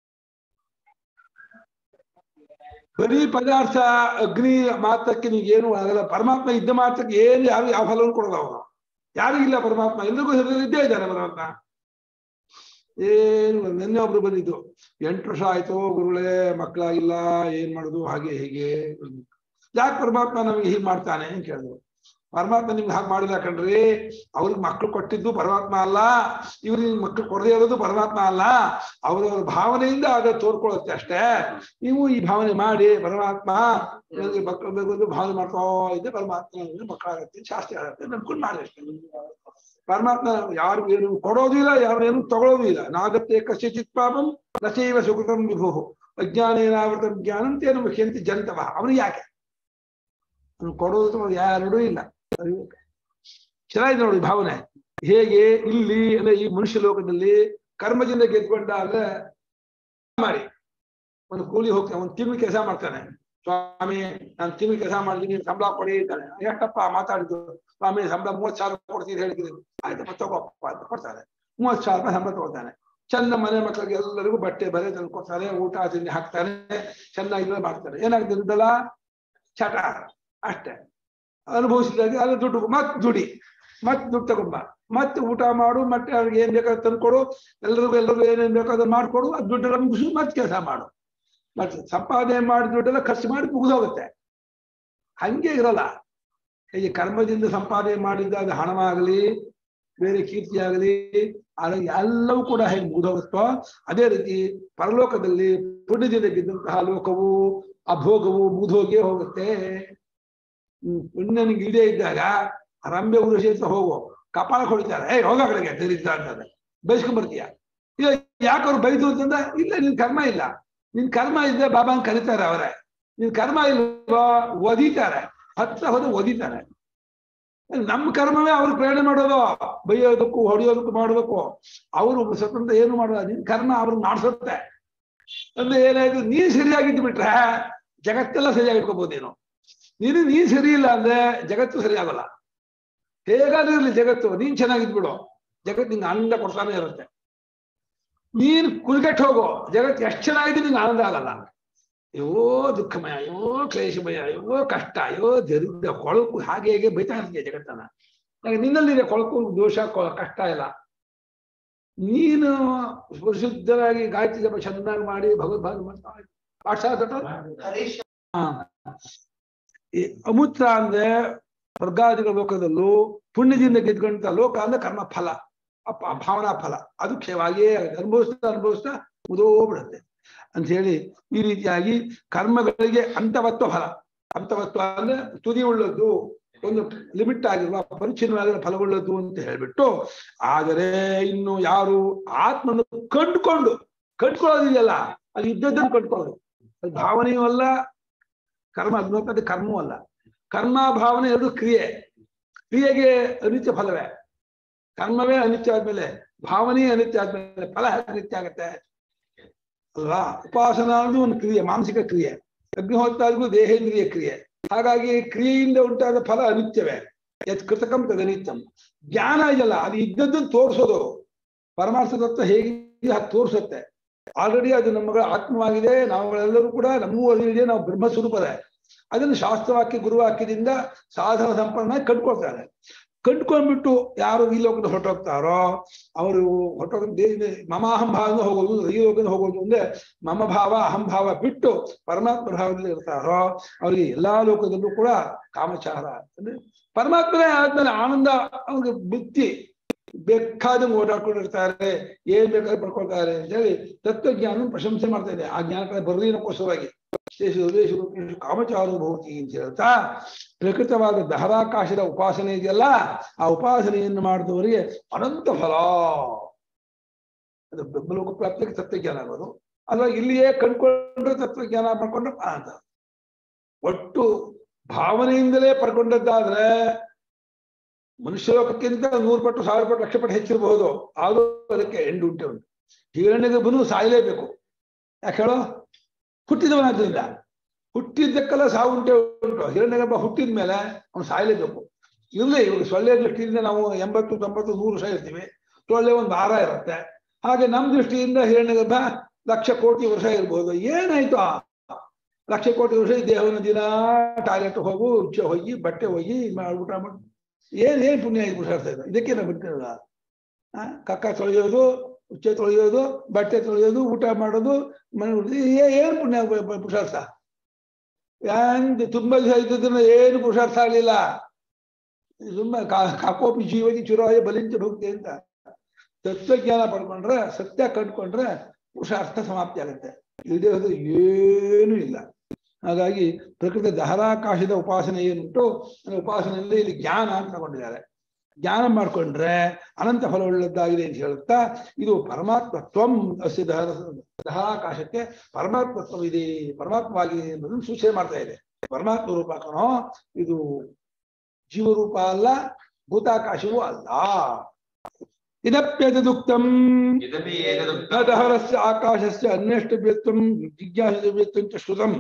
ಬರೀ ಪದಾರ್ಥ ಅಗ್ನಿ ಮಾತ್ರಕ್ಕೆ ನೀಗೇನು ಆಗಲ್ಲ ಪರಮಾತ್ಮ ಇದ್ದ ಮಾತ್ರಕ್ಕೆ ಏನು ಯಾರು ಯಾವ ಫಲವನ್ನು ಕೊಡೋದು ಅವನು ಯಾರಿಗಿಲ್ಲ ಪರಮಾತ್ಮ ಎಲ್ರಿಗೂ ಹೃದಯದಲ್ಲಿ ಇದ್ದೇ ಇದ್ದಾನೆ ಪರಮಾತ್ಮ ಏನು ನಿನ್ನೆ ಒಬ್ರು ಬಂದಿದ್ದು ಎಂಟು ವರ್ಷ ಆಯ್ತು ಗುರುಗಳೇ ಮಕ್ಕಳಾಗಿಲ್ಲ ಏನ್ ಮಾಡುದು ಹಾಗೆ ಹೀಗೆ ಯಾಕೆ ಪರಮಾತ್ಮ ನಮಗೆ ಹೀಗೆ ಮಾಡ್ತಾನೆ ಅಂತ ಕೇಳಿದ್ರು ಪರಮಾತ್ಮ ನಿಮ್ಗೆ ಹಾಗೆ ಮಾಡಿಲ್ಲ ಕಣ್ರಿ ಅವ್ರಿಗೆ ಮಕ್ಳು ಕೊಟ್ಟಿದ್ದು ಪರಮಾತ್ಮ ಅಲ್ಲ ಇವ್ರಿಗೆ ಮಕ್ಳು ಕೊಡದೇ ಇರೋದು ಪರಮಾತ್ಮ ಅಲ್ಲ ಅವ್ರವ್ರ ಭಾವನೆಯಿಂದ ಅದ ತೋರ್ಕೊಳ್ಳುತ್ತೆ ಅಷ್ಟೇ ನೀವು ಈ ಭಾವನೆ ಮಾಡಿ ಪರಮಾತ್ಮ ನನಗೆ ಮಕ್ಕಳು ಬೇಕು ಅಂತ ಭಾವನೆ ಮಾಡ್ತಾ ಇದ್ದೆ ಪರಮಾತ್ಮ ನನಗೆ ಮಕ್ಕಳಾಗತ್ತೆ ಶಾಸ್ತಿ ಆಗುತ್ತೆ ನಂಬ್ಕೊಂಡು ಮಾಡಿ ಅಷ್ಟೇ ಪರಮಾತ್ಮ ಯಾರು ಏನು ಕೊಡೋದು ಇಲ್ಲ ಯಾರು ಏನು ತಗೊಳ್ಳೋದು ಇಲ್ಲ ನಾಗತ್ತೆ ಕಶ್ಚಿತ್ ಪಾಪಂ ನಚೈವ ಸುಕೃತಂ ವಿಭು ಅಜ್ಞಾನೇನಾವೃತ ಜ್ಞಾನಂ ತೇನು ಮುಖ್ಯಂತಿ ಜಂತವ ಅವನಿಗೆ ಯಾಕೆ ಅವ್ನು ಕೊಡೋದು ತಗೊಳ್ಳೋದು ಯಾರೂ ಇಲ್ಲ ಚೆನ್ನಾಗಿದೆ ನೋಡಿ ಭಾವನೆ ಹೇಗೆ ಇಲ್ಲಿ ಅಂದ್ರೆ ಈ ಮನುಷ್ಯ ಲೋಕದಲ್ಲಿ ಕರ್ಮದಿಂದ ಗೆದ್ಕೊಂಡಾಗ ಮಾಡಿ ಒಂದು ಕೂಲಿ ಹೋಗ್ತಾನೆ ಒಂದು ತಿಂಗಳು ಕೆಲಸ ಮಾಡ್ತಾನೆ ಸ್ವಾಮಿ ನಾನು ತಿಂಗಳು ಕೆಲಸ ಮಾಡಿದ್ದೀನಿ ಸಂಬಳ ಕೊಡಿ ಅಂತಾನೆ ಎಷ್ಟಪ್ಪ ಮಾತಾಡಿದ್ದು ಸ್ವಾಮಿ ಸಂಬಳ ಮೂವತ್ ಸಾವಿರ ಕೊಡ್ತೀನಿ ಹೇಳಿದ್ದೀನಿ ಆಯ್ತಪ್ಪ ತಗೋಪ್ಪ ಅಂತ ಕೊಡ್ತಾನೆ ಮೂವತ್ ಸಾವಿರ ರೂಪಾಯಿ ಸಂಬಳ ತಗೋತಾನೆ ಚಂದ ಮನೆ ಮಕ್ಕಳಿಗೆ ಎಲ್ಲರಿಗೂ ಬಟ್ಟೆ ಬರೆ ತಂದು ಕೊಡ್ತಾರೆ ಊಟ ತಿಂಡಿ ಹಾಕ್ತಾರೆ ಚೆನ್ನಾಗಿ ಮಾಡ್ತಾರೆ ಏನಾಗ್ತದೆ ದುಡ್ಡಲ್ಲ ಚಟ ಅಷ್ಟೇ ಅನುಭವಿಸಿದಾಗ ಅದು ದುಡ್ಡು ಮತ್ ದುಡಿ ಮತ್ ದುಡ್ಡು ತಗೊಂಬ ಮತ್ತೆ ಊಟ ಮಾಡು ಮತ್ತೆ ಅವ್ರಿಗೆ ಏನ್ ಬೇಕಾದ್ರೆ ತಂದ್ಕೊಡು ಎಲ್ರಿಗೂ ಎಲ್ರಿಗೂ ಏನೇನ್ ಬೇಕೋ ಅದನ್ನ ಮಾಡ್ಕೊಡು ಅದು ದುಡ್ಡೆಲ್ಲ ಮುಗಿಸು ಮತ್ತೆ ಕೆಲಸ ಮಾಡು ಮತ್ತೆ ಸಂಪಾದನೆ ಮಾಡಿ ದುಡ್ಡೆಲ್ಲ ಖರ್ಚು ಮಾಡಿ ಮುಗಿದೋಗುತ್ತೆ ಹಂಗೆ ಇರಲ್ಲ ಈ ಕರ್ಮದಿಂದ ಸಂಪಾದನೆ ಮಾಡಿದ್ದ ಅದು ಹಣವಾಗಲಿ ಬೇರೆ ಕೀರ್ತಿ ಆಗಲಿ ಅದು ಎಲ್ಲವೂ ಕೂಡ ಹೇಗೆ ಮುಗಿದೋಗುತ್ತೋ ಅದೇ ರೀತಿ ಪರಲೋಕದಲ್ಲಿ ಪುಣ್ಯದಿಂದ ಗೆದ್ದಂತಹ ಲೋಕವು ಅಭೋಗವು ಮುಗಿದೋಗೇ ಹೋಗುತ್ತೆ ಹ್ಮ್, ಪುಣ್ಯ ನಿಂಗೆ ಇದೇ ಇದ್ದಾಗ ರಂಬೆ ಉರುಷಿ ಅಂತ ಹೋಗು ಕಪಾಳ ಹೊಡಿತಾರೆ ಏಯ್ ಹೋಗ ಕಡೆಗೆ ತಿರುಗಿದ್ದ ಅಂತಂದ್ರೆ ಬೈಸ್ಕೊಂಡ್ ಬರ್ತೀಯ ಇಲ್ಲ ಯಾಕೆ ಅವ್ರು ಬೈದು ಅಂತಂದ ಇಲ್ಲ ನಿನ್ ಕರ್ಮ ಇಲ್ಲ ನಿನ್ ಕರ್ಮ ಇದ್ದೆ ಬಾಬಾನ್ ಕರೀತಾರೆ ಅವರೇ ನಿನ್ ಕರ್ಮ ಇಲ್ವೋ ಒದಿತಾರೆ ಹತ್ತ ಹೋದ ಒದಿತಾರೆ ನಮ್ಮ ಕರ್ಮವೇ ಅವ್ರು ಪ್ರೇರಣೆ ಮಾಡೋದು ಬೈಯೋದಕ್ಕೂ ಹೊಡೆಯೋದಕ್ಕೂ ಮಾಡೋದಕ್ಕೂ ಅವರು ಸ್ವತಂತ್ರ ಏನು ಮಾಡೋದು ನಿನ್ ಕರ್ಮ ಅವ್ರನ್ನ ಮಾಡಿಸುತ್ತೆ ಅಂದ್ರೆ ಏನಾಯ್ತು ನೀನ್ ಸರಿಯಾಗಿದ್ದು ಬಿಟ್ರೆ ಜಗತ್ತೆಲ್ಲ ಸರಿಯಾಗಿ ಇಟ್ಕೋಬಹುದೇನೋ ನೀನು ನೀನ್ ಸರಿ ಇಲ್ಲ ಅಂದ್ರೆ ಜಗತ್ತು ಸರಿ ಆಗಲ್ಲ ಹೇಗಾದ್ರೂ ಇರ್ಲಿ ಜಗತ್ತು ನೀನ್ ಚೆನ್ನಾಗಿದ್ ಬಿಡು ಜಗತ್ತು ನಿಂಗೆ ಆನಂದ ಕೊಡ್ತಾನೆ ಇರುತ್ತೆ ನೀನ್ ಕುಲ್ಗೆಟ್ ಹೋಗೋ ಜಗತ್ತು ಎಷ್ಟು ಚೆನ್ನಾಗಿದೆ ನಿಂಗೆ ಆನಂದ ಆಗಲ್ಲ ಅಯ್ಯೋ ದುಃಖಮಯ ಅಯ್ಯೋ ಕ್ಲೇಶಮಯ ಅಯ್ಯೋ ಕಷ್ಟ ಅಯ್ಯೋ ದರಿದ್ರ ಕೊಳಕು ಹಾಗೆ ಹೇಗೆ ಬೈತಾ ಇರ್ತೀಯ ಜಗತ್ತನ್ನ ಯಾಕೆ ನಿನ್ನಲ್ಲಿದೆ ಕೊಳಕು ದೋಷ ಕೊ- ಕಷ್ಟ ಇಲ್ಲ ನೀನು ಪರಿಶುದ್ಧರಾಗಿ ಗಾಯತ್ರಿ ಜಪ ಚೆನ್ನಾಗಿ ಮಾಡಿ ಭಗವದ್ಭಾಗ ಮಾಡ್ತಾ ಇರು. ಪಾಠಶಾಲೆ ಹಾ. ಈ ಅಮೂತ್ರ ಅಂದ್ರೆ ಸ್ವರ್ಗಾದಿಗಳ ಲೋಕದಲ್ಲೂ ಪುಣ್ಯದಿಂದ ಗೆದ್ಕೊಂಡ ಲೋಕ ಅಂದ್ರೆ ಕರ್ಮ ಫಲ ಅಪ್ಪ ಭಾವನಾ ಫಲ ಅದು ಕ್ಷೇವಾಗಿಯೇ ಅನುಭವಿಸ್ತಾ ಅನುಭವಿಸ್ತಾ ಮುದೋಗ್ಬಿಡುತ್ತೆ ಅಂತ ಹೇಳಿ ಈ ರೀತಿಯಾಗಿ ಕರ್ಮಗಳಿಗೆ ಅಂತವತ್ವ ಫಲ ಅಂತವತ್ವ ಅಂದ್ರೆ ತುದಿ ಉಳ್ಳದ್ದು ಒಂದು ಲಿಮಿಟ್ ಆಗಿರುವ ಪರಿಚ್ಛಿನ್ನವಾಗಿರುವ ಫಲವುಳ್ಳದ್ದು ಅಂತ ಹೇಳ್ಬಿಟ್ಟು ಆದರೆ ಇನ್ನು ಯಾರು ಆತ್ಮನ್ನು ಕಂಡುಕೊಂಡು ಕಂಡ್ಕೊಳ್ಳೋದಿದೆಯಲ್ಲ ಅದು ಇದ್ದದ್ದನ್ನು ಕಂಡ್ಕೊಳ್ಳೋದು ಅದು ಭಾವನೆಯೂ ಅಲ್ಲ ಕರ್ಮ ಅದು ನೋಡ್ತದೆ ಕರ್ಮವೂ ಅಲ್ಲ ಕರ್ಮ ಭಾವನೆ ಎರಡು ಕ್ರಿಯೆ ಕ್ರಿಯೆಗೆ ಅನಿತ್ಯ ಫಲವೇ ಕರ್ಮವೇ ಅನಿತ್ಯ ಆದ್ಮೇಲೆ ಭಾವನೆ ಅನಿತ್ಯ ಆದ್ಮೇಲೆ ಫಲ ಹೇಗೆ ಅನಿತ್ಯ ಆಗತ್ತೆ ಅಲ್ವಾ ಉಪಾಸನ ಅನ್ನೋದು ಒಂದು ಕ್ರಿಯೆ ಮಾನಸಿಕ ಕ್ರಿಯೆ ಅಗ್ನಿಹೋತ್ರಾದಿಗೂ ದೇಹೇಂದ್ರಿಯ ಕ್ರಿಯೆ ಹಾಗಾಗಿ ಕ್ರಿಯೆಯಿಂದ ಉಂಟಾದ ಫಲ ಅನಿತ್ಯವೇ ಯತ್ ಕೃತಕಂ ತದನಿತ್ಯಂ ಜ್ಞಾನ ಇದೆಯಲ್ಲ ಅದು ಇದ್ದದ್ದನ್ನು ತೋರಿಸೋದು ಪರಮಾರ್ಥ ತತ್ವ ಹೇಗಿದೆ ಅದು ತೋರಿಸುತ್ತೆ ಆಲ್ರೆಡಿ ಅದು ನಮ್ಮಗಳ ಆತ್ಮವಾಗಿದೆ ನಾವುಗಳೆಲ್ಲರೂ ಕೂಡ ನಮಗೂ ಅರಿವಿದೆ ನಾವು ಬ್ರಹ್ಮ ಸ್ವರೂಪದೇ ಅದನ್ನು ಶಾಸ್ತ್ರವಾಕ್ಯ ಗುರುವಾಕ್ಯದಿಂದ ಸಾಧನ ಸಂಪನ್ನ ಕಂಡ್ಕೊಳ್ತಾರೆ ಕಂಡ್ಕೊಂಡ್ಬಿಟ್ಟು ಯಾರು ಈ ಲೋಕದ ಹೊರಟೋಗ್ತಾರೋ ಅವರು ಹೊರಟೋಗ ಮಮ ಅಹಂಭಾವದಿಂದ ಹೋಗೋದು ಈ ಲೋಕದಿಂದ ಹೋಗೋದು ಅಂದ್ರೆ ಮಮ ಭಾವ ಅಹಂಭಾವ ಬಿಟ್ಟು ಪರಮಾತ್ಮ ಭಾವದಲ್ಲಿ ಇರ್ತಾರೋ ಅವರಿಗೆ ಎಲ್ಲಾ ಲೋಕದಲ್ಲೂ ಕೂಡ ಕಾಮಚಾರ ಅಂದ್ರೆ ಪರಮಾತ್ಮನೇ ಆದ್ಮೇಲೆ ಆನಂದ ಅವ್ರಿಗೆ ಬುದ್ಧಿ ಬೇಕಾದಂಗೆ ಓಡಾಡ್ಕೊಂಡಿರ್ತಾರೆ ಏನ್ ಬೇಕಾದ್ರೆ ಪಡ್ಕೊಳ್ತಾರೆ ಅಂತ ಹೇಳಿ ತತ್ವಜ್ಞಾನ ಪ್ರಶಂಸೆ ಮಾಡ್ತಾ ಇದೆ ಆ ಜ್ಞಾನ ಬರ್ರೀನಕ್ಕೋಸ್ಕರವಾಗಿ ಶೇಷ ಉದೇಶ ರೂಪೇಶು ಕಾಮಚಾರು ಭವತಿ ಅಂತ ಹೇಳ್ತಾ ಪ್ರಕೃತವಾದ ದಹರಾಕಾಶದ ಉಪಾಸನೆ ಇದೆಯಲ್ಲ ಆ ಉಪಾಸನೆಯನ್ನು ಮಾಡಿದವರಿಗೆ ಅನಂತ ಫಲ ಅದು ಬ್ರಹ್ಮಲೋಕ ಪ್ರಾಪ್ತಿಗೆ ತತ್ವಜ್ಞಾನ ಆಗೋದು ಅಲ್ವಾ ಇಲ್ಲಿಯೇ ಕಂಡ್ಕೊಂಡ್ರೆ ತತ್ವಜ್ಞಾನ ಮಾಡ್ಕೊಂಡ್ರೆ ಅಂತ ಒಟ್ಟು ಭಾವನೆಯಿಂದಲೇ ಪಡ್ಕೊಂಡದ್ದಾದ್ರೆ ಮನುಷ್ಯ ಲೋಕಕ್ಕಿಂತ ನೂರು ಪಟ್ಟು ಸಾವಿರ ಪಟ್ಟು ಲಕ್ಷ ಪಟ್ಟು ಹೆಚ್ಚಿರಬಹುದು ಆದರೂ ಅದಕ್ಕೆ ಎಂಡು ಉಂಟೆ ಉಂಟು ಹಿರಣ್ಯಗರ್ಭನು ಸಾಯಲೇಬೇಕು ಯಾಕೆ ಹೇಳೋ ಹುಟ್ಟಿದವನಾದ್ರಿಂದ ಹುಟ್ಟಿದ್ದಕ್ಕೆಲ್ಲ ಸಾವು ಉಂಟೆ ಉಂಟು ಹಿರಣ್ಯಗರ್ಭ ಹುಟ್ಟಿದ ಮೇಲೆ ಅವನು ಸಾಯಲೇಬೇಕು ಇರ್ಲಿ ಇವಾಗ ಸೊಳ್ಳೆ ದೃಷ್ಟಿಯಿಂದ ನಾವು ಎಂಬತ್ತು ತೊಂಬತ್ತು ನೂರು ವರ್ಷ ಇರ್ತೀವಿ ಸೊಳ್ಳೆ ಒಂದು ವಾರ ಇರುತ್ತೆ ಹಾಗೆ ನಮ್ಮ ದೃಷ್ಟಿಯಿಂದ ಹಿರಣ್ಯಗರ್ಭ ಲಕ್ಷ ಕೋಟಿ ವರ್ಷ ಇರ್ಬೋದು ಏನಾಯ್ತು ಆ ಲಕ್ಷ ಕೋಟಿ ವರ್ಷ ಈ ದೇಹವನ್ನು ದಿನ ಟಾಯ್ಲೆಟ್ ಹೋಗು ಉಚ್ಚ ಹೋಗಿ ಬಟ್ಟೆ ಹೋಗಿ ಮಾ- ಊಟ ಮಾಡಿ ಏನ್ ಏನ್ ಪುಣ್ಯ ಇದು ಪುರುಷಾರ್ಥ ಇದು ಇದಕ್ಕೆ ನಾವು ಬಿಡ್ತೀರಲ್ಲ ಆ ಕಕ್ಕ ತೊಳೆಯೋದು ಉಚ್ಚೆ ತೊಳೆಯೋದು ಬಟ್ಟೆ ತೊಳೆಯೋದು ಊಟ ಮಾಡೋದು ಮನೆ ಉಳ್ದು- ಏ- ಏನ್ ಪುಣ್ಯ ಬ- ಬ- ಪುರುಷಾರ್ಥ ಏನ್ ತುಂಬಾ ದಿವಸ ಇದ್ದದನ್ನ ಏನು ಪುರುಷಾರ್ಥ ಆಗ್ಲಿಲ್ಲ ಸುಮ್ಮನೆ ಕಾಕೋಪಿ ಜೀವನಿ ಚುರಾಯ ಬಲಿಂಚ ಭಕ್ತಿ ಅಂತ ತತ್ವಜ್ಞಾನ ಪಡ್ಕೊಂಡ್ರೆ ಸತ್ಯ ಕಂಡ್ಕೊಂಡ್ರೆ ಪುರುಷಾರ್ಥ ಸಮಾಪ್ತಿ ಆಗುತ್ತೆ ಇಲ್ಲದೆ ಹೋದ್ರೆ ಏನೂ ಇಲ್ಲ ಹಾಗಾಗಿ ಪ್ರಕೃತಿ ದಹರಾಕಾಶದ ಉಪಾಸನೆ ಏನುಂಟು ಆ ಉಪಾಸನೆಯಲ್ಲಿ ಇಲ್ಲಿ ಜ್ಞಾನ ಅಂತ ತಗೊಂಡಿದ್ದಾರೆ ಜ್ಞಾನ ಮಾಡ್ಕೊಂಡ್ರೆ ಅನಂತ ಫಲವುಳ್ಳದ್ದಾಗಿದೆ ಅಂತ ಹೇಳುತ್ತಾ ಇದು ಪರಮಾತ್ಮತ್ವಂ ಅಸ್ಯ ದಹರ ದಹರಾಕಾಶಕ್ಕೆ ಪರಮಾತ್ಮತ್ವವಿದೆ ಪರಮಾತ್ಮವಾಗಿದೆ ಎಂಬುದನ್ನು ಸೂಚನೆ ಮಾಡ್ತಾ ಇದೆ ಪರಮಾತ್ಮ ರೂಪ ಕಣೋ ಇದು ಜೀವರೂಪ ಅಲ್ಲ ಭೂತಾಕಾಶವೂ ಅಲ್ಲ ಇದಪ್ಯದುಕ್ತಂ ಇದಪಿ ಏತದುಕ್ತಂ ನ ದಹರಸ್ಯ ಆಕಾಶಸ್ಯ ಅನ್ವೇಷ್ಟವ್ಯತ್ವಂ ಜಿಜ್ಞಾಸಿತವ್ಯತ್ವಂ ಚ ಶ್ರುತಂ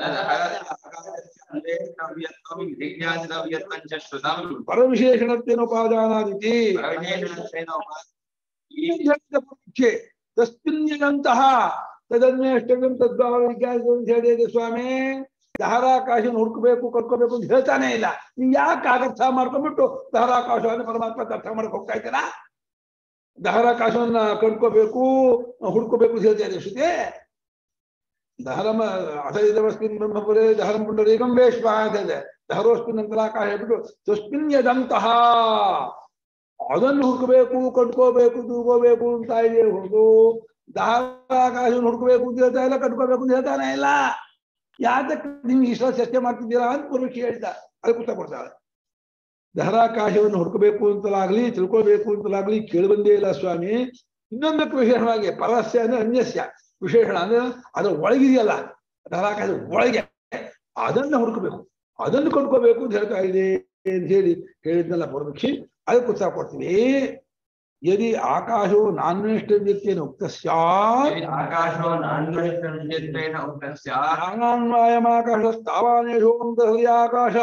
ವೇತ್ತವ್ಯತ್ವಂ ಜಿಜ್ಞಾಸಿತವ್ಯತ್ವಂ ಚ ಶ್ರುತಂ ಪರವಿಶೇಷಣತ್ವೇನೋಪಾದಾನಾದಿತಿ ಪರಮೇಶ್ವರೇಣ ಉಪಾ- ಈ ಪರೀಕ್ಷೆ ತಸ್ಮಿನ್ನಂತಹ ತದನ್ವೇಷ್ಟವ್ಯಂ ತದ್ಭಾವ ವಿಜ್ಞಾನಿಸು ಅಂತ ಹೇಳಿದೆ ಸ್ವಾಮಿ ದಹರಾಕಾಶನ ಹುಡುಕಬೇಕು ಕರ್ಕೋಬೇಕು ಅಂತ ಹೇಳ್ತಾನೆ ಇಲ್ಲ ನೀವು ಯಾಕೆ ಅರ್ಥ ಮಾಡ್ಕೊಂಡ್ಬಿಟ್ಟು ದಹರಾಕಾಶವನ್ನು ಪರಮಾತ್ಮ ಅರ್ಥ ಮಾಡಕ್ ಹೋಗ್ತಾ ಇದ್ದೀರಾ ದಹರಾಕಾಶವನ್ನ ಕರ್ಕೋಬೇಕು ಹುಡ್ಕೋಬೇಕು ಅಂತ ಹೇಳ್ತಾ ಇದೆ ಶ್ರುತಿ ದಹರಮ ಅಸೈದವಸ್ಮಿನ್ ಬ್ರಹ್ಮಪುರೇ ದಹರಂ ಪುಂಡರೀಕಂ ವೇಶ್ವ ಅಂತ ಇದೆ ದಹರೋಸ್ಮಿನ್ ಅಂತರಾಕಾಶ ಹೇಳ್ಬಿಟ್ಟು ತಸ್ಮಿನ್ ಯದಂತಹ ಅದನ್ನು ಹುಡುಕಬೇಕು ಕಂಡ್ಕೋಬೇಕು ತೂಗೋಬೇಕು ಅಂತ ಇದೆ ಹೊರತು ದಹರಾಕಾಶವನ್ನು ಹುಡುಕಬೇಕು ಅಂತ ಹೇಳ್ತಾ ಇಲ್ಲ ಕಂಡ್ಕೋಬೇಕು ಅಂತ ಹೇಳ್ತಾನೆ ಇಲ್ಲ ಯಾತಕ್ಕೆ ನೀವು ಇಷ್ಟ ಚರ್ಚೆ ಮಾಡ್ತಿದ್ದೀರಾ ಅಂತ ಪೂರ್ವಕ್ಕೆ ಹೇಳಿದ ಅದಕ್ಕೆ ಉತ್ತರ ಕೊಡ್ತಾಳೆ ದಹರಾಕಾಶವನ್ನು ಹುಡುಕಬೇಕು ಅಂತಲಾಗ್ಲಿ ತಿಳ್ಕೊಳ್ಬೇಕು ಅಂತಲಾಗ್ಲಿ ಕೇಳಿಬಂದೇ ಇಲ್ಲ ಸ್ವಾಮಿ ಇನ್ನೊಂದಕ್ಕೆ ವಿಶೇಷವಾಗಿ ಪರಸ್ಯ ಅಂದ್ರೆ ಅನ್ಯಸ್ಯ ವಿಶೇಷಣ ಅಂದ್ರೆ ಅದರ ಒಳಗಿದೆಯಲ್ಲ ದಹರಾಕಾಶ ಒಳಗೆ ಅದನ್ನ ಹುಡುಕಬೇಕು ಅದನ್ನು ಕೊಂಡ್ಕೋಬೇಕು ಅಂತ ಹೇಳ್ತಾ ಇದೆ ಅಂತ ಹೇಳಿ ಹೇಳಿದ್ನಲ್ಲ ಪೂರ್ವಕ್ಷಿ ಅದಕ್ಕೆ ಉತ್ತರ ಕೊಡ್ತೀವಿ ಯದಿ ಆಕಾಶವು ನಾನ್ವೇಷ್ಟವ್ಯಕ್ತಿಯನ್ನು ಉಕ್ತ ಸ್ಯಾತ್ ಆಕಾಶೋ ನಾನ್ವೇಷೇನ ಉಕ್ತಸ್ಯಾತ್ ಜ್ಞಾನಾನ್ವಾಯಮಾಕಾಶ ಸ್ಥಾವಾನೇಶೋ ಆಕಾಶ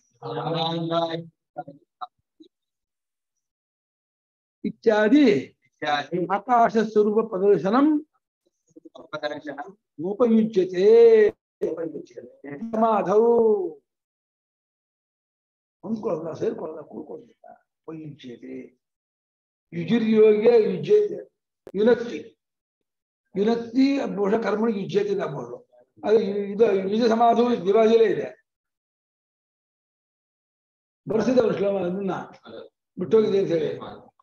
ಇತ್ಯಾದಿ ಇತ್ಯಾದಿ ಆಕಾಶ ಸ್ವರೂಪ ಪ್ರದರ್ಶನಂ ಉಪದರ್ಶನಂ ಉಪಯುಜ್ಯತೆ ಮಾಧವ್ ಹೊಂದ್ಕೊಳ್ಳಲ್ಲ ಸೇರ್ಕೊಳ್ಳಲ್ಲ ಕೂತ್ಕೊಳ್ಳಲ್ಲ ಉಪಯುಜ್ಯತೆ ಯುಜಿರ್ಯೋಗ್ಯ ಯುಜ್ಯತೆ ಯುನಕ್ತಿ ಯುನಕ್ತಿ ಬಹುಶಃ ಕರ್ಮಣಿ ಯುಜ್ಯತೆ ನಮ್ಮದು ಅದು ಇದು ಯುಜ ಸಮಾಧು ದಿವಾಜಿಲೇ ಇದೆ ಬರ್ಸಿದವರು ಶ್ಲೋಮ ಅದನ್ನ ಬಿಟ್ಟೋಗಿದೆ ಅಂತ ಹೇಳಿ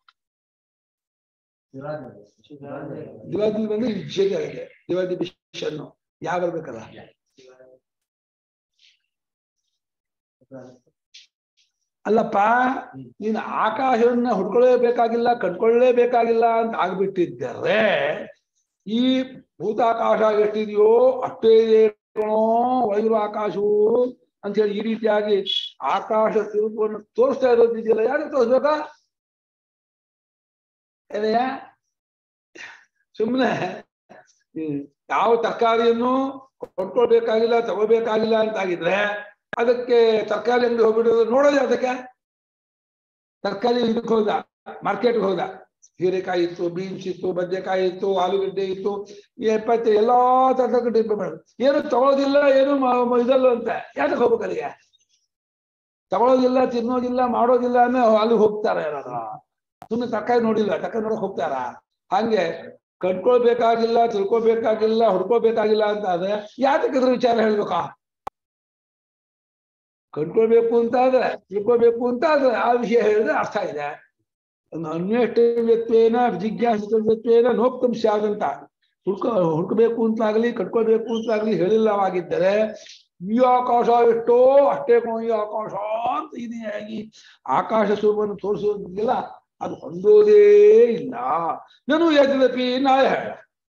ದಿವಾದಿ ಬಂದು ಯುಜ್ಯತೆ ಆಗಿದೆ ದಿವಾದಿ ಬಿಷನ್ನು ಯಾವ ಬರ್ಬೇಕಲ್ಲ ಅಲ್ಲಪ್ಪ ನೀನು ಆಕಾಶವನ್ನ ಹುಡ್ಕೊಳ್ಳೇಬೇಕಾಗಿಲ್ಲ ಕಂಡ್ಕೊಳ್ಳೇಬೇಕಾಗಿಲ್ಲ ಅಂತ ಆಗ್ಬಿಟ್ಟಿದ್ದರೆ ಈ ಭೂತಾಕಾಶ ಎಷ್ಟಿದೆಯೋ ಅಷ್ಟೇ ಇದೆ ಕಣೋ ಒಳಗಿರುವ ಆಕಾಶವು ಅಂತ ಹೇಳಿ ಈ ರೀತಿಯಾಗಿ ಆಕಾಶ ಸ್ವರೂಪವನ್ನು ತೋರಿಸ್ತಾ ಇರೋದಿದೆಯಲ್ಲ ಯಾಕೆ ತೋರಿಸ್ಬೇಕಾ ಏನಯ್ಯ ಸುಮ್ಮನೆ ಯಾವ ತರಕಾರಿಯನ್ನು ಕೊಂಡ್ಕೊಳ್ಬೇಕಾಗಿಲ್ಲ ತಗೋಬೇಕಾಗಿಲ್ಲ ಅಂತಾಗಿದ್ರೆ ಅದಕ್ಕೆ ತರಕಾರಿ ಅಂಗಡಿ ಹೋಗ್ಬಿಟ್ಟು ನೋಡೋದೇ ಅದಕ್ಕೆ ತರಕಾರಿ ಇದಕ್ಕೆ ಹೋದ ಮಾರ್ಕೆಟ್ಗೆ ಹೋದ ಹೀರೆಕಾಯಿ ಇತ್ತು ಬೀನ್ಸ್ ಇತ್ತು ಬದನೆಕಾಯಿ ಇತ್ತು ಆಲೂಗಡ್ಡೆ ಇತ್ತು ಎಪ್ಪತ್ತು ಎಲ್ಲಾ ತರಕಾರಿ ಏನು ತಗೊಳ್ಳೋದಿಲ್ಲ ಏನು ಮ- ಮ- ಇದಲ್ಲ ಅಂತ ಯಾಕೆ ಹೋಗ್ಬೇಕು ಅಲ್ಲಿಗೆ ತಗೊಳ್ಳೋದಿಲ್ಲ ತಿನ್ನೋದಿಲ್ಲ ಮಾಡೋದಿಲ್ಲ ಅನ್ನೋ ಅಲ್ಲಿ ಹೋಗ್ತಾರೆ ಯಾರಾದ್ರೂ ಸುಮ್ಮನೆ ತರಕಾರಿ ನೋಡಿಲ್ಲ ತರಕಾರಿ ನೋಡಕ್ ಹೋಗ್ತಾರ ಹಂಗೆ ಕಟ್ಕೊಳ್ಬೇಕಾಗಿಲ್ಲ ತಿಳ್ಕೊಬೇಕಾಗಿಲ್ಲ ಹುಡ್ಕೋಬೇಕಾಗಿಲ್ಲ ಅಂತ ಆದ್ರೆ ಯಾತಕ್ಕೆ ಅದ್ರ ವಿಚಾರ ಹೇಳ್ಬೇಕಾ ಕಂಡ್ಕೊಳ್ಬೇಕು ಅಂತ ಆದ್ರೆ ತಿಳ್ಕೊಬೇಕು ಅಂತ ಆದ್ರೆ ಆ ವಿಷಯ ಹೇಳಿದ್ರೆ ಅರ್ಥ ಇದೆ ಅನ್ವೇಷ್ಟವ್ಯತ್ವೇನ ಜಿಜ್ಞಾಸಿತವ್ಯತ್ವೇನ ನೋಕ್ತಂ ಸ್ಯಾದಂತ ಹುಡ್ಕೊ ಹುಡ್ಕಬೇಕು ಅಂತಾಗ್ಲಿ ಕಟ್ಕೊಳ್ಬೇಕು ಅಂತಾಗ್ಲಿ ಹೇಳಿಲ್ಲವಾಗಿದ್ದರೆ ಈ ಆಕಾಶ ಎಷ್ಟೋ ಅಷ್ಟೇ ಕಣೋ ಈ ಆಕಾಶ ಅಂತ ಇದೆಯಾಗಿ ಆಕಾಶ ಸ್ವರೂಪವನ್ನು ತೋರಿಸೋದಿಲ್ಲ ಅದು ಹೊಂದೋದೇ ಇಲ್ಲ ನಾನು ಯದ್ಯಪಿ ನಾ ಹೇಳ